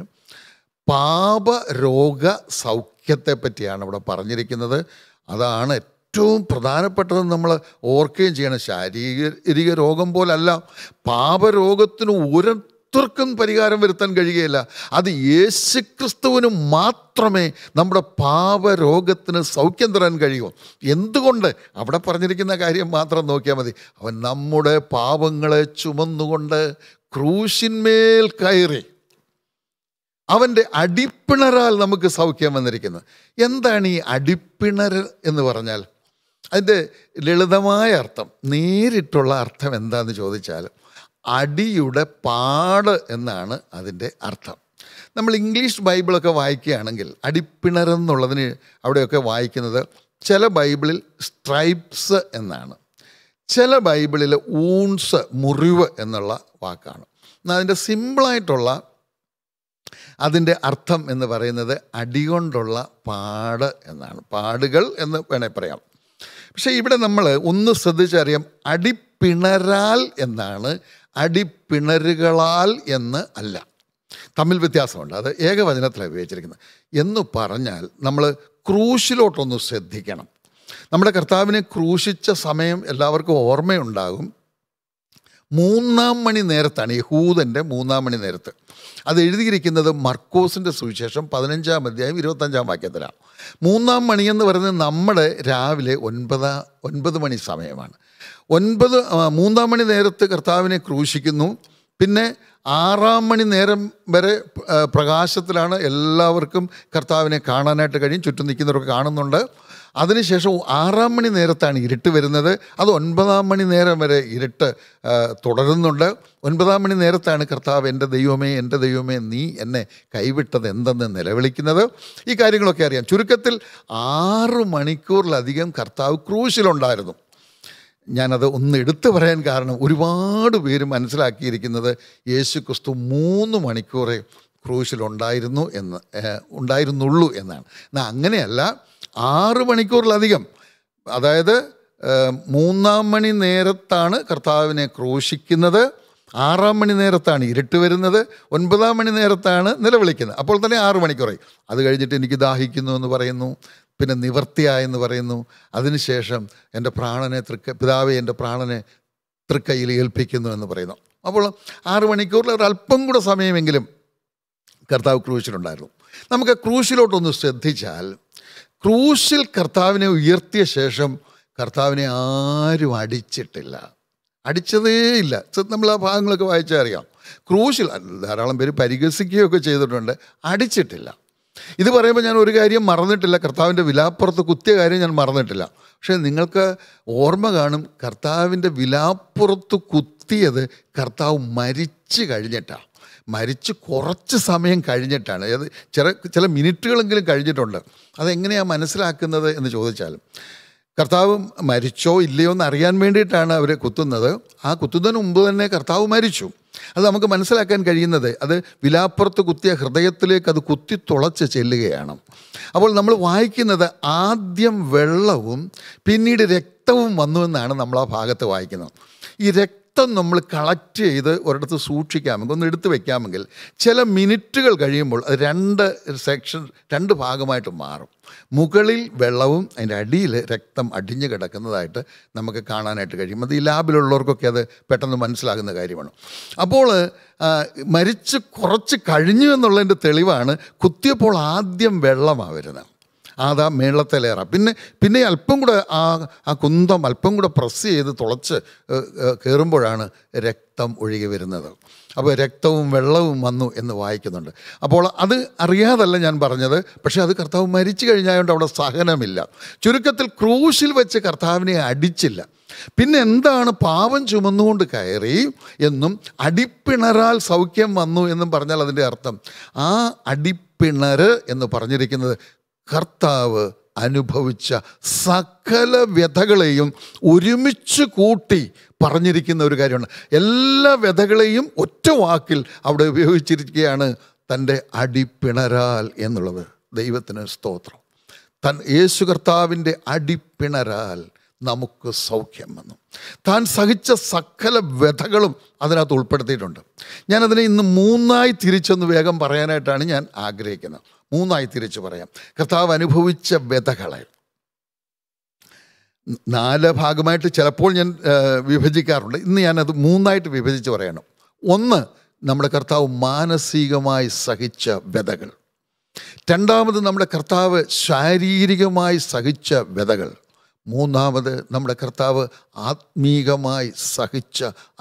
പാപരോഗ സൗഖ്യത്തെ പറ്റിയാണ് ഇവിടെ പറഞ്ഞിരിക്കുന്നത് അതാണ് ഏറ്റവും പ്രധാനപ്പെട്ടത് നമ്മൾ ഓർക്കുകയും ചെയ്യണം ശാരീരിക രോഗം പോലല്ല പാപരോഗത്തിന് ഓരോരുത്തർക്കും പരിഹാരം വരുത്താൻ കഴിയുകയില്ല അത് യേശുക്രിസ്തുവിന് മാത്രമേ നമ്മുടെ പാപരോഗത്തിന് സൗഖ്യം തരാൻ കഴിയൂ എന്തുകൊണ്ട് അവിടെ പറഞ്ഞിരിക്കുന്ന കാര്യം മാത്രം നോക്കിയാൽ മതി അവൻ നമ്മുടെ പാപങ്ങളെ ചുമന്നുകൊണ്ട് ക്രൂശിന്മേൽ കയറി അവൻ്റെ അടിപ്പിണരാൽ നമുക്ക് സൗഖ്യം വന്നിരിക്കുന്നത് എന്താണ് ഈ അടിപ്പിണർ എന്ന് പറഞ്ഞാൽ അതിൻ്റെ ലളിതമായ അർത്ഥം നേരിട്ടുള്ള അർത്ഥം എന്താണെന്ന് ചോദിച്ചാൽ അടിയുടെ പാട് എന്നാണ് അതിൻ്റെ അർത്ഥം നമ്മൾ ഇംഗ്ലീഷ് ബൈബിളൊക്കെ വായിക്കുകയാണെങ്കിൽ അടിപ്പിണരെന്നുള്ളതിന് അവിടെയൊക്കെ വായിക്കുന്നത് ചില ബൈബിളിൽ സ്ട്രൈപ്സ് എന്നാണ് ചില ബൈബിളിൽ ഊൺസ് മുറിവ് എന്നുള്ള വാക്കാണ് എന്നാൽ അതിൻ്റെ സിമ്പിളായിട്ടുള്ള അതിൻ്റെ അർത്ഥം എന്ന് പറയുന്നത് അടികൊണ്ടുള്ള പാട് എന്നാണ് പാടുകൾ എന്ന് വേണേൽ പറയാം പക്ഷേ ഇവിടെ നമ്മൾ ഒന്ന് ശ്രദ്ധിച്ചറിയാം അടിപ്പിണരാൽ എന്നാണ് അടിപ്പിണരുകളാൽ എന്ന് അല്ല തമ്മിൽ വ്യത്യാസമുണ്ട് അത് ഏകവചനത്തിലാണ് ഉപയോഗിച്ചിരിക്കുന്നത് എന്ന് പറഞ്ഞാൽ നമ്മൾ ക്രൂശിലോട്ടൊന്ന് ശ്രദ്ധിക്കണം നമ്മുടെ കർത്താവിനെ ക്രൂശിച്ച സമയം എല്ലാവർക്കും ഓർമ്മയുണ്ടാകും മൂന്നാം മണി നേരത്താണ് യഹൂദൻ്റെ മൂന്നാം മണി നേരത്ത് അത് എഴുതിയിരിക്കുന്നത് മർക്കോസിൻ്റെ സുവിശേഷം പതിനഞ്ചാം അധ്യായം ഇരുപത്തഞ്ചാം വാക്യത്തിലാണ് മൂന്നാം മണി എന്ന് പറയുന്നത് നമ്മുടെ രാവിലെ ഒൻപതാ ഒൻപത് മണി സമയമാണ് ഒൻപത് ആ, മൂന്നാം മണി നേരത്ത് കർത്താവിനെ ക്രൂശിക്കുന്നു പിന്നെ ആറാം മണി നേരം വരെ ആ, പ്രകാശത്തിലാണ് എല്ലാവർക്കും കർത്താവിനെ കാണാനായിട്ട് കഴിയും ചുറ്റും നിൽക്കുന്നവരൊക്കെ കാണുന്നുണ്ട് അതിനുശേഷം ആറാം മണി നേരത്താണ് ഇരുട്ട് വരുന്നത് അത് ഒൻപതാം മണി നേരം വരെ ഇരുട്ട് ആ, തുടരുന്നുണ്ട് ഒൻപതാം മണി നേരത്താണ് കർത്താവ് എൻ്റെ ദൈവമേ എൻ്റെ ദൈവമേ നീ എന്നെ കൈവിട്ടത് എന്തെന്ന് നിലവിളിക്കുന്നത് ഈ കാര്യങ്ങളൊക്കെ അറിയാം ചുരുക്കത്തിൽ ആറ് മണിക്കൂറിലധികം കർത്താവ് ക്രൂശിലുണ്ടായിരുന്നു ഞാനത് ഒന്ന് എടുത്തു പറയാൻ കാരണം ഒരുപാട് പേര് മനസ്സിലാക്കിയിരിക്കുന്നത് യേശു ക്രിസ്തു മൂന്ന് മണിക്കൂറേ ക്രൂശിലുണ്ടായിരുന്നു എന്ന് ഏഹ്, ഉണ്ടായിരുന്നുള്ളൂ എന്നാണ് എന്നാൽ അങ്ങനെയല്ല ആറ് മണിക്കൂറിലധികം അതായത് ഏഹ്, മൂന്നാം മണി നേരത്താണ് കർത്താവിനെ ക്രൂശിക്കുന്നത് ആറാം മണി നേരത്താണ് ഇരുട്ട് വരുന്നത് ഒൻപതാം മണി നേരത്താണ് നിലവിളിക്കുന്നത് അപ്പോൾ തന്നെ ആറ് മണിക്കൂറായി അത് കഴിഞ്ഞിട്ട് എനിക്ക് ദാഹിക്കുന്നു എന്ന് പറയുന്നു പിന്നെ നിവർത്തിയായെന്ന് പറയുന്നു അതിനുശേഷം എൻ്റെ പ്രാണനെ തൃക്ക പിതാവെ എൻ്റെ പ്രാണനെ തൃക്കൈയിൽ ഏൽപ്പിക്കുന്നു എന്ന് പറയുന്നു അപ്പോൾ ആറ് മണിക്കൂറിൽ ഒരു അല്പം കൂടെ സമയമെങ്കിലും കർത്താവ് ക്രൂശിലുണ്ടായിരുന്നു നമുക്ക് ക്രൂശിലോട്ടൊന്ന് ശ്രദ്ധിച്ചാൽ ക്രൂശിൽ കർത്താവിനെ ഉയർത്തിയ ശേഷം കർത്താവിനെ ആരും അടിച്ചിട്ടില്ല അടിച്ചതേ ഇല്ല സ- നമ്മൾ ആ ഭാഗങ്ങളൊക്കെ വായിച്ചാൽ അറിയാം ക്രൂശിൽ ധാരാളം പേര് പരിഹസിക്കുകയൊക്കെ ചെയ്തിട്ടുണ്ട് അടിച്ചിട്ടില്ല ഇത് പറയുമ്പോൾ ഞാൻ ഒരു കാര്യം മറന്നിട്ടില്ല കർത്താവിൻ്റെ വിലാപ്പുറത്ത് കുത്തിയ കാര്യം ഞാൻ മറന്നിട്ടില്ല പക്ഷേ നിങ്ങൾക്ക് ഓർമ്മ കാണും കർത്താവിൻ്റെ വിലാപ്പുറത്ത് കുത്തിയത് കർത്താവ് മരിച്ചു കഴിഞ്ഞിട്ടാണ് മരിച്ച് കുറച്ച് സമയം കഴിഞ്ഞിട്ടാണ് അതായത് ചില ചില മിനിറ്റുകളെങ്കിലും കഴിഞ്ഞിട്ടുണ്ട് അതെങ്ങനെയാണ് മനസ്സിലാക്കുന്നത് എന്ന് ചോദിച്ചാൽ കർത്താവ് മരിച്ചോ ഇല്ലയോ എന്ന് അറിയാൻ വേണ്ടിയിട്ടാണ് അവർ കുത്തുന്നത് ആ കുത്തുന്നതിന് മുമ്പ് തന്നെ കർത്താവ് മരിച്ചു അത് നമുക്ക് മനസ്സിലാക്കാൻ കഴിയുന്നത് അത് വിലാപ്പുറത്ത് കുത്തിയ ഹൃദയത്തിലേക്ക് അത് കുത്തി തുളച്ച് ചെല്ലുകയാണ് അപ്പോൾ നമ്മൾ വായിക്കുന്നത് ആദ്യം വെള്ളവും പിന്നീട് രക്തവും വന്നു എന്നാണ് നമ്മൾ ആ ഭാഗത്ത് വായിക്കുന്നത് ഈ രക്തം രക്തം നമ്മൾ കളക്ട് ചെയ്ത് ഒരിടത്ത് സൂക്ഷിക്കാമെങ്കിൽ ഒന്ന് എടുത്തു വെക്കാമെങ്കിൽ ചില മിനിറ്റുകൾ കഴിയുമ്പോൾ അത് രണ്ട് സെക്ഷൻ രണ്ട് ഭാഗമായിട്ട് മാറും മുകളിൽ വെള്ളവും അതിൻ്റെ അടിയിൽ രക്തം അടിഞ്ഞു കിടക്കുന്നതായിട്ട് നമുക്ക് കാണാനായിട്ട് കഴിയും അത് ഈ ലാബിലുള്ളവർക്കൊക്കെ അത് പെട്ടെന്ന് മനസ്സിലാകുന്ന കാര്യമാണ് അപ്പോൾ ആ, മരിച്ച് കുറച്ച് കഴിഞ്ഞു എന്നുള്ളതിൻ്റെ തെളിവാണ് കുത്തിയപ്പോൾ ആദ്യം വെള്ളമാണ് വരുന്നത് അതാ മേളത്തെ ലെയറ പിന്നെ പിന്നെ അല്പം കൂടെ ആ ആ കുന്തം അല്പം കൂടെ പ്രസ് ചെയ്ത് തുളച്ച് ഏഹ്, ഏഹ്, കയറുമ്പോഴാണ് രക്തം ഒഴുകി വരുന്നത് അപ്പോൾ രക്തവും വെള്ളവും വന്നു എന്ന് വായിക്കുന്നുണ്ട് അപ്പോൾ അത് അറിയാതല്ല ഞാൻ പറഞ്ഞത് പക്ഷേ അത് കർത്താവ് മരിച്ചു കഴിഞ്ഞായതുകൊണ്ട് അവിടെ സഹനമില്ല ചുരുക്കത്തിൽ ക്രൂശിൽ വെച്ച് കർത്താവിനെ അടിച്ചില്ല പിന്നെ എന്താണ് പാപം ചുമന്നുകൊണ്ട് കയറി എന്നും അടിപ്പിണറാൽ സൗഖ്യം വന്നു എന്നും പറഞ്ഞാൽ അതിൻ്റെ അർത്ഥം ആ അടിപ്പിണര് എന്ന് പറഞ്ഞിരിക്കുന്നത് കർത്താവ് അനുഭവിച്ച സകല വ്യഥകളെയും ഒരുമിച്ച് കൂട്ടി പറഞ്ഞിരിക്കുന്ന ഒരു കാര്യമാണ് എല്ലാ വ്യഥകളെയും ഒറ്റ വാക്കിൽ അവിടെ ഉപയോഗിച്ചിരിക്കുകയാണ് തൻ്റെ അടിപ്പിണരാൽ എന്നുള്ളത് ദൈവത്തിന് സ്തോത്രം തൻ യേശു കർത്താവിൻ്റെ അടിപ്പിണരാൽ നമുക്ക് സൗഖ്യം വന്നു താൻ സഹിച്ച സകല വ്യഥകളും അതിനകത്ത് ഉൾപ്പെടുത്തിയിട്ടുണ്ട് ഞാനതിനെ ഇന്ന് മൂന്നായി തിരിച്ചൊന്ന് വേഗം പറയാനായിട്ടാണ് ഞാൻ ആഗ്രഹിക്കുന്നത് മൂന്നായി തിരിച്ച് പറയാം കർത്താവ് അനുഭവിച്ച വ്യഥകളെ നാല് ഭാഗമായിട്ട് ചിലപ്പോൾ ഞാൻ ആ, വിഭജിക്കാറുണ്ട് ഇന്ന് ഞാനത് മൂന്നായിട്ട് വിഭജിച്ച് പറയണം ഒന്ന് നമ്മുടെ കർത്താവ് മാനസികമായി സഹിച്ച വ്യഥകൾ രണ്ടാമത് നമ്മുടെ കർത്താവ് ശാരീരികമായി സഹിച്ച വ്യഥകൾ മൂന്നാമത് നമ്മുടെ കർത്താവ് ആത്മീകമായി സഹിച്ച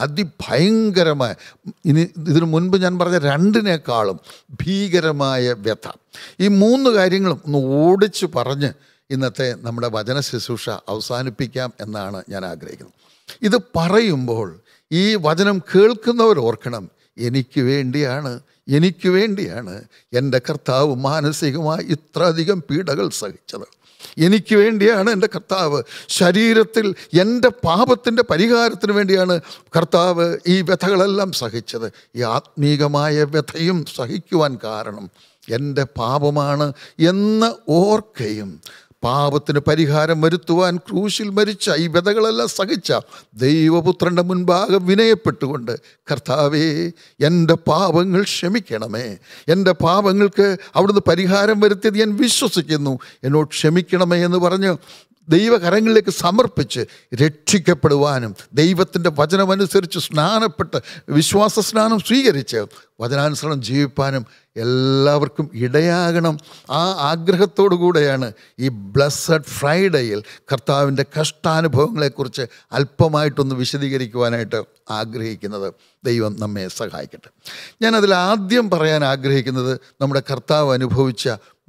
അതിഭയങ്കരമായ ഇനി ഇതിനു മുൻപ് ഞാൻ പറഞ്ഞ രണ്ടിനേക്കാളും ഭീകരമായ വ്യഥ ഈ മൂന്ന് കാര്യങ്ങളും ഒന്ന് ഓടിച്ചു പറഞ്ഞ് ഇന്നത്തെ നമ്മുടെ വചന ശുശ്രൂഷ അവസാനിപ്പിക്കാം എന്നാണ് ഞാൻ ആഗ്രഹിക്കുന്നത് ഇത് പറയുമ്പോൾ ഈ വചനം കേൾക്കുന്നവർ ഓർക്കണം എനിക്ക് വേണ്ടിയാണ് എനിക്ക് വേണ്ടിയാണ് എൻ്റെ കർത്താവ് മാനസികമായി ഇത്ര അധികം പീഡകൾ സഹിച്ചത് എനിക്ക് വേണ്ടിയാണ് എൻ്റെ കർത്താവ് ശരീരത്തിൽ എൻ്റെ പാപത്തിൻ്റെ പരിഹാരത്തിന് വേണ്ടിയാണ് കർത്താവ് ഈ വ്യഥകളെല്ലാം സഹിച്ചത് ഈ ആത്മീകമായ വ്യഥയും സഹിക്കുവാൻ കാരണം എൻ്റെ പാപമാണ് എന്ന് ഓർക്കയും പാപത്തിന് പരിഹാരം വരുത്തുവാൻ ക്രൂശിൽ മരിച്ച ഈ വ്യതകളെല്ലാം സഹിച്ച ദൈവപുത്രൻ്റെ മുൻപാകെ വിനയപ്പെട്ടുകൊണ്ട് കർത്താവേ എൻ്റെ പാപങ്ങൾ ക്ഷമിക്കണമേ എൻ്റെ പാപങ്ങൾക്ക് അവിടുന്ന് പരിഹാരം വരുത്തിയത് ഞാൻ വിശ്വസിക്കുന്നു എന്നോട് ക്ഷമിക്കണമേ എന്ന് പറഞ്ഞ് ദൈവകരങ്ങളിലേക്ക് സമർപ്പിച്ച് രക്ഷിക്കപ്പെടുവാനും ദൈവത്തിൻ്റെ വചനമനുസരിച്ച് സ്നാനപ്പെട്ട് വിശ്വാസ സ്നാനം സ്വീകരിച്ച് വചനാനുസരണം ജീവിപ്പാനും എല്ലാവർക്കും ഇടയാകണം ആ ആഗ്രഹത്തോടു കൂടെയാണ് ഈ ബ്ലസ്സഡ് ഫ്രൈഡേയിൽ കർത്താവിൻ്റെ കഷ്ടാനുഭവങ്ങളെക്കുറിച്ച് അല്പമായിട്ടൊന്ന് വിശദീകരിക്കുവാനായിട്ട് ആഗ്രഹിക്കുന്നത് ദൈവം നമ്മെ സഹായിക്കട്ടെ ഞാനതിൽ ആദ്യം പറയാൻ ആഗ്രഹിക്കുന്നത് നമ്മുടെ കർത്താവ് അനുഭവിച്ച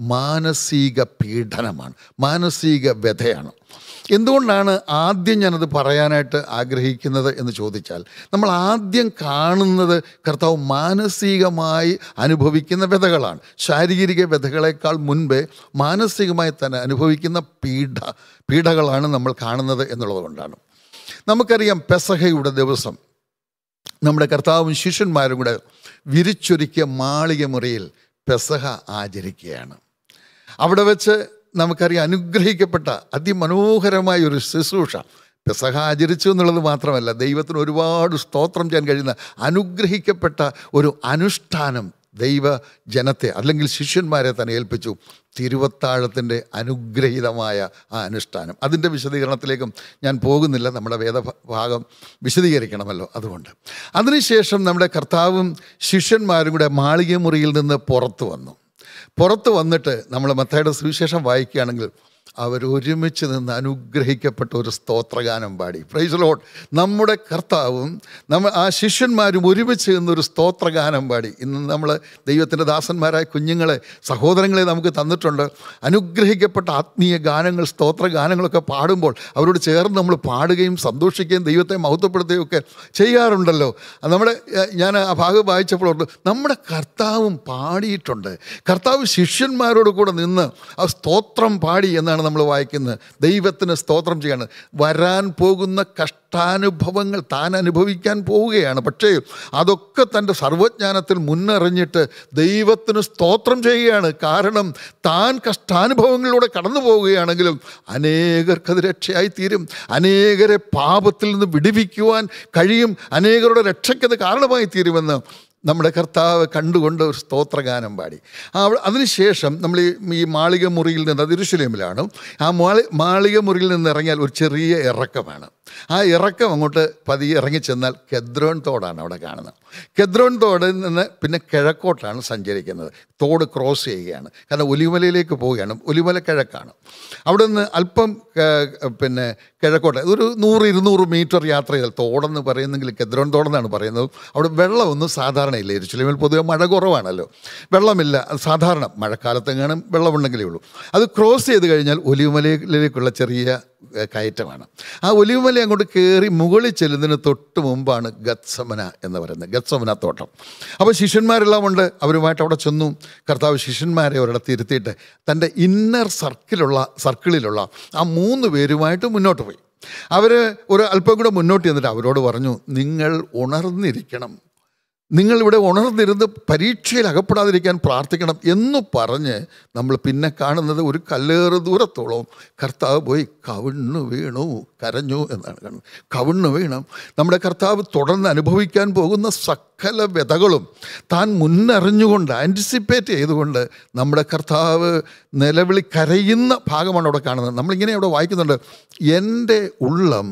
മാനസിക പീഡനമാണ് മാനസിക വ്യഥയാണ് എന്തുകൊണ്ടാണ് ആദ്യം ഞാനത് പറയാനായിട്ട് ആഗ്രഹിക്കുന്നത് എന്ന് ചോദിച്ചാൽ നമ്മൾ ആദ്യം കാണുന്നത് കർത്താവ് മാനസികമായി അനുഭവിക്കുന്ന വ്യഥകളാണ് ശാരീരിക വ്യഥകളെക്കാൾ മുൻപേ മാനസികമായി തന്നെ അനുഭവിക്കുന്ന പീഡ പീഡകളാണ് നമ്മൾ കാണുന്നത് എന്നുള്ളത് കൊണ്ടാണ് നമുക്കറിയാം പെസഹയുടെ ദിവസം നമ്മുടെ കർത്താവും ശിഷ്യന്മാരും കൂടെ വിരിച്ചൊരുക്കിയ മാളിക മുറിയിൽ പെസഹ ആചരിക്കുകയാണ് അവിടെ വെച്ച് നമുക്കറിയാം അനുഗ്രഹിക്കപ്പെട്ട അതിമനോഹരമായ ഒരു ശുശ്രൂഷ പെസഹ ആചരിച്ചു എന്നുള്ളത് മാത്രമല്ല ദൈവത്തിന് ഒരുപാട് സ്തോത്രം ചെയ്യാൻ കഴിയുന്ന അനുഗ്രഹിക്കപ്പെട്ട ഒരു അനുഷ്ഠാനം ദൈവ ജനത്തെ അല്ലെങ്കിൽ ശിഷ്യന്മാരെ തന്നെ ഏൽപ്പിച്ചു തിരുവത്താഴത്തിൻ്റെ അനുഗ്രഹീതമായ ആ അനുഷ്ഠാനം അതിൻ്റെ വിശദീകരണത്തിലേക്കും ഞാൻ പോകുന്നില്ല നമ്മുടെ വേദഭാഗം വിശദീകരിക്കണമല്ലോ അതുകൊണ്ട് അതിനുശേഷം നമ്മുടെ കർത്താവും ശിഷ്യന്മാരും കൂടെ മാളിക മുറിയിൽ നിന്ന് പുറത്തു വന്നു പുറത്ത് വന്നിട്ട് നമ്മൾ മത്തയുടെ സുവിശേഷം വായിക്കുകയാണെങ്കിൽ അവരൊരുമിച്ച് നിന്ന് അനുഗ്രഹിക്കപ്പെട്ട ഒരു സ്തോത്രഗാനം പാടി പ്രൈസ് ലോഡ് നമ്മുടെ കർത്താവും നമ്മൾ ആ ശിഷ്യന്മാരും ഒരുമിച്ച് നിന്നൊരു സ്തോത്രഗാനം പാടി ഇന്ന് നമ്മൾ ദൈവത്തിൻ്റെ ദാസന്മാരായ കുഞ്ഞുങ്ങളെ സഹോദരങ്ങളെ നമുക്ക് തന്നിട്ടുണ്ട് അനുഗ്രഹിക്കപ്പെട്ട ആത്മീയ ഗാനങ്ങൾ സ്തോത്ര ഗാനങ്ങളൊക്കെ പാടുമ്പോൾ അവരോട് ചേർന്ന് നമ്മൾ പാടുകയും സന്തോഷിക്കുകയും ദൈവത്തെ മഹത്വപ്പെടുത്തുകയും ഒക്കെ ചെയ്യാറുണ്ടല്ലോ അത് നമ്മുടെ ഏഹ്, ഞാൻ ആ ഭാഗം വായിച്ചപ്പോൾ ഓർത്തു, നമ്മുടെ കർത്താവും പാടിയിട്ടുണ്ട് കർത്താവ് ശിഷ്യന്മാരോട് കൂടെ നിന്ന് ആ സ്തോത്രം പാടി എന്നാണ് എന്താണ് നമ്മൾ വായിക്കുന്നത് ദൈവത്തിന് സ്തോത്രം ചെയ്യാണ് വരാൻ പോകുന്ന കഷ്ടാനുഭവങ്ങൾ താൻ അനുഭവിക്കാൻ പോവുകയാണ് പക്ഷേ അതൊക്കെ തൻ്റെ സർവജ്ഞാനത്തിൽ മുന്നറിഞ്ഞിട്ട് ദൈവത്തിന് സ്തോത്രം ചെയ്യുകയാണ് കാരണം താൻ കഷ്ടാനുഭവങ്ങളിലൂടെ കടന്നു പോവുകയാണെങ്കിലും അനേകർക്കത് രക്ഷയായി തീരും അനേകരെ പാപത്തിൽ നിന്ന് വിടുവിക്കുവാൻ കഴിയും അനേകരുടെ രക്ഷയ്ക്കത് കാരണമായി തീരുമെന്ന് നമ്മുടെ കർത്താവ് കണ്ടുകൊണ്ട് ഒരു സ്തോത്രഗാനം പാടി ആ അവ- അതിനുശേഷം നമ്മൾ ഈ ഈ മാളിക മുറിയിൽ നിന്ന് അത് ഇരുശലേമിലാണ് ആ മാളി മാളിക മുറിയിൽ നിന്ന് ഇറങ്ങിയാൽ ഒരു ചെറിയ ഇറക്കമാണ് ആ ഇറക്കം അങ്ങോട്ട് പതിയെ ഇറങ്ങിച്ചെന്നാൽ കെദ്രോൺ തോടാണ് അവിടെ കാണുന്നത് കെദ്രോൺ തോടിൽ നിന്ന് പിന്നെ കിഴക്കോട്ടാണ് സഞ്ചരിക്കുന്നത് തോട് ക്രോസ് ചെയ്യുകയാണ് കാരണം ഒലിമലയിലേക്ക് പോവുകയാണ് ഒലിമല കിഴക്കാണ് അവിടെ നിന്ന് അല്പം ക- പിന്നെ കിഴക്കോട്ട് ഒരു നൂറ് ഇരുന്നൂറ് മീറ്റർ യാത്ര ചെയ്താൽ തോടെന്ന് പറയുന്നെങ്കിൽ കെദ്രോൺ തോടെന്നാണ് പറയുന്നത് അവിടെ വെള്ളമൊന്നും സാധാരണയില്ല എരുസലേമിൽ പൊതുവെ മഴ കുറവാണല്ലോ വെള്ളമില്ല അത് സാധാരണ മഴക്കാലത്തെങ്ങാനും വെള്ളമുണ്ടെങ്കിലേ ഉള്ളൂ അത് ക്രോസ് ചെയ്ത് കഴിഞ്ഞാൽ ഒലിമലയിലേക്കുള്ള ചെറിയ ഏഹ്, കയറ്റമാണ് ആ ഒലിവുമല അങ്ങോട്ട് കയറി മുകളിൽ ചെല്ലുന്നതിന് തൊട്ട് മുമ്പാണ് ഗത്സമന എന്ന് പറയുന്നത് ഗത്സമന തോട്ടം അപ്പോൾ ശിഷ്യന്മാരെല്ലാം ഉണ്ട് അവരുമായിട്ട് അവിടെ ചെന്നു കർത്താവ് ശിഷ്യന്മാരെ ഒരിടത്ത് ഇരുത്തിയിട്ട് തൻ്റെ ഇന്നർ സർക്കിലുള്ള സർക്കിളിലുള്ള ആ മൂന്ന് പേരുമായിട്ട് മുന്നോട്ട് പോയി അവർ ഒരു അല്പം കൂടെ മുന്നോട്ട് ചെന്നിട്ട് അവരോട് പറഞ്ഞു നിങ്ങൾ ഉണർന്നിരിക്കണം നിങ്ങളിവിടെ ഉണർന്നിരുന്ന് പരീക്ഷയിൽ അകപ്പെടാതിരിക്കാൻ പ്രാർത്ഥിക്കണം എന്ന് പറഞ്ഞ് നമ്മൾ പിന്നെ കാണുന്നത് ഒരു കല്ലേറ് ദൂരത്തോളം കർത്താവ് പോയി കവിണ്ണു വീണു കരഞ്ഞു എന്നാണ് കാണുന്നത് കവിണ്ണു വീണം നമ്മുടെ കർത്താവ് തുടർന്ന് അനുഭവിക്കാൻ പോകുന്ന സകല വ്യതകളും താൻ മുന്നറിഞ്ഞുകൊണ്ട് ആൻറ്റിസിപ്പേറ്റ് ചെയ്തുകൊണ്ട് നമ്മുടെ കർത്താവ് നിലവിളി കരയുന്ന ഭാഗമാണ് അവിടെ കാണുന്നത് നമ്മളിങ്ങനെ അവിടെ വായിക്കുന്നുണ്ട് എൻ്റെ ഉള്ളം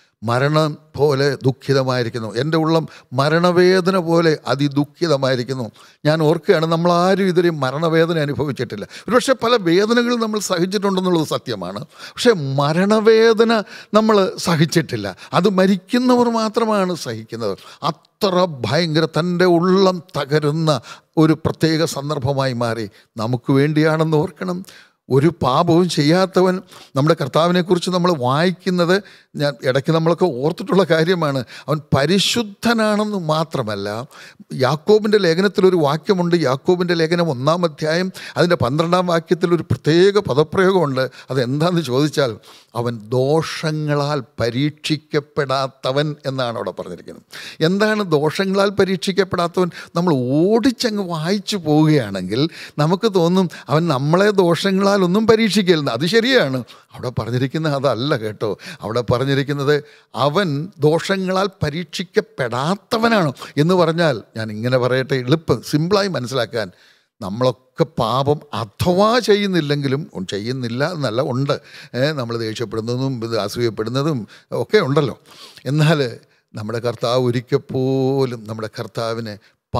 മരണം പോലെ ദുഃഖിതമായിരിക്കുന്നു എൻ്റെ ഉള്ളം മരണവേദന പോലെ അതിദുഃഖിതമായിരിക്കുന്നു ഞാൻ ഓർക്കുകയാണ് നമ്മൾ ആരും ഇതുവരെ മരണവേദന അനുഭവിച്ചിട്ടില്ല ഒരുപക്ഷെ പല വേദനകളും നമ്മൾ സഹിച്ചിട്ടുണ്ടെന്നുള്ളത് സത്യമാണ് പക്ഷേ മരണവേദന നമ്മൾ സഹിച്ചിട്ടില്ല അത് മരിക്കുന്നവർ മാത്രമാണ് സഹിക്കുന്നത് അത്ര ഭയങ്കര തൻ്റെ ഉള്ളം തകരുന്ന ഒരു പ്രത്യേക സന്ദർഭമായി മാറി നമുക്ക് വേണ്ടിയാണെന്ന് ഓർക്കണം ഒരു പാപവും ചെയ്യാത്തവൻ നമ്മുടെ കർത്താവിനെക്കുറിച്ച് നമ്മൾ വായിക്കുന്നത് ഞാൻ ഇടയ്ക്ക് നമ്മളൊക്കെ ഓർത്തിട്ടുള്ള കാര്യമാണ് അവൻ പരിശുദ്ധനാണെന്ന് മാത്രമല്ല യാക്കോബിൻ്റെ ലേഖനത്തിൽ ഒരു വാക്യമുണ്ട് യാക്കോബിൻ്റെ ലേഖനം ഒന്നാം അധ്യായം അതിൻ്റെ പന്ത്രണ്ടാം വാക്യത്തിൽ ഒരു പ്രത്യേക പദപ്രയോഗമുണ്ട് അതെന്താണെന്ന് ചോദിച്ചാൽ അവൻ ദോഷങ്ങളാൽ പരീക്ഷിക്കപ്പെടാത്തവൻ എന്നാണ് അവിടെ പറഞ്ഞിരിക്കുന്നത് എന്താണ് ദോഷങ്ങളാൽ പരീക്ഷിക്കപ്പെടാത്തവൻ നമ്മൾ ഓടിച്ചങ്ങ് വായിച്ചു പോവുകയാണെങ്കിൽ നമുക്ക് തോന്നും അവൻ നമ്മളെ ദോഷങ്ങളാൽ ഒന്നും പരീക്ഷിക്കരുത് അത് ശരിയാണ് അവിടെ പറഞ്ഞിരിക്കുന്നത് അതല്ല കേട്ടോ അവിടെ പറഞ്ഞിരിക്കുന്നത് അവൻ ദോഷങ്ങളാൽ പരീക്ഷിക്കപ്പെടാത്തവനാണ് എന്ന് പറഞ്ഞാൽ ഞാൻ ഇങ്ങനെ പറയട്ടെ എളുപ്പം സിമ്പിളായി മനസ്സിലാക്കാൻ നമ്മളൊക്കെ പാപം അഥവാ ചെയ്യുന്നില്ലെങ്കിലും ഉം, ചെയ്യുന്നില്ല എന്നല്ല ഉണ്ട് നമ്മൾ ദേഷ്യപ്പെടുന്നതും ഇത് അസൂയപ്പെടുന്നതും ഒക്കെ ഉണ്ടല്ലോ എന്നാൽ നമ്മുടെ കർത്താവ് ഒരിക്കൽ പോലും നമ്മുടെ കർത്താവിന്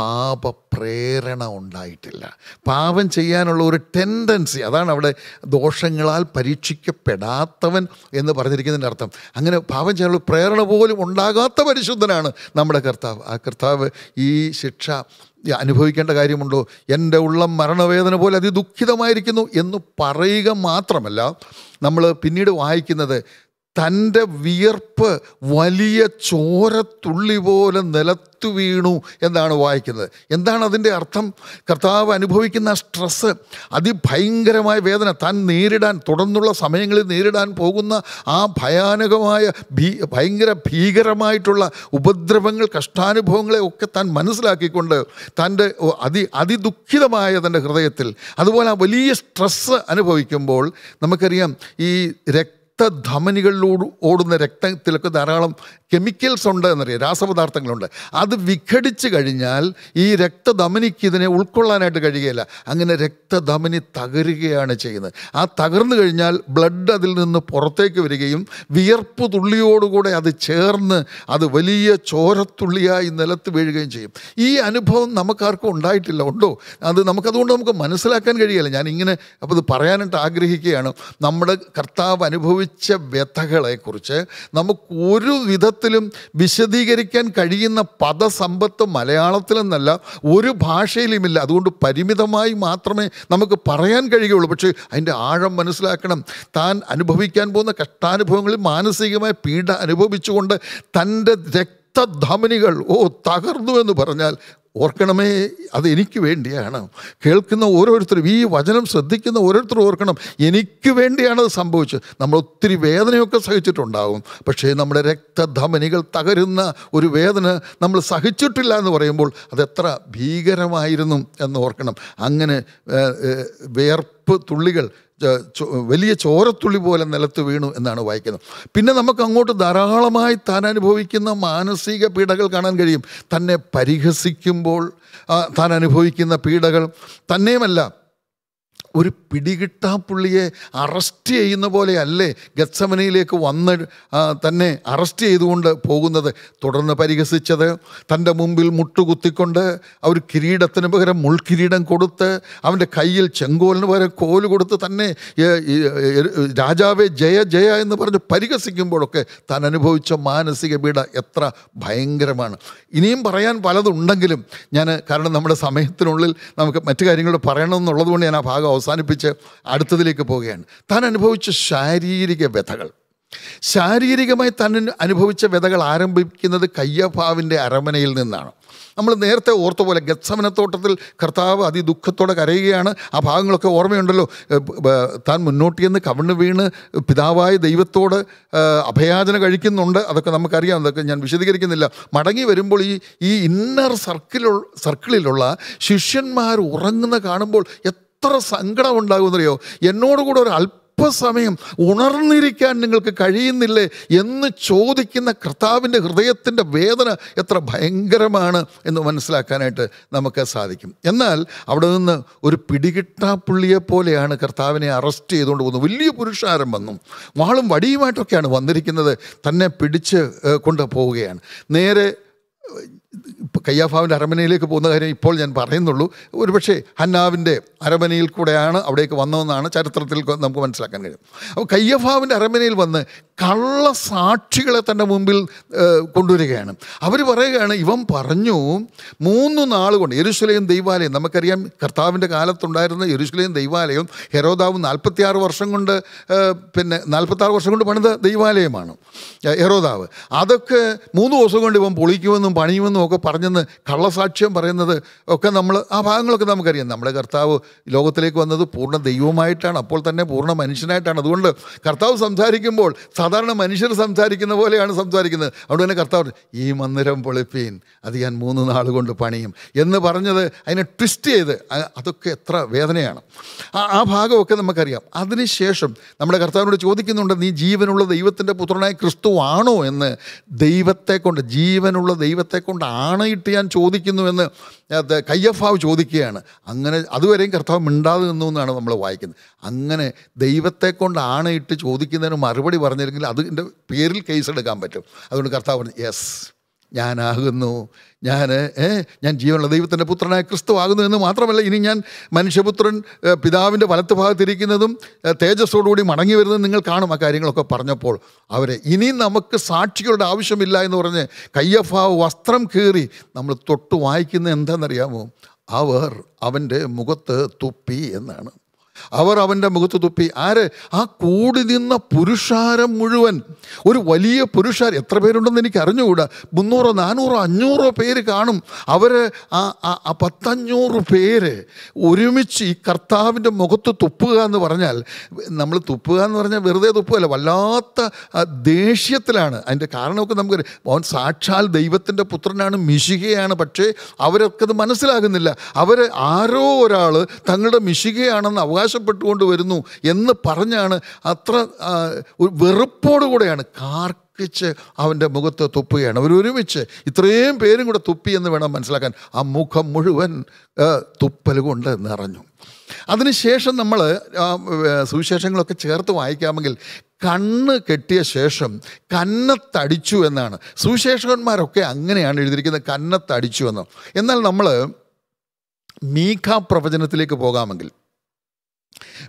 പാപപ്രേരണ ഉണ്ടായിട്ടില്ല പാപം ചെയ്യാനുള്ള ഒരു ടെൻഡൻസി അതാണ് അവിടെ ദോഷങ്ങളാൽ പരീക്ഷിക്കപ്പെടാത്തവൻ എന്ന് പറഞ്ഞിരിക്കുന്നതിൻ്റെ അർത്ഥം അങ്ങനെ പാപം ചെയ്യാനുള്ള പ്രേരണ പോലും ഉണ്ടാകാത്ത പരിശുദ്ധനാണ് നമ്മുടെ കർത്താവ് ആ കർത്താവ് ഈ ശിക്ഷ അനുഭവിക്കേണ്ട കാര്യമുണ്ടോ എൻ്റെ ഉള്ളം മരണവേദന പോലെ അതിദുഃഖിതമായിരിക്കുന്നു എന്ന് പറയുക മാത്രമല്ല നമ്മൾ പിന്നീട് വായിക്കുന്നത് തൻ്റെ വിയർപ്പ് വലിയ ചോരത്തുള്ളി പോലെ നിലത്തു വീണു എന്നാണ് വായിക്കുന്നത് എന്താണ് അതിൻ്റെ അർത്ഥം കർത്താവ് അനുഭവിക്കുന്ന സ്ട്രെസ്സ് അതിഭയങ്കരമായ വേദന താൻ നേരിടാൻ തുടർന്നുള്ള സമയങ്ങളിൽ നേരിടാൻ പോകുന്ന ആ ഭയാനകമായ ഭീ ഭയങ്കര ഭീകരമായിട്ടുള്ള ഉപദ്രവങ്ങൾ കഷ്ടാനുഭവങ്ങളെ ഒക്കെ താൻ മനസ്സിലാക്കിക്കൊണ്ട് തൻ്റെ അതി അതിദുഃഖിതമായ തൻ്റെ ഹൃദയത്തിൽ അതുപോലെ ആ വലിയ സ്ട്രെസ്സ് അനുഭവിക്കുമ്പോൾ നമുക്കറിയാം ഈ രക്ത രക്തധമനികളിലൂടെ ഓടുന്ന രക്തത്തിലൊക്കെ ധാരാളം കെമിക്കൽസ് ഉണ്ട് എന്നറിയാം രാസപദാർത്ഥങ്ങളുണ്ട് അത് വിഘടിച്ച് കഴിഞ്ഞാൽ ഈ രക്തധമനിക്ക് ഇതിനെ ഉൾക്കൊള്ളാനായിട്ട് കഴിയുകയില്ല അങ്ങനെ രക്തധമനി തകരുകയാണ് ചെയ്യുന്നത് ആ തകർന്നു കഴിഞ്ഞാൽ ബ്ലഡ് അതിൽ നിന്ന് പുറത്തേക്ക് വരികയും വിയർപ്പ് തുള്ളിയോടുകൂടെ അത് ചേർന്ന് അത് വലിയ ചോരത്തുള്ളിയായി നിലത്ത് വീഴുകയും ചെയ്യും ഈ അനുഭവം നമുക്കാർക്കും ഉണ്ടായിട്ടില്ല ഉണ്ടോ അത് നമുക്കതുകൊണ്ട് നമുക്ക് മനസ്സിലാക്കാൻ കഴിയില്ല ഞാൻ ഇങ്ങനെ അപ്പോൾ ഇത് പറയാനായിട്ട് ആഗ്രഹിക്കുകയാണ് നമ്മുടെ കർത്താവ് അനുഭവിച്ച വ്യഥകളെക്കുറിച്ച് നമുക്ക് ഒരു വിധത്തിലും വിശദീകരിക്കാൻ കഴിയുന്ന പദസമ്പത്ത് മലയാളത്തിലെന്നല്ല ഒരു ഭാഷയിലുമില്ല അതുകൊണ്ട് പരിമിതമായി മാത്രമേ നമുക്ക് പറയാൻ കഴിയുള്ളൂ പക്ഷേ അതിൻ്റെ ആഴം മനസ്സിലാക്കണം താൻ അനുഭവിക്കാൻ പോകുന്ന കഷ്ടാനുഭവങ്ങളിൽ മാനസികമായ പീഡ അനുഭവിച്ചുകൊണ്ട് തൻ്റെ രക്ത രക്തധമനികൾ ഓ തകർന്നു എന്ന് പറഞ്ഞാൽ ഓർക്കണമേ അത് എനിക്ക് വേണ്ടിയാണ് കേൾക്കുന്ന ഓരോരുത്തരും ഈ വചനം ശ്രദ്ധിക്കുന്ന ഓരോരുത്തരും ഓർക്കണം എനിക്ക് വേണ്ടിയാണ് അത് സംഭവിച്ചത് നമ്മൾ ഒത്തിരി വേദനയൊക്കെ സഹിച്ചിട്ടുണ്ടാകും പക്ഷേ നമ്മുടെ രക്തധമനികൾ തകരുന്ന ഒരു വേദന നമ്മൾ സഹിച്ചിട്ടില്ല എന്ന് പറയുമ്പോൾ അതെത്ര ഭീകരമായിരുന്നു എന്ന് ഓർക്കണം അങ്ങനെ ഏഹ്, ഏഹ്, വേർപ്പ് തുള്ളികൾ ച- ചോ- വലിയ ചോരത്തുള്ളി പോലെ നിലത്ത് വീണു എന്നാണ് വായിക്കുന്നത് പിന്നെ നമുക്ക് അങ്ങോട്ട് ധാരാളമായി താൻ അനുഭവിക്കുന്ന മാനസിക പീഡകൾ കാണാൻ കഴിയും തന്നെ പരിഹസിക്കുമ്പോൾ ആ, താൻ അനുഭവിക്കുന്ന പീഡകൾ തന്നെയുമല്ല ഒരു പിടികിട്ടാപ്പുള്ളിയെ അറസ്റ്റ് ചെയ്യുന്ന പോലെ അല്ലേ ഗത്സമനയിലേക്ക് വന്ന് ആ, തന്നെ അറസ്റ്റ് ചെയ്തുകൊണ്ട് പോകുന്നത് തുടർന്ന് പരിഹസിച്ചത് തൻ്റെ മുമ്പിൽ മുട്ടുകുത്തിക്കൊണ്ട് അവർ കിരീടത്തിന് പകരം മുൾക്കിരീടം കൊടുത്ത് അവൻ്റെ കയ്യിൽ ചെങ്കോലിന് പകരം കോല് കൊടുത്ത് തന്നെ ഏ, ഈ, ഏ, രാജാവെ ജയ ജയ എന്ന് പറഞ്ഞ് പരിഹസിക്കുമ്പോഴൊക്കെ താൻ അനുഭവിച്ച മാനസിക പീഡ എത്ര ഭയങ്കരമാണ് ഇനിയും പറയാൻ പലതുണ്ടെങ്കിലും ഞാൻ കാരണം നമ്മുടെ സമയത്തിനുള്ളിൽ നമുക്ക് മറ്റു കാര്യങ്ങൾ പറയണമെന്നുള്ളത് കൊണ്ട് ഞാൻ ആ ഭാഗം അവസാനിപ്പിച്ച് അടുത്തതിലേക്ക് പോവുകയാണ് താൻ അനുഭവിച്ച ശാരീരിക വ്യഥകൾ ശാരീരികമായി താൻ അനുഭവിച്ച വ്യഥകൾ ആരംഭിക്കുന്നത് കയ്യഭാവിൻ്റെ അരമനയിൽ നിന്നാണ് നമ്മൾ നേരത്തെ ഓർത്ത പോലെ ഗത്സമനത്തോട്ടത്തിൽ കർത്താവ് അതിദുഃഖത്തോടെ കരയുകയാണ് ആ ഭാഗങ്ങളൊക്കെ ഓർമ്മയുണ്ടല്ലോ ഏഹ് ബ- ബ- താൻ മുന്നോട്ട് ചെന്ന് കവിണ് വീണ് പിതാവായ ദൈവത്തോട് ഏഹ് അഭയാചന കഴിക്കുന്നുണ്ട് അതൊക്കെ നമുക്കറിയാം അതൊക്കെ ഞാൻ വിശദീകരിക്കുന്നില്ല മടങ്ങി വരുമ്പോൾ ഈ ഈ ഇന്നർ സർക്കിലുള്ള സർക്കിളിലുള്ള ശിഷ്യന്മാർ ഉറങ്ങുന്ന കാണുമ്പോൾ എത്ര സങ്കടം ഉണ്ടാകുമെന്നറിയോ എന്നോട് കൂടെ ഒരു അല്പസമയം ഉണർന്നിരിക്കാൻ നിങ്ങൾക്ക് കഴിയുന്നില്ലേ എന്ന് ചോദിക്കുന്ന കർത്താവിൻ്റെ ഹൃദയത്തിൻ്റെ വേദന എത്ര ഭയങ്കരമാണ് എന്ന് മനസ്സിലാക്കാനായിട്ട് നമുക്ക് സാധിക്കും എന്നാൽ അവിടെ നിന്ന് ഒരു പിടികിട്ടാപ്പുള്ളിയെ പോലെയാണ് കർത്താവിനെ അറസ്റ്റ് ചെയ്തുകൊണ്ട് പോകുന്നത് വലിയ പുരുഷാരം വന്നു വാളും വടിയുമായിട്ടൊക്കെയാണ് വന്നിരിക്കുന്നത് തന്നെ പിടിച്ച് ഏഹ്, കൊണ്ട് പോവുകയാണ് നേരെ ഇപ്പം കയ്യാഫാവിൻ്റെ അരമനയിലേക്ക് പോകുന്ന കാര്യം ഇപ്പോൾ ഞാൻ പറയുന്നുള്ളൂ ഒരുപക്ഷെ ഹന്നാവിൻ്റെ അരമനയിൽ കൂടെയാണ് അവിടേക്ക് വന്നതെന്നാണ് ചരിത്രത്തിൽ കൊ- നമുക്ക് മനസ്സിലാക്കാൻ കഴിയും അപ്പോൾ കയ്യഫാവിൻ്റെ അരമനയിൽ വന്ന് കള്ള സാക്ഷികളെ തൻ്റെ മുമ്പിൽ ഏഹ്, കൊണ്ടുവരികയാണ് അവർ പറയുകയാണ് ഇവൻ പറഞ്ഞു മൂന്ന് നാൾ കൊണ്ട് യെരുശലേം ദൈവാലയം നമുക്കറിയാം കർത്താവിൻ്റെ കാലത്തുണ്ടായിരുന്ന യെരുശലേം ദൈവാലയം ഹെരോദാവ് നാൽപ്പത്തിയാറ് വർഷം കൊണ്ട് ഏഹ്, പിന്നെ നാൽപ്പത്താറ് വർഷം കൊണ്ട് പണിത ദൈവാലയമാണ് ഏഹ്, ഹെരോദാവ് അതൊക്കെ മൂന്ന് ദിവസം കൊണ്ട് ഇവൻ പൊളിക്കുമെന്നും പണിയുമെന്നും ഒക്കെ പറഞ്ഞെന്ന് കള്ളസാക്ഷ്യം പറയുന്നത് ഒക്കെ നമ്മൾ ആ ഭാഗങ്ങളൊക്കെ നമുക്കറിയാം നമ്മുടെ കർത്താവ് ലോകത്തിലേക്ക് വന്നത് പൂർണ്ണ ദൈവമായിട്ടാണ് അപ്പോൾ തന്നെ പൂർണ്ണ മനുഷ്യനായിട്ടാണ് അതുകൊണ്ട് കർത്താവ് സംസാരിക്കുമ്പോൾ സാധാരണ മനുഷ്യർ സംസാരിക്കുന്ന പോലെയാണ് സംസാരിക്കുന്നത് അതുകൊണ്ട് തന്നെ കർത്താവ് പറഞ്ഞു, ഈ മന്ദിരം പൊളിപ്പീൻ അത് ഞാൻ മൂന്ന് നാൾ കൊണ്ട് പണിയും എന്ന് പറഞ്ഞത് അതിനെ ട്വിസ്റ്റ് ചെയ്ത് അ- അതൊക്കെ എത്ര വേദനയാണ് ആ ആ ഭാഗമൊക്കെ നമുക്കറിയാം അതിനുശേഷം നമ്മുടെ കർത്താവിനോട് ചോദിക്കുന്നുണ്ട് നീ ജീവനുള്ള ദൈവത്തിൻ്റെ പുത്രനായ ക്രിസ്തു ആണോ എന്ന് ദൈവത്തെ കൊണ്ട് ജീവനുള്ള ദൈവത്തെ കൊണ്ട് ആണയിട്ട് ഞാൻ ചോദിക്കുന്നു എന്ന് അത് കയ്യഫാവ് ചോദിക്കുകയാണ് അങ്ങനെ അതുവരെയും കർത്താവ് മിണ്ടാതെ നിന്നു എന്നാണ് നമ്മൾ വായിക്കുന്നത് അങ്ങനെ ദൈവത്തെ കൊണ്ട് ആണയിട്ട് ചോദിക്കുന്നതിന് മറുപടി പറഞ്ഞില്ലെങ്കിൽ അതിൻ്റെ പേരിൽ കേസ് എടുക്കാൻ പറ്റും അതുകൊണ്ട് കർത്താവ് പറഞ്ഞു യെസ് ഞാനാകുന്നു ഞാൻ ഏ ഞാൻ ജീവനുള്ള ദൈവത്തിൻ്റെ പുത്രനായ ക്രിസ്തു ആകുന്നു എന്ന് മാത്രമല്ല ഇനി ഞാൻ മനുഷ്യപുത്രൻ ഏ, പിതാവിൻ്റെ വലത്ത് ഭാഗത്തിരിക്കുന്നതും ഏ, തേജസ്സോടുകൂടി മടങ്ങി വരുന്നതും നിങ്ങൾ കാണും ആ കാര്യങ്ങളൊക്കെ പറഞ്ഞപ്പോൾ അവരെ ഇനി നമുക്ക് സാക്ഷികളുടെ ആവശ്യമില്ല എന്ന് പറഞ്ഞ് കയ്യഫാവ് വസ്ത്രം കീറി നമ്മൾ തൊട്ട് വായിക്കുന്ന എന്താണെന്നറിയാമോ അവർ അവൻ്റെ മുഖത്ത് തുപ്പി എന്നാണ് അവർ അവൻ്റെ മുഖത്ത് തുപ്പി ആര് ആ കൂടി നിന്ന പുരുഷാരം മുഴുവൻ ഒരു വലിയ പുരുഷാരം എത്ര പേരുണ്ടെന്ന് എനിക്ക് അറിഞ്ഞുകൂടാ മുന്നൂറോ നാനൂറോ അഞ്ഞൂറോ പേര് കാണും അവർ ആ ആ- ആ പത്തഞ്ഞൂറ് പേര് ഒരുമിച്ച് ഈ കർത്താവിൻ്റെ മുഖത്ത് തുപ്പുക എന്ന് പറഞ്ഞാൽ നമ്മൾ തുപ്പുക എന്ന് പറഞ്ഞാൽ വെറുതെ തുപ്പുകയല്ല വല്ലാത്ത ആ, ദേഷ്യത്തിലാണ് അതിൻ്റെ കാരണമൊക്കെ നമുക്ക് അവൻ സാക്ഷാൽ ദൈവത്തിൻ്റെ പുത്രനാണ് മിശികയാണ് പക്ഷേ അവരൊക്കെ അത് മനസ്സിലാകുന്നില്ല അവർ ആരോ ഒരാൾ തങ്ങളുടെ മിശികയാണെന്ന് അവകാശപ്പെട്ടുകൊണ്ട് വരുന്നു എന്ന് പറഞ്ഞാണ് അത്ര ആ, ഒരു വെറുപ്പോടുകൂടെയാണ് കാർക്കിച്ച് അവൻ്റെ മുഖത്ത് തുപ്പുകയാണ് അവരൊരുമിച്ച് ഇത്രയും പേരും കൂടെ തുപ്പി എന്ന് വേണം മനസ്സിലാക്കാൻ ആ മുഖം മുഴുവൻ ആ, തുപ്പൽ കൊണ്ട് നിറഞ്ഞു അതിനുശേഷം നമ്മൾ സുവിശേഷങ്ങളൊക്കെ ചേർത്ത് വായിക്കാമെങ്കിൽ കണ്ണ് കെട്ടിയ ശേഷം കന്നത്തടിച്ചു എന്നാണ് സുവിശേഷകന്മാരൊക്കെ അങ്ങനെയാണ് എഴുതിയിരിക്കുന്നത് കന്നത്തടിച്ചു എന്ന് എന്നാൽ നമ്മൾ മീഖ പ്രവചനത്തിലേക്ക് പോകാമെങ്കിൽ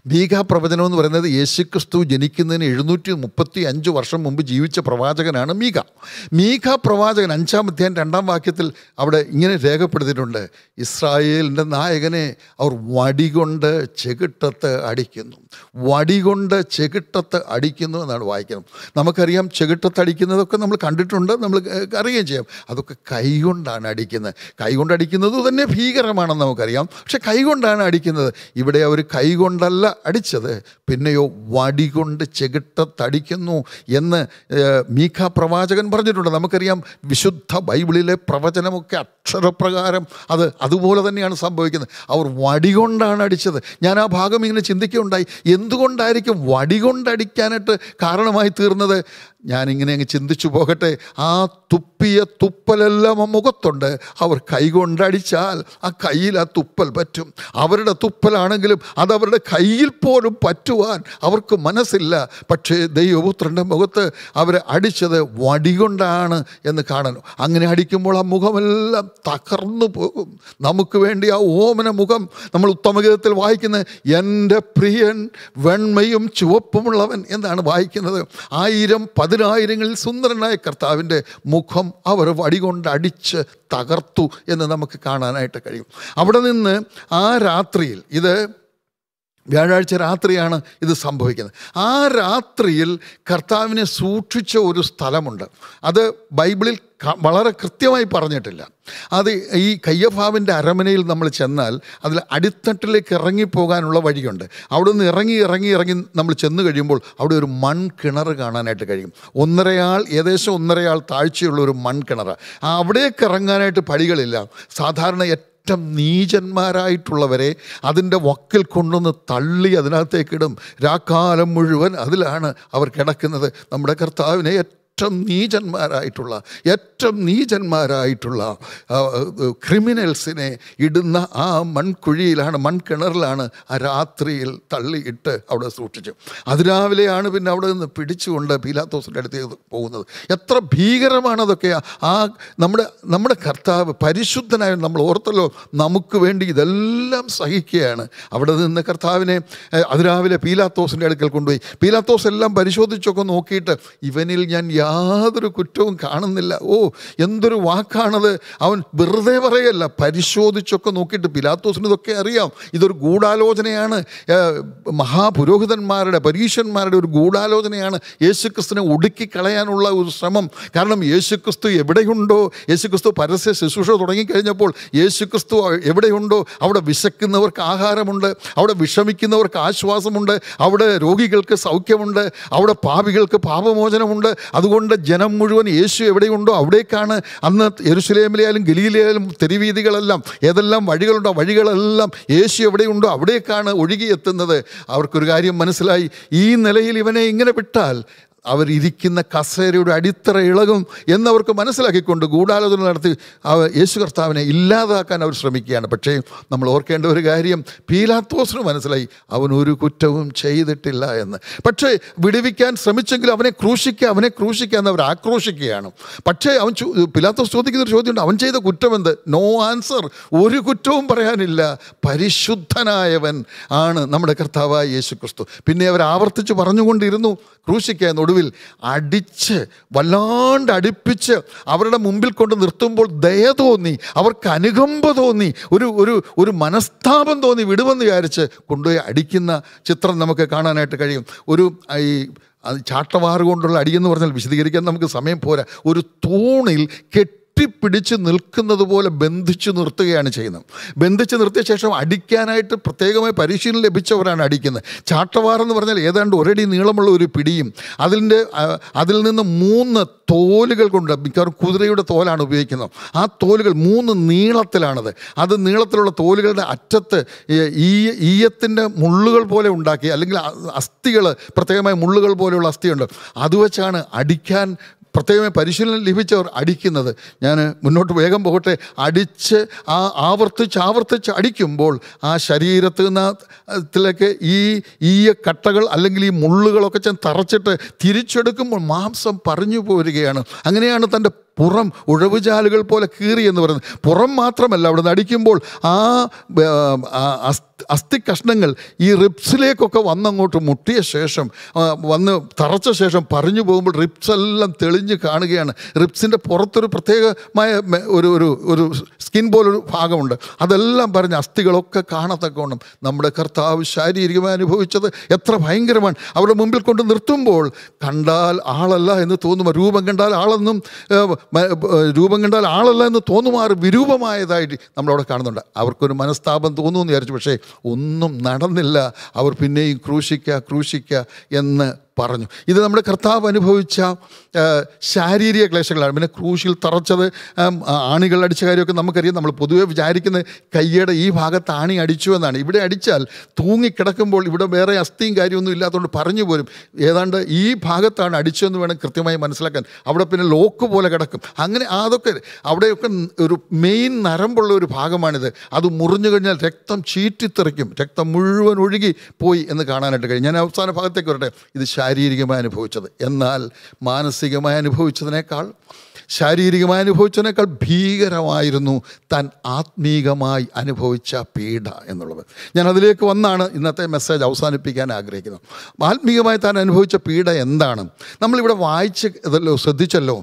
മീഖ പ്രവചനം എന്ന് പറയുന്നത് യേശുക്രിസ്തു ജനിക്കുന്നതിന് എഴുന്നൂറ്റി മുപ്പത്തി അഞ്ച് വർഷം മുമ്പ് ജീവിച്ച പ്രവാചകനാണ് മീഖ മീഖ പ്രവാചകൻ അഞ്ചാം അധ്യായം രണ്ടാം വാക്യത്തിൽ അവിടെ ഇങ്ങനെ രേഖപ്പെടുത്തിയിട്ടുണ്ട് ഇസ്രായേലിൻ്റെ നായകനെ അവർ വടികൊണ്ട് ചെകിട്ടത്ത് അടിക്കുന്നു വടികൊണ്ട് ചെകിട്ടത്ത് അടിക്കുന്നു എന്നാണ് വായിക്കുന്നത് നമുക്കറിയാം ചെകിട്ടത്ത് അടിക്കുന്നതൊക്കെ നമ്മൾ കണ്ടിട്ടുണ്ട് നമ്മൾ അറിയുകയും ചെയ്യാം അതൊക്കെ കൈകൊണ്ടാണ് അടിക്കുന്നത് കൈകൊണ്ട് അടിക്കുന്നത് തന്നെ ഭീകരമാണെന്ന് നമുക്കറിയാം പക്ഷെ കൈകൊണ്ടാണ് അടിക്കുന്നത് ഇവിടെ അവർ കൈകൊണ്ടല്ല അടിച്ചത് പിന്നെയോ വടികൊണ്ട് ചെകിട്ടത്തടിക്കുന്നു എന്ന് ഏഹ്, മീഖ പ്രവാചകൻ പറഞ്ഞിട്ടുണ്ട് നമുക്കറിയാം വിശുദ്ധ ബൈബിളിലെ പ്രവചനമൊക്കെ അക്ഷരപ്രകാരം അത് അതുപോലെ തന്നെയാണ് സംഭവിക്കുന്നത് അവർ വടികൊണ്ടാണ് അടിച്ചത് ഞാൻ ആ ഭാഗം ഇങ്ങനെ ചിന്തിക്കുകയുണ്ടായി എന്തുകൊണ്ടായിരിക്കും വടികൊണ്ടടിക്കാനായിട്ട് കാരണമായി തീർന്നത് ഞാനിങ്ങനെ അങ്ങ് ചിന്തിച്ചു പോകട്ടെ ആ തുപ്പിയ തുപ്പലെല്ലാം ആ മുഖത്തുണ്ട് അവർ കൈകൊണ്ടടിച്ചാൽ ആ കയ്യിൽ ആ തുപ്പൽ പറ്റും അവരുടെ തുപ്പലാണെങ്കിലും അത് അവരുടെ കയ്യിൽ പോലും പറ്റുവാൻ അവർക്ക് മനസ്സില്ല പക്ഷേ ദൈവപുത്രൻ്റെ മുഖത്ത് അവരെ അടിച്ചത് വടികൊണ്ടാണ് എന്ന് കാണണം അങ്ങനെ അടിക്കുമ്പോൾ ആ മുഖമെല്ലാം തകർന്നു പോകും നമുക്ക് വേണ്ടി ആ ഓമന മുഖം നമ്മൾ ഉത്തമഗീതത്തിൽ വായിക്കുന്നത് എൻ്റെ പ്രിയൻ വെണ്മയും ചുവപ്പുമുള്ളവൻ എന്നാണ് വായിക്കുന്നത് ആയിരം പതിനായിരങ്ങളിൽ സുന്ദരനായ കർത്താവിൻ്റെ മുഖം അവർ വടികൊണ്ട് അടിച്ച് തകർത്തു എന്ന് നമുക്ക് കാണാനായിട്ട് കഴിയും അവിടെ നിന്ന് ആ രാത്രിയിൽ ഇത് വ്യാഴാഴ്ച രാത്രിയാണ് ഇത് സംഭവിക്കുന്നത് ആ രാത്രിയിൽ കർത്താവിനെ സൂക്ഷിച്ച ഒരു സ്ഥലമുണ്ട് അത് ബൈബിളിൽ ക- വളരെ കൃത്യമായി പറഞ്ഞിട്ടില്ല അത് ഈ കയ്യഫാവിൻ്റെ അരമനയിൽ നമ്മൾ ചെന്നാൽ അതിൽ അടിത്തട്ടിലേക്ക് ഇറങ്ങിപ്പോകാനുള്ള വഴിയുണ്ട് അവിടെ നിന്ന് ഇറങ്ങി ഇറങ്ങി ഇറങ്ങി നമ്മൾ ചെന്ന് കഴിയുമ്പോൾ അവിടെ ഒരു മൺകിണർ കാണാനായിട്ട് കഴിയും ഒന്നരയാൾ ഏകദേശം ഒന്നരയാൾ താഴ്ചയുള്ള ഒരു മൺകിണർ ആ അവിടേക്ക് ഇറങ്ങാനായിട്ട് പടികളില്ല സാധാരണ ഏറ്റവും നീചന്മാരായിട്ടുള്ളവരെ അതിൻ്റെ വക്കിൽ കൊണ്ടുവന്ന് തള്ളി അതിനകത്തേക്കിടും രാക്കാലം മുഴുവൻ അതിലാണ് അവർ കിടക്കുന്നത് നമ്മുടെ കർത്താവിനെ ഏറ്റവും നീചന്മാരായിട്ടുള്ള ഏറ്റവും നീചന്മാരായിട്ടുള്ള ആ, ക്രിമിനൽസിനെ ഇടുന്ന ആ മൺകുഴിയിലാണ് മൺകിണറിലാണ് ആ രാത്രിയിൽ തള്ളിയിട്ട് അവിടെ സൂക്ഷിച്ചു അതിരാവിലെയാണ് പിന്നെ അവിടെ നിന്ന് പിടിച്ചുകൊണ്ട് പീലാത്തോസിൻ്റെ അടുത്തേക്ക് പോകുന്നത് എത്ര ഭീകരമാണ് അതൊക്കെ ആ നമ്മുടെ നമ്മുടെ കർത്താവ് പരിശുദ്ധനായ നമ്മൾ ഓർത്തല്ലോ നമുക്ക് വേണ്ടി ഇതെല്ലാം സഹിക്കുകയാണ് അവിടെ നിന്ന് കർത്താവിനെ ഏഹ്, അതിരാവിലെ പീലാത്തോസിൻ്റെ അടുക്കൽ കൊണ്ടുപോയി പീലാത്തോസ് എല്ലാം പരിശോധിച്ചൊക്കെ നോക്കിയിട്ട് ഇവനിൽ ഞാൻ യാതൊരു കുറ്റവും കാണുന്നില്ല ഓ എന്തൊരു വാക്കാണത് അവൻ വെറുതെ പറയല്ല പരിശോധിച്ചൊക്കെ നോക്കിയിട്ട് പിലാത്തോസിന് ഇതൊക്കെ അറിയാം ഇതൊരു ഗൂഢാലോചനയാണ് ഏഹ്, മഹാപുരോഹിതന്മാരുടെ പരീക്ഷന്മാരുടെ ഒരു ഗൂഢാലോചനയാണ് യേശുക്രിസ്തുവിനെ ഒടുക്കി കളയാനുള്ള ഒരു ശ്രമം കാരണം യേശുക്രിസ്തു എവിടെയുണ്ടോ യേശുക്രിസ്തു പരസ്യ ശുശ്രൂഷ തുടങ്ങിക്കഴിഞ്ഞപ്പോൾ യേശുക്രിസ്തു എവിടെയുണ്ടോ അവിടെ വിശക്കുന്നവർക്ക് ആഹാരമുണ്ട് അവിടെ വിഷമിക്കുന്നവർക്ക് ആശ്വാസമുണ്ട് അവിടെ രോഗികൾക്ക് സൗഖ്യമുണ്ട് അവിടെ പാപികൾക്ക് പാപമോചനമുണ്ട് അതുകൊണ്ട് ജനം മുഴുവൻ യേശു എവിടെയുണ്ടോ അവിടേക്കാണ് അന്ന് യെരുസലേമിലായാലും ഗലീലയിലും തെരുവീതികളെല്ലാം ഏതെല്ലാം വഴികളുണ്ടോ ആ വഴികളെല്ലാം യേശു എവിടെയുണ്ടോ അവിടേക്കാണ് ഒഴുകിയെത്തുന്നത് അവർക്കൊരു കാര്യം മനസ്സിലായി ഈ നിലയിൽ ഇവനെ ഇങ്ങനെ വിട്ടാൽ അവരിയ്ക്കുന്ന കസേരയുടെ അടിത്തറ ഇളകും എന്നവർക്ക് മനസ്സിലാക്കിക്കൊണ്ട് ഗൂഢാലോചന നടത്തി അവ യേശു കർത്താവിനെ ഇല്ലാതാക്കാൻ അവർ ശ്രമിക്കുകയാണ് പക്ഷേ നമ്മൾ ഓർക്കേണ്ട ഒരു കാര്യം പീലാത്തോസിന് മനസ്സിലായി അവൻ ഒരു കുറ്റവും ചെയ്തിട്ടില്ല എന്ന് പക്ഷേ വിടുവിക്കാൻ ശ്രമിച്ചെങ്കിൽ അവനെ ക്രൂശിക്കുക അവനെ ക്രൂശിക്കുക എന്ന് അവർ ആക്രോശിക്കുകയാണ് പക്ഷേ അവൻ ചോ- പിലാത്തോസ് ചോദിക്കുന്ന ഒരു ചോദ്യമുണ്ട് അവൻ ചെയ്ത കുറ്റമെന്ത് നോ ആൻസർ ഒരു കുറ്റവും പറയാനില്ല പരിശുദ്ധനായവൻ ആണ് നമ്മുടെ കർത്താവായ യേശു ക്രിസ്തു പിന്നെ അവർ ആവർത്തിച്ച് പറഞ്ഞുകൊണ്ടിരുന്നു ക്രൂശിക്കാൻ ഒടുവിൽ അടിച്ച് വല്ലാണ്ട് അടുപ്പിച്ച് അവരുടെ മുമ്പിൽ കൊണ്ട് നിർത്തുമ്പോൾ ദയ തോന്നി അവർക്ക് അനുകമ്പ തോന്നി ഒരു ഒരു ഒരു മനസ്താപം തോന്നി വിടുമെന്ന് വിചാരിച്ച് കൊണ്ടുപോയി അടിക്കുന്ന ചിത്രം നമുക്ക് കാണാനായിട്ട് കഴിയും ഒരു ഈ അത് ചാട്ടവാറ് കൊണ്ടുള്ള അടിയെന്ന് പറഞ്ഞാൽ വിശദീകരിക്കാൻ നമുക്ക് സമയം പോരാ ഒരു തൂണിൽ കെട്ടിപ്പിടിച്ച് നിൽക്കുന്നത് പോലെ ബന്ധിച്ച് നിർത്തുകയാണ് ചെയ്യുന്നത് ബന്ധിച്ച് നിർത്തിയ ശേഷം അടിക്കാനായിട്ട് പ്രത്യേകമായി പരിശീലനം ലഭിച്ചവരാണ് അടിക്കുന്നത് ചാട്ടവാറെന്ന് പറഞ്ഞാൽ ഏതാണ്ട് ഒരടി നീളമുള്ള ഒരു പിടിയും അതിൻ്റെ ആ, അതിൽ നിന്ന് മൂന്ന് തോലുകൾ കൊണ്ട് മിക്കവാറും കുതിരയുടെ തോലാണ് ഉപയോഗിക്കുന്നത് ആ തോലുകൾ മൂന്ന് നീളത്തിലാണത് അത് നീളത്തിലുള്ള തോലുകളുടെ അറ്റത്ത് ഈ ഈയത്തിൻ്റെ മുള്ളുകൾ പോലെ ഉണ്ടാക്കി അല്ലെങ്കിൽ അസ്ഥികൾ പ്രത്യേകമായി മുള്ളുകൾ പോലെയുള്ള അസ്ഥിയുണ്ട് അത് വെച്ചാണ് അടിക്കാൻ പ്രത്യേകമായി പരിശീലനം ലഭിച്ചവർ അടിക്കുന്നത് ഞാൻ മുന്നോട്ട് വേഗം പോകട്ടെ അടിച്ച് ആ ആവർത്തിച്ച് ആവർത്തിച്ച് അടിക്കുമ്പോൾ ആ ശരീരത്തിൽ നിന്നത്തിലേക്ക് ഈ ഈ കട്ടകൾ അല്ലെങ്കിൽ ഈ മുള്ളുകളൊക്കെ ചെന്ന് തറച്ചിട്ട് തിരിച്ചെടുക്കുമ്പോൾ മാംസം പറഞ്ഞു പോരുകയാണ് അങ്ങനെയാണ് തൻ്റെ പുറം ഉഴവുചാലുകൾ പോലെ കീറി എന്ന് പറയുന്നത് പുറം മാത്രമല്ല അവിടെ നിന്ന് അടിക്കുമ്പോൾ ആ ബ- ആ അസ്ഥി അസ്ഥി കഷ്ണങ്ങൾ ഈ റിപ്സിലേക്കൊക്കെ വന്നങ്ങോട്ട് മുട്ടിയ ശേഷം ആ, വന്ന് തറച്ച ശേഷം പറഞ്ഞു പോകുമ്പോൾ റിപ്സ് എല്ലാം തെളിഞ്ഞ് കാണുകയാണ് റിപ്സിൻ്റെ പുറത്തൊരു പ്രത്യേകമായ മെ- ഒരു ഒരു ഒരു സ്കിൻ പോലൊരു ഭാഗമുണ്ട് അതെല്ലാം പറഞ്ഞ് അസ്ഥികളൊക്കെ കാണത്തക്കവണ്ണം നമ്മുടെ കർത്താവ് ശാരീരികമായി അനുഭവിച്ചത് എത്ര ഭയങ്കരമാണ് അവരുടെ മുമ്പിൽ കൊണ്ട് നിർത്തുമ്പോൾ കണ്ടാൽ ആളല്ല എന്ന് തോന്നുമാർ രൂപം കണ്ടാൽ ആളെന്നും ഏഹ്, മ- ഏഹ്, രൂപം കണ്ടാൽ ആളല്ല എന്ന് തോന്നുമാർ വിരൂപമായതായിട്ട് നമ്മളവിടെ കാണുന്നുണ്ട് അവർക്കൊരു മനസ്താപം തോന്നുമെന്ന് വിചാരിച്ചു പക്ഷേ ഒന്നും നടന്നില്ല അവർ പിന്നെയും ക്രൂശിക്കുക ക്രൂശിക്കുക എന്ന് പറഞ്ഞു ഇത് നമ്മുടെ കർത്താവ് അനുഭവിച്ച ആ, ശാരീരിക ക്ലേശങ്ങളാണ് പിന്നെ ക്രൂശിൽ തറച്ചത് ആം, ആ, ആണികൾ അടിച്ച കാര്യമൊക്കെ നമുക്കറിയാം നമ്മൾ പൊതുവെ വിചാരിക്കുന്നത് കയ്യുടെ ഈ ഭാഗത്ത് ആണി അടിച്ചു എന്നാണ് ഇവിടെ അടിച്ചാൽ തൂങ്ങിക്കിടക്കുമ്പോൾ ഇവിടെ വേറെ അസ്ഥിയും കാര്യമൊന്നും ഇല്ലാത്തതുകൊണ്ട് പറഞ്ഞു പോരും ഏതാണ്ട് ഈ ഭാഗത്താണ് അടിച്ചതെന്ന് വേണം കൃത്യമായി മനസ്സിലാക്കാൻ അവിടെ പിന്നെ ലോക്ക് പോലെ കിടക്കും അങ്ങനെ അതൊക്കെ അവിടെയൊക്കെ ഒരു മെയിൻ നരമ്പുള്ള ഒരു ഭാഗമാണിത് അത് മുറിഞ്ഞു കഴിഞ്ഞാൽ രക്തം ചീറ്റിത്തെറിക്കും രക്തം മുഴുവൻ ഒഴുകി പോയി എന്ന് കാണാനായിട്ട് കഴിയും ഞാൻ അവസാന ഭാഗത്തേക്ക് വരട്ടെ ഇത് ശാരീരികമായി അനുഭവിച്ചത് എന്നാൽ മാനസികമായി അനുഭവിച്ചതിനേക്കാൾ ശാരീരികമായി അനുഭവിച്ചതിനേക്കാൾ ഭീകരമായിരുന്നു താൻ ആത്മീകമായി അനുഭവിച്ച പീഡ എന്നുള്ളത് ഞാൻ അതിലേക്ക് വന്നാണ് ഇന്നത്തെ മെസ്സേജ് അവസാനിപ്പിക്കാൻ ആഗ്രഹിക്കുന്നത് ആത്മീകമായി താൻ അനുഭവിച്ച പീഡ എന്താണ് നമ്മളിവിടെ വായിച്ച് ഇതല്ലോ ശ്രദ്ധിച്ചല്ലോ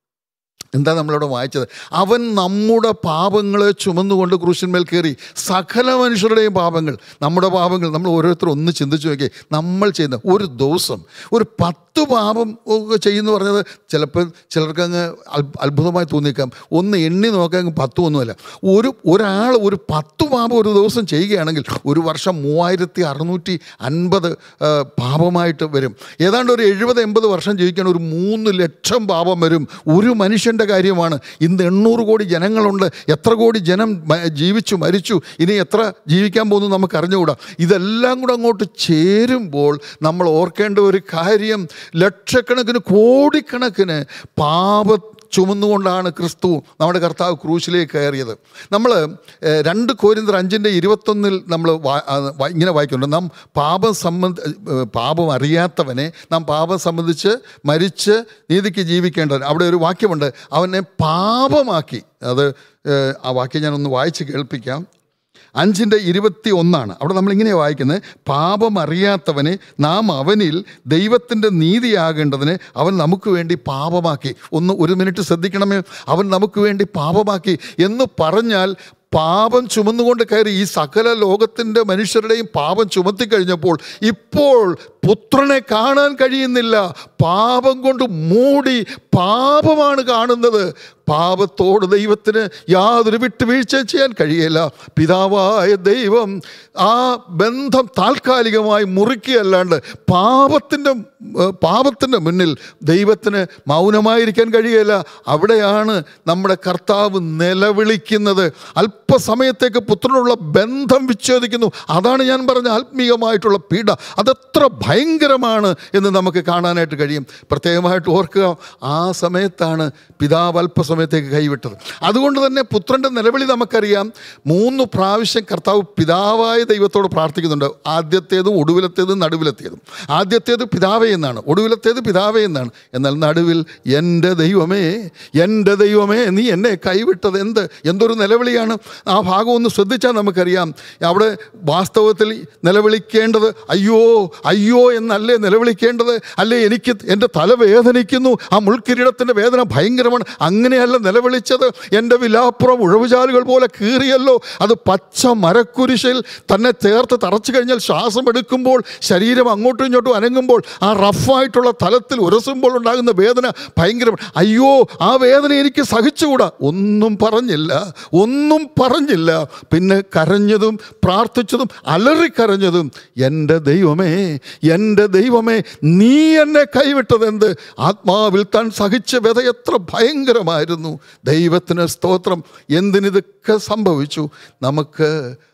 എന്താ നമ്മളിവിടെ വായിച്ചത് അവൻ നമ്മുടെ പാപങ്ങളെ ചുമന്നുകൊണ്ട് ക്രൂശന്മേൽ കയറി സകല മനുഷ്യരുടെയും പാപങ്ങൾ നമ്മുടെ പാപങ്ങൾ നമ്മൾ ഓരോരുത്തരും ഒന്ന് ചിന്തിച്ചു നോക്കിയേ നമ്മൾ ചെയ്യുന്ന ഒരു ദിവസം ഒരു പത്ത് പാപം ഒക്കെ ചെയ്യുന്നു പറഞ്ഞത് ചിലപ്പോൾ ചിലർക്ക് അങ്ങ് അൽ- അത്ഭുതമായി തോന്നിയേക്കാം ഒന്ന് എണ്ണി നോക്കാൻ പത്തും ഒന്നുമല്ല ഒരു ഒരാൾ ഒരു പത്ത് പാപം ഒരു ദിവസം ചെയ്യുകയാണെങ്കിൽ ഒരു വർഷം മൂവായിരത്തി അറുന്നൂറ്റി അൻപത് ആ, പാപമായിട്ട് വരും ഏതാണ്ട് ഒരു എഴുപത് എൺപത് വർഷം ജീവിക്കാൻ ഒരു മൂന്ന് ലക്ഷം പാപം വരും ഒരു മനുഷ്യൻ്റെ കാര്യമാണ് ഇന്ന് എണ്ണൂറ് കോടി ജനങ്ങളുണ്ട് എത്ര കോടി ജനം മ- ജീവിച്ചു മരിച്ചു ഇനി എത്ര ജീവിക്കാൻ പോകുന്നു നമുക്ക് അറിഞ്ഞുകൂടാ ഇതെല്ലാം കൂടെ അങ്ങോട്ട് ചേരുമ്പോൾ നമ്മൾ ഓർക്കേണ്ട ഒരു കാര്യം ലക്ഷക്കണക്കിന് കോടിക്കണക്കിന് പാപ ചുമന്നുകൊണ്ടാണ് ക്രിസ്തു നമ്മുടെ കർത്താവ് ക്രൂശിലേക്ക് കയറിയത് നമ്മൾ ഏഹ്, രണ്ട് കോരിന്തർ അഞ്ചിൻ്റെ ഇരുപത്തൊന്നിൽ നമ്മൾ വാ- ആ, വാ- ഇങ്ങനെ വായിക്കുന്നുണ്ട് നാം പാപം സംബന്ധ ഏഹ്, പാപം അറിയാത്തവനെ നാം പാപം സംബന്ധിച്ച് മരിച്ച് നീതിക്ക് ജീവിക്കേണ്ടവൻ അവിടെ ഒരു വാക്യമുണ്ട് അവനെ പാപമാക്കി അത് ഏഹ്, ആ വാക്യം ഞാനൊന്ന് വായിച്ച് കേൾപ്പിക്കാം അഞ്ചിൻ്റെ ഇരുപത്തി ഒന്നാണ് അവിടെ നമ്മളിങ്ങനെ വായിക്കുന്നത് പാപം അറിയാത്തവനെ നാം അവനിൽ ദൈവത്തിൻ്റെ നീതിയാകേണ്ടതിന് അവൻ നമുക്ക് വേണ്ടി പാപമാക്കി ഒന്ന് ഒരു മിനിറ്റ് ശ്രദ്ധിക്കണമേ അവൻ നമുക്ക് വേണ്ടി പാപമാക്കി എന്ന് പറഞ്ഞാൽ പാപം ചുമന്നുകൊണ്ട് കയറി ഈ സകല ലോകത്തിൻ്റെ മനുഷ്യരുടെയും പാപം ചുമത്തി കഴിഞ്ഞപ്പോൾ ഇപ്പോൾ പുത്രനെ കാണാൻ കഴിയുന്നില്ല പാപം കൊണ്ട് മൂടി പാപമാണ് കാണുന്നത് പാപത്തോട് ദൈവത്തിന് യാതൊരു വിട്ടുവീഴ്ചയും ചെയ്യാൻ കഴിയില്ല പിതാവായ ദൈവം ആ ബന്ധം താൽക്കാലികമായി മുറിക്കുകയല്ലാണ്ട് പാപത്തിൻ്റെ പാപത്തിൻ്റെ മുന്നിൽ ദൈവത്തിന് മൗനമായിരിക്കാൻ കഴിയില്ല അവിടെയാണ് നമ്മുടെ കർത്താവ് നിലവിളിക്കുന്നത് അല്പസമയത്തേക്ക് പുത്രനുള്ള ബന്ധം വിച്ഛേദിക്കുന്നു അതാണ് ഞാൻ പറഞ്ഞ ആത്മീയമായിട്ടുള്ള പീഡ അതെത്ര ഭയങ്കരമാണ് എന്ന് നമുക്ക് കാണാനായിട്ട് കഴിയും പ്രത്യേകമായിട്ട് ഓർക്കുക ആ സമയത്താണ് പിതാവ് അല്പസമയത്തേക്ക് കൈവിട്ടത് അതുകൊണ്ട് തന്നെ പുത്രൻ്റെ നിലവിളി നമുക്കറിയാം മൂന്ന് പ്രാവശ്യം കർത്താവ് പിതാവായ ദൈവത്തോട് പ്രാർത്ഥിക്കുന്നുണ്ട് ആദ്യത്തേതും ഒടുവിലത്തേതും നടുവിലത്തേതും ആദ്യത്തേത് പിതാവേ എന്നാണ് ഒടുവിലത്തേത് പിതാവേ എന്നാണ് എന്നാൽ നടുവിൽ എൻ്റെ ദൈവമേ എൻ്റെ ദൈവമേ നീ എന്നെ കൈവിട്ടത് എന്ത് എന്തൊരു നിലവിളിയാണ് ആ ഭാഗം ഒന്ന് ശ്രദ്ധിച്ചാൽ നമുക്കറിയാം അവിടെ വാസ്തവത്തിൽ നിലവിളിക്കേണ്ടത് അയ്യോ അയ്യോ എന്നല്ലേ നിലവിളിക്കേണ്ടത് അല്ലേ എനിക്ക് എൻ്റെ തല വേദനിക്കുന്നു ആ മുൾക്കിരീടത്തിൻ്റെ വേദന ഭയങ്കരമാണ് അങ്ങനെയല്ല നിലവിളിച്ചത് എൻ്റെ വിലാപ്പുറം ഉഴവുചാലുകൾ പോലെ കീറിയല്ലോ അത് പച്ച മരക്കുരിശിൽ തന്നെ ചേർത്ത് തറച്ചു കഴിഞ്ഞാൽ ശ്വാസം എടുക്കുമ്പോൾ ശരീരം അങ്ങോട്ടും ഇങ്ങോട്ടും അനങ്ങുമ്പോൾ ആ റഫായിട്ടുള്ള തലത്തിൽ ഉരസുമ്പോൾ ഉണ്ടാകുന്ന വേദന ഭയങ്കരമാണ് അയ്യോ ആ വേദന എനിക്ക് സഹിച്ചുകൂടാ ഒന്നും പറഞ്ഞില്ല ഒന്നും പറഞ്ഞില്ല പിന്നെ കരഞ്ഞതും പ്രാർത്ഥിച്ചതും അലറിക്കരഞ്ഞതും എൻ്റെ ദൈവമേ എൻ്റെ ദൈവമേ നീ എന്നെ കൈവിട്ടത് എന്ത് ആത്മാവിൽ താൻ സഹിച്ച വ്യത എത്ര ഭയങ്കരമായിരുന്നു ദൈവത്തിന് സ്തോത്രം എന്തിനിതൊക്കെ സംഭവിച്ചു നമുക്ക്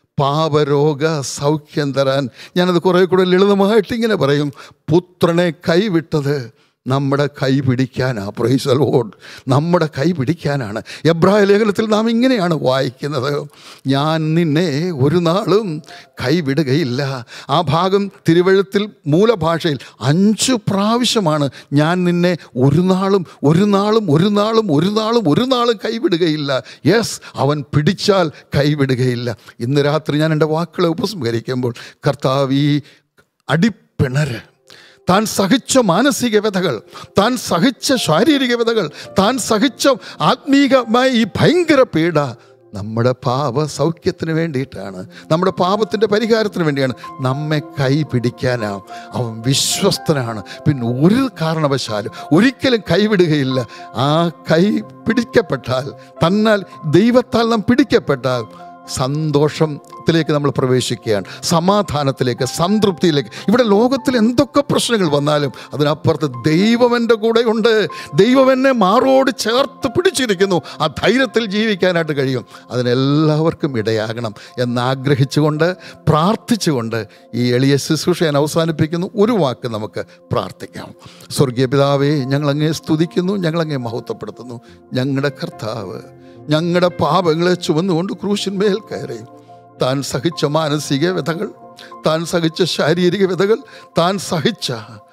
പാപരോഗ സൗഖ്യം തരാൻ ഞാനത് കുറേ കൂടെ ലളിതമായിട്ട് ഇങ്ങനെ പറയും പുത്രനെ കൈവിട്ടത് നമ്മുടെ കൈ പിടിക്കാനാ പ്രൈസ് ലോഡ് നമ്മുടെ കൈ പിടിക്കാനാണ് എബ്രായ ലേഖനത്തിൽ നാം ഇങ്ങനെയാണ് വായിക്കുന്നത് ഞാൻ നിന്നെ ഒരു നാളും കൈവിടുകയില്ല ആ ഭാഗം തിരുവഴുത്തിൽ മൂലഭാഷയിൽ അഞ്ച് പ്രാവശ്യമാണ് ഞാൻ നിന്നെ ഒരു നാളും ഒരു നാളും ഒരു നാളും ഒരു നാളും ഒരു നാളും കൈവിടുകയില്ല യെസ് അവൻ പിടിച്ചാൽ കൈവിടുകയില്ല ഇന്ന് രാത്രി ഞാൻ എൻ്റെ വാക്കുകളെ ഉപസംഹരിക്കുമ്പോൾ കർത്താവ് ഈ അടിപ്പിണര് താൻ സഹിച്ച മാനസിക വ്യതകൾ താൻ സഹിച്ച ശാരീരിക വ്യതകൾ താൻ സഹിച്ച ആത്മീകമായ ഈ ഭയങ്കര പീഡ നമ്മുടെ പാപ സൗഖ്യത്തിന് വേണ്ടിയിട്ടാണ് നമ്മുടെ പാപത്തിൻ്റെ പരിഹാരത്തിന് വേണ്ടിയാണ് നമ്മെ കൈ പിടിക്കാനാവും അവൻ വിശ്വസ്തനാണ് പിന്നെ ഒരു കാരണവശാലും ഒരിക്കലും കൈവിടുകയില്ല ആ കൈ പിടിക്കപ്പെട്ടാൽ തന്നാൽ ദൈവത്താൽ നാം പിടിക്കപ്പെട്ടാൽ സന്തോഷത്തിലേക്ക് നമ്മൾ പ്രവേശിക്കുകയാണ് സമാധാനത്തിലേക്ക് സംതൃപ്തിയിലേക്ക് ഇവിടെ ലോകത്തിൽ എന്തൊക്കെ പ്രശ്നങ്ങൾ വന്നാലും അതിനപ്പുറത്ത് ദൈവം എൻ്റെ കൂടെയുണ്ട് ദൈവം എന്നെ മാറോട് ചേർത്ത് പിടിച്ചിരിക്കുന്നു ആ ധൈര്യത്തിൽ ജീവിക്കാനായിട്ട് കഴിയും അതിനെല്ലാവർക്കും ഇടയാകണം എന്നാഗ്രഹിച്ചുകൊണ്ട് പ്രാർത്ഥിച്ചുകൊണ്ട് ഈ എളിയ ശുശ്രൂഷ ഞാൻ അവസാനിപ്പിക്കുന്നു ഒരു വാക്ക് നമുക്ക് പ്രാർത്ഥിക്കാം സ്വർഗീയ പിതാവേ ഞങ്ങളങ്ങേ സ്തുതിക്കുന്നു ഞങ്ങളങ്ങേ മഹത്വപ്പെടുത്തുന്നു ഞങ്ങളുടെ കർത്താവ് ഞങ്ങളുടെ പാപങ്ങളെ ചുമന്നുകൊണ്ട് ക്രൂശിന്മേൽ കയറി താൻ സഹിച്ച മാനസിക വ്യതകൾ താൻ സഹിച്ച ശാരീരിക വ്യതകൾ താൻ സഹിച്ച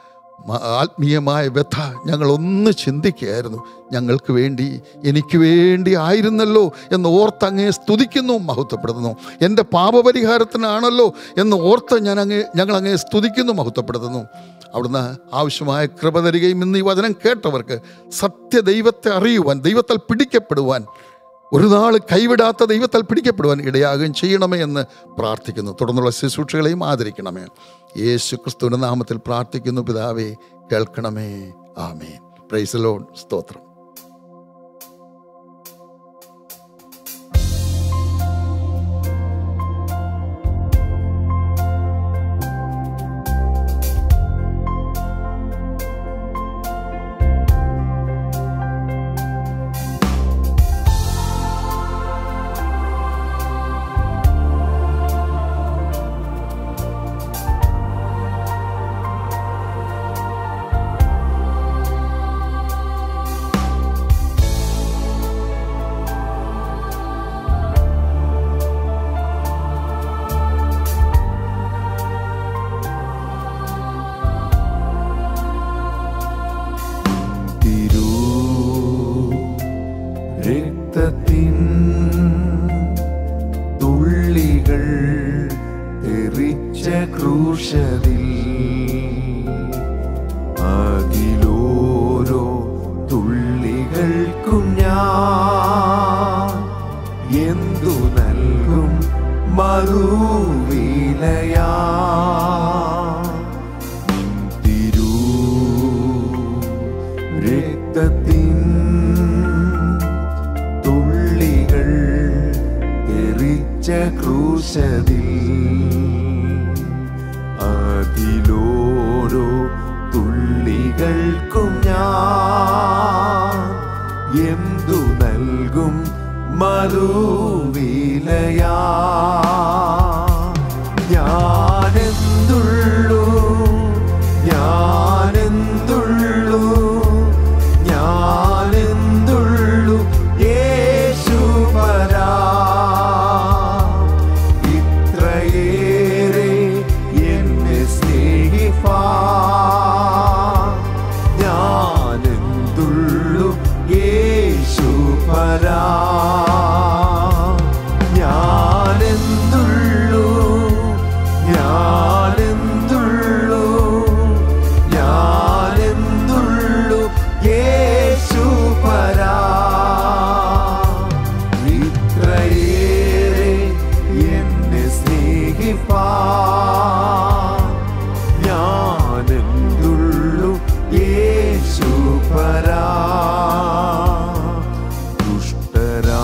മ- ആത്മീയമായ വ്യഥ ഞങ്ങളൊന്ന് ചിന്തിക്കുകയായിരുന്നു ഞങ്ങൾക്ക് വേണ്ടി എനിക്ക് വേണ്ടി ആയിരുന്നല്ലോ എന്ന് ഓർത്ത് അങ്ങേ സ്തുതിക്കുന്നു മഹത്വപ്പെടുത്തുന്നു എൻ്റെ പാപപരിഹാരത്തിനാണല്ലോ എന്ന് ഓർത്ത് ഞാൻ അങ്ങേ ഞങ്ങൾ അങ്ങേ സ്തുതിക്കുന്നു മഹത്വപ്പെടുത്തുന്നു അവിടുന്ന് ആവശ്യമായ കൃപ തരികയും ഇന്ന് ഈ വചനം കേട്ടവർക്ക് സത്യദൈവത്തെ അറിയുവാൻ ദൈവത്താൽ പിടിക്കപ്പെടുവാൻ ഒരു നാൾ കൈവിടാത്ത ദൈവത്താൽ പിടിക്കപ്പെടുവാൻ ഇടയാകുകയും ചെയ്യണമേ എന്ന് പ്രാർത്ഥിക്കുന്നു തുടർന്നുള്ള ശുശ്രൂഷകളെയും ആദരിക്കണമേ യേശു ക്രിസ്തുവിൻ്റെ നാമത്തിൽ പ്രാർത്ഥിക്കുന്നു പിതാവേ കേൾക്കണമേ ആമേൻ പ്രൈസ് ലോൺ സ്തോത്രം തിരു രക്തത്തിൻ തുള്ളികൾ എറിച്ച ക്രൂശതിൽ അതിലോരോ തുള്ളികൾക്കും ഞാൻ എന്തു നൽകും മറുവിലയാ തിരു രക്തത്തിൻ തുള്ളികൾ എറിച്ച ക്രൂശതിൽ അതിലോരോ തുള്ളികൾക്കും ഞാൻ എന്തു നൽകും മറുവിലയാ ഞാനെന്തുള്ളൂ ഞാനെന്തുള്ളൂ ഞാനെന്തുള്ളൂ യേശു പരാ ഇത്രയേറെ എന്നെ സ്നേഹിപ്പാ ഞാനെന്തുള്ളൂ യേശു പരാ ഞാനെന്തുള്ളൂ ഞാനെന്തുള്ളൂ ഞാനെന്തുള്ളൂ യേശു പരാ ഇത്രയേറെ എന്നെ സ്നേഹിപ്പാ ഞാനെന്തുള്ളൂ യേശു പരാ ദുഷ്ടരാ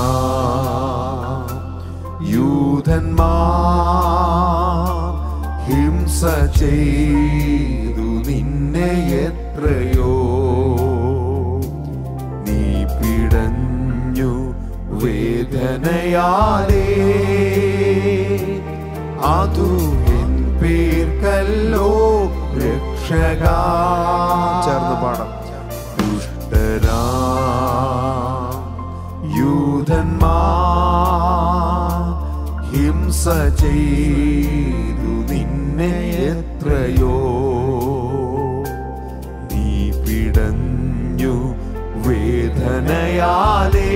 യൂതന്മാർ ഹിംസ ചെയ്തു നിന്നെ എത്രയോ നീ പിടഞ്ഞു വേദനയാലേ അതു എൻ പേർക്കല്ലോ രക്ഷക ചേർന്ന് പാടാം ചെയ്തു നിന്നെ എത്രയോ നീ പിടഞ്ഞു വേദനയാലേ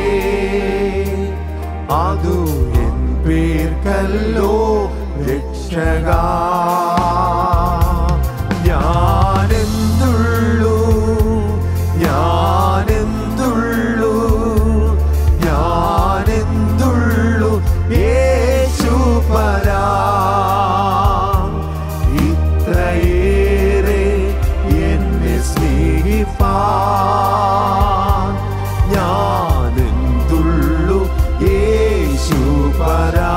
അതു എൻ പേർക്കല്ലോ രക്ഷക ഞാനെന്തുള്ളൂ ഞാനെന്തുള്ളൂ ഞാനെന്തുള്ളൂ യേശു പരാ ഇത്രയേറെ എന്നെ സ്നേഹിപ്പാൻ ഞാനെന്തുള്ളൂ യേശു പരാ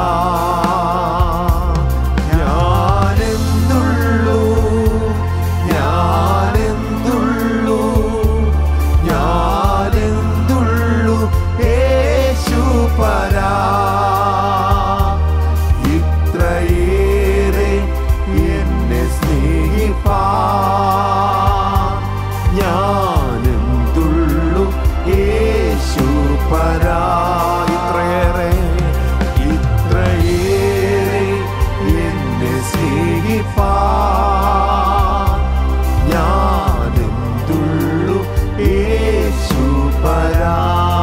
ഞാനെന്തുള്ളൂ ഞാനെന്തുള്ളൂ ഞാനെന്തുള്ളൂ യേശു പരാ ഇത്രയേറെ എന്നെ സ്നേഹിപ്പാൻ ഞാനെന്തുള്ളൂ യേശു പരാ ഇത്രയേറെ ഇത്രയേറെ എന്നെ സ്നേഹിപ്പാൻ ഞാനെന്തുള്ളൂ യേശു പരാ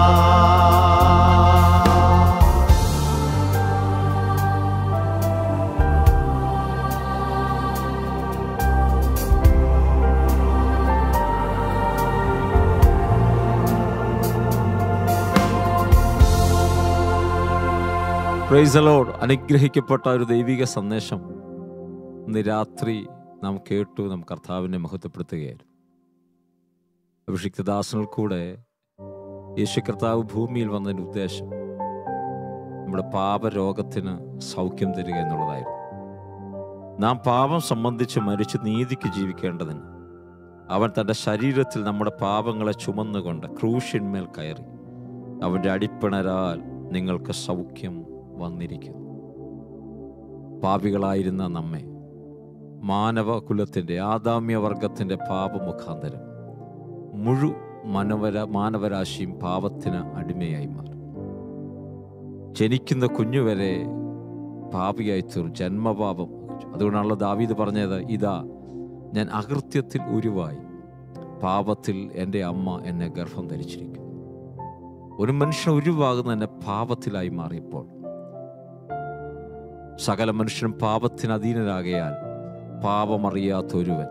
പ്രൈസലോഡ് അനുഗ്രഹിക്കപ്പെട്ട ഒരു ദൈവിക സന്ദേശം ഇന്ന് രാത്രി നാം കേട്ടു നാം കർത്താവിനെ മഹത്വപ്പെടുത്തുകയായിരുന്നു അഭിഷിക്തദാസനിൽ കൂടെ യേശു കർത്താവ് ഭൂമിയിൽ വന്നതിൻ്റെ ഉദ്ദേശം നമ്മുടെ പാപരോഗത്തിന് സൗഖ്യം തരിക എന്നുള്ളതായിരുന്നു നാം പാപം സംബന്ധിച്ച് മരിച്ച് നീതിക്ക് ജീവിക്കേണ്ടതിന് അവൻ തൻ്റെ ശരീരത്തിൽ നമ്മുടെ പാപങ്ങളെ ചുമന്നുകൊണ്ട് ക്രൂശിന്മേൽ കയറി അവൻ്റെ അടിപ്പിണരാൽ നിങ്ങൾക്ക് സൗഖ്യം വന്നിരിക്കുന്നു പാപികളായിരുന്ന നമ്മെ മാനവകുലത്തിൻ്റെ ആദാമ്യവർഗത്തിൻ്റെ പാപമുഖാന്തരം മുഴു മനവര മാനവരാശിയും പാപത്തിന് അടിമയായി മാറി ജനിക്കുന്ന കുഞ്ഞുവരെ പാപിയായി തീർന്നു ജന്മപാപം അതുകൊണ്ടാണല്ലോ ദാവീദ് പറഞ്ഞത് ഇതാ ഞാൻ അകൃത്യത്തിൽ ഉരുവായി പാപത്തിൽ എൻ്റെ അമ്മ എന്നെ ഗർഭം ധരിച്ചിരിക്കുന്നു ഒരു മനുഷ്യൻ ഉരുവാകുന്ന എന്നെ പാപത്തിലായി മാറിയപ്പോൾ സകല മനുഷ്യനും പാപത്തിന് അധീനരാകയാൽ പാപമറിയാത്ത ഒരുവൻ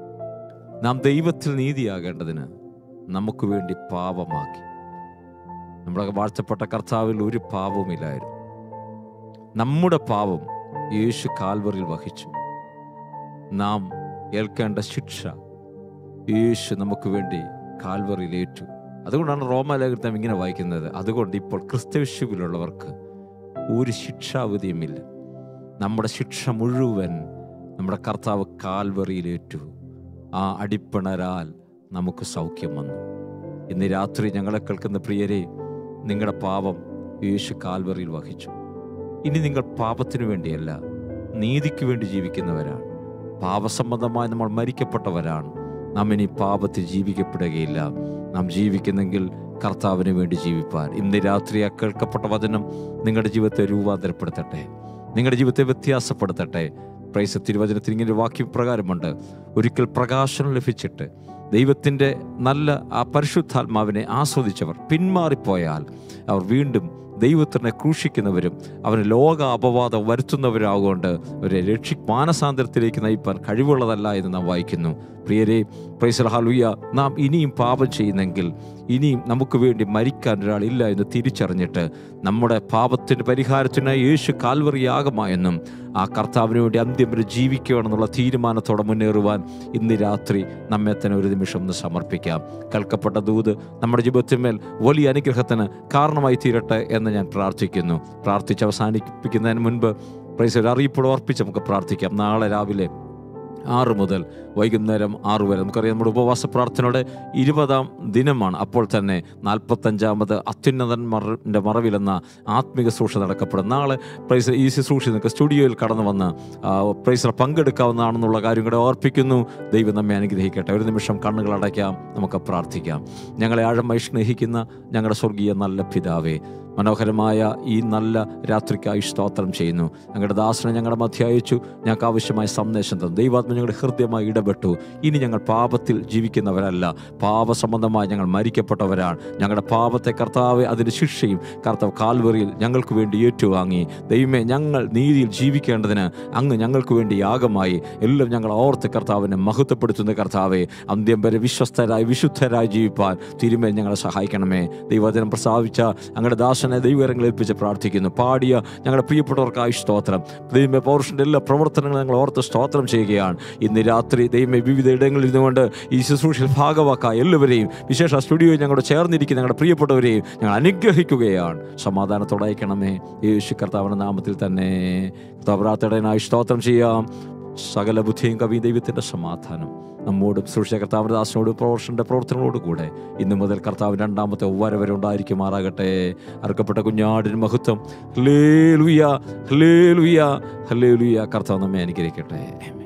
നാം ദൈവത്തിൽ നീതിയാകേണ്ടതിന് നമുക്ക് വേണ്ടി പാപമാക്കി നമ്മുടെ വാഴ്ത്തപ്പെട്ട കർത്താവിൽ ഒരു പാപവുമില്ലായിരുന്നു നമ്മുടെ പാപം യേശു കാൽവറിൽ വഹിച്ചു നാം ഏൽക്കേണ്ട ശിക്ഷ യേശു നമുക്ക് വേണ്ടി കാൽവറിയിൽ ഏറ്റു അതുകൊണ്ടാണ് റോമാലേഖനം ഇങ്ങനെ വായിക്കുന്നത് അതുകൊണ്ട് ഇപ്പോൾ ക്രിസ്തവിശുവിലുള്ളവർക്ക് ഒരു ശിക്ഷാവിധിയുമില്ല നമ്മുടെ ശിക്ഷ മുഴുവൻ നമ്മുടെ കർത്താവ് കാൽവറിയിലേറ്റു ആ അടിപ്പിണരാൽ നമുക്ക് സൗഖ്യം വന്നു ഇന്ന് രാത്രി ഞങ്ങളെ കേൾക്കുന്ന പ്രിയരെ നിങ്ങളുടെ പാപം യേശു കാൽവറിയിൽ വഹിച്ചു ഇനി നിങ്ങൾ പാപത്തിനു വേണ്ടിയല്ല നീതിക്ക് വേണ്ടി ജീവിക്കുന്നവരാണ് പാപസംബന്ധമായി നമ്മൾ മരിക്കപ്പെട്ടവരാണ് നാം ഇനി പാപത്തിൽ ജീവിക്കപ്പെടുകയില്ല നാം ജീവിക്കുന്നെങ്കിൽ കർത്താവിന് വേണ്ടി ജീവിപ്പാൻ ഇന്ന് രാത്രി ആ കേൾക്കപ്പെട്ട വചനം നിങ്ങളുടെ ജീവിതത്തെ രൂപാന്തരപ്പെടുത്തട്ടെ നിങ്ങളുടെ ജീവിതത്തെ വ്യത്യാസപ്പെടുത്തട്ടെ പ്രൈസ തിരുവചനത്തിൽ ഇങ്ങനെ ഒരു വാക്യപ്രകാരമുണ്ട് ഒരിക്കൽ പ്രകാശനം ലഭിച്ചിട്ട് ദൈവത്തിൻ്റെ നല്ല ആ പരിശുദ്ധാത്മാവിനെ ആസ്വദിച്ചവർ പിന്മാറിപ്പോയാൽ അവർ വീണ്ടും ദൈവത്തിനെ ക്രൂശിക്കുന്നവരും അവന് ലോക അപവാദം വരുത്തുന്നവരാകൊണ്ട് അവരെ രക്ഷി മാനസാന്തരത്തിലേക്ക് നയിപ്പാൻ കഴിവുള്ളതല്ല എന്ന് നാം വായിക്കുന്നു പ്രിയരെ പ്രൈസൽ ഹാലുയ്യ നാം ഇനിയും പാപം ചെയ്യുന്നെങ്കിൽ ഇനിയും നമുക്ക് വേണ്ടി മരിക്കാൻ ഒരാളില്ല എന്ന് തിരിച്ചറിഞ്ഞിട്ട് നമ്മുടെ പാപത്തിൻ്റെ പരിഹാരത്തിനായി യേശു കാൽവറിയാകമായെന്നും ആ കർത്താവിന് വേണ്ടി അന്ത്യം വരെ ജീവിക്കുകയാണെന്നുള്ള തീരുമാനത്തോടെ മുന്നേറുവാൻ ഇന്ന് രാത്രി നമ്മെ തന്നെ ഒരു നിമിഷം ഒന്ന് സമർപ്പിക്കാം കേൾക്കപ്പെട്ട ദൂത് നമ്മുടെ ജീവിതത്തിന്മേൽ വലിയ അനുഗ്രഹത്തിന് കാരണമായി തീരട്ടെ എന്ന് ഞാൻ പ്രാർത്ഥിക്കുന്നു പ്രാർത്ഥിച്ച് അവസാനിപ്പിക്കുന്നതിന് മുൻപ് പ്രൈസ് ഒരു അറിയിപ്പോടെ ഓർപ്പിച്ച് നമുക്ക് പ്രാർത്ഥിക്കാം നാളെ രാവിലെ ആറ് മുതൽ വൈകുന്നേരം ആറ് വരെ നമുക്കറിയാം നമ്മുടെ ഉപവാസ പ്രാർത്ഥനയുടെ ഇരുപതാം ദിനമാണ് അപ്പോൾ തന്നെ നാൽപ്പത്തഞ്ചാമത് അത്യുന്നതന്മാരുടെ മറവിലെന്ന ആത്മിക സൂക്ഷ നടക്കപ്പെടും നാളെ പ്രൈസ് ഈ ശുശ്രൂഷ നിങ്ങൾക്ക് സ്റ്റുഡിയോയിൽ കടന്നു വന്ന് ആ, പ്രൈസിൽ പങ്കെടുക്കാവുന്നതാണെന്നുള്ള കാര്യം കൂടെ ഓർപ്പിക്കുന്നു ദൈവം നമ്മെ അനുഗ്രഹിക്കട്ടെ ഒരു നിമിഷം കണ്ണുകൾ അടയ്ക്കാം നമുക്ക് പ്രാർത്ഥിക്കാം ഞങ്ങളെ ആഴമായി സ്നേഹിക്കുന്ന ഞങ്ങളുടെ സ്വർഗീയ നല്ല പിതാവേ മനോഹരമായ ഈ നല്ല രാത്രിക്കായി സ്തോത്രം ചെയ്യുന്നു ഞങ്ങളുടെ ദാസനെ ഞങ്ങളുടെ മധ്യ അയച്ചു ഞങ്ങൾക്ക് ആവശ്യമായ സന്ദേശം തന്നു ദൈവാത്മ ഞങ്ങളുടെ ഹൃദയമായി ഇടപെട്ടു ഇനി ഞങ്ങൾ പാപത്തിൽ ജീവിക്കുന്നവരല്ല പാപസംബന്ധമായി ഞങ്ങൾ മരിക്കപ്പെട്ടവരാണ് ഞങ്ങളുടെ പാപത്തെ കർത്താവ് അതിൻ്റെ ശിക്ഷയും കർത്താവ് കാൽവറിയിൽ ഞങ്ങൾക്ക് വേണ്ടി ഏറ്റുവാങ്ങി ദൈവമേ ഞങ്ങൾ നീതിയിൽ ജീവിക്കേണ്ടതിന് അങ്ങ് ഞങ്ങൾക്ക് വേണ്ടി യാഗമായി എല്ലാം ഞങ്ങൾ ഓർത്ത് കർത്താവിനെ മഹത്വപ്പെടുത്തുന്ന കർത്താവെ അന്ത്യം വരെ വിശ്വസ്തരായി വിശുദ്ധരായി ജീവിപ്പാൻ തിരുമേൽ ഞങ്ങളെ സഹായിക്കണമേ ദൈവജനം പ്രസ്താവിച്ച ഞങ്ങളുടെ ദാസനെ ദൈവകരങ്ങൾ ഏൽപ്പിച്ച് പ്രാർത്ഥിക്കുന്നു പാടിയ ഞങ്ങളുടെ പ്രിയപ്പെട്ടവർക്കായി സ്തോത്രം ദൈവമേ പൗരുഷൻ്റെ എല്ലാ പ്രവർത്തനങ്ങളും ഞങ്ങൾ ഓർത്ത് സ്തോത്രം ചെയ്യുകയാണ് ഇന്ന് രാത്രി ദൈവമേ വിവിധ ഇടങ്ങളിൽ ഇരുന്നുകൊണ്ട് ഈ ശുശ്രൂഷയിൽ ഭാഗവാക്കായ എല്ലാവരെയും വിശേഷ സ്റ്റുഡിയോയിൽ ഞങ്ങളോട് ചേർന്നിരിക്കുന്ന ഞങ്ങളുടെ പ്രിയപ്പെട്ടവരെയും ഞങ്ങൾ അനുഗ്രഹിക്കുകയാണ് സമാധാനത്തോടെ അയക്കണമേ യേശു കർത്താവിൻ്റെ നാമത്തിൽ തന്നെ കർത്താവ്രാത്തടനായി സ്തോത്രം ചെയ്യാം സകല ബുദ്ധിയും കവി ദൈവത്തിൻ്റെ സമാധാനം നമ്മോടും സൃഷ്ടിച്ച കർത്താവിൻ്റെ ദാസനോട് പ്രവർഷൻ്റെ പ്രവർത്തനങ്ങളോട് കൂടെ ഇന്നു മുതൽ കർത്താവ് രണ്ടാമത്തെ വരെ ഉണ്ടായിരിക്കുമാറാകട്ടെ അറുക്കപ്പെട്ട കുഞ്ഞാടിന് മഹത്വം ഹ്ലേ ലുയ ഹ്ലേ ലുയ ഹ്ലേ ലുയ കർത്താവ് നമ്മെ അനുഗ്രഹിക്കട്ടെ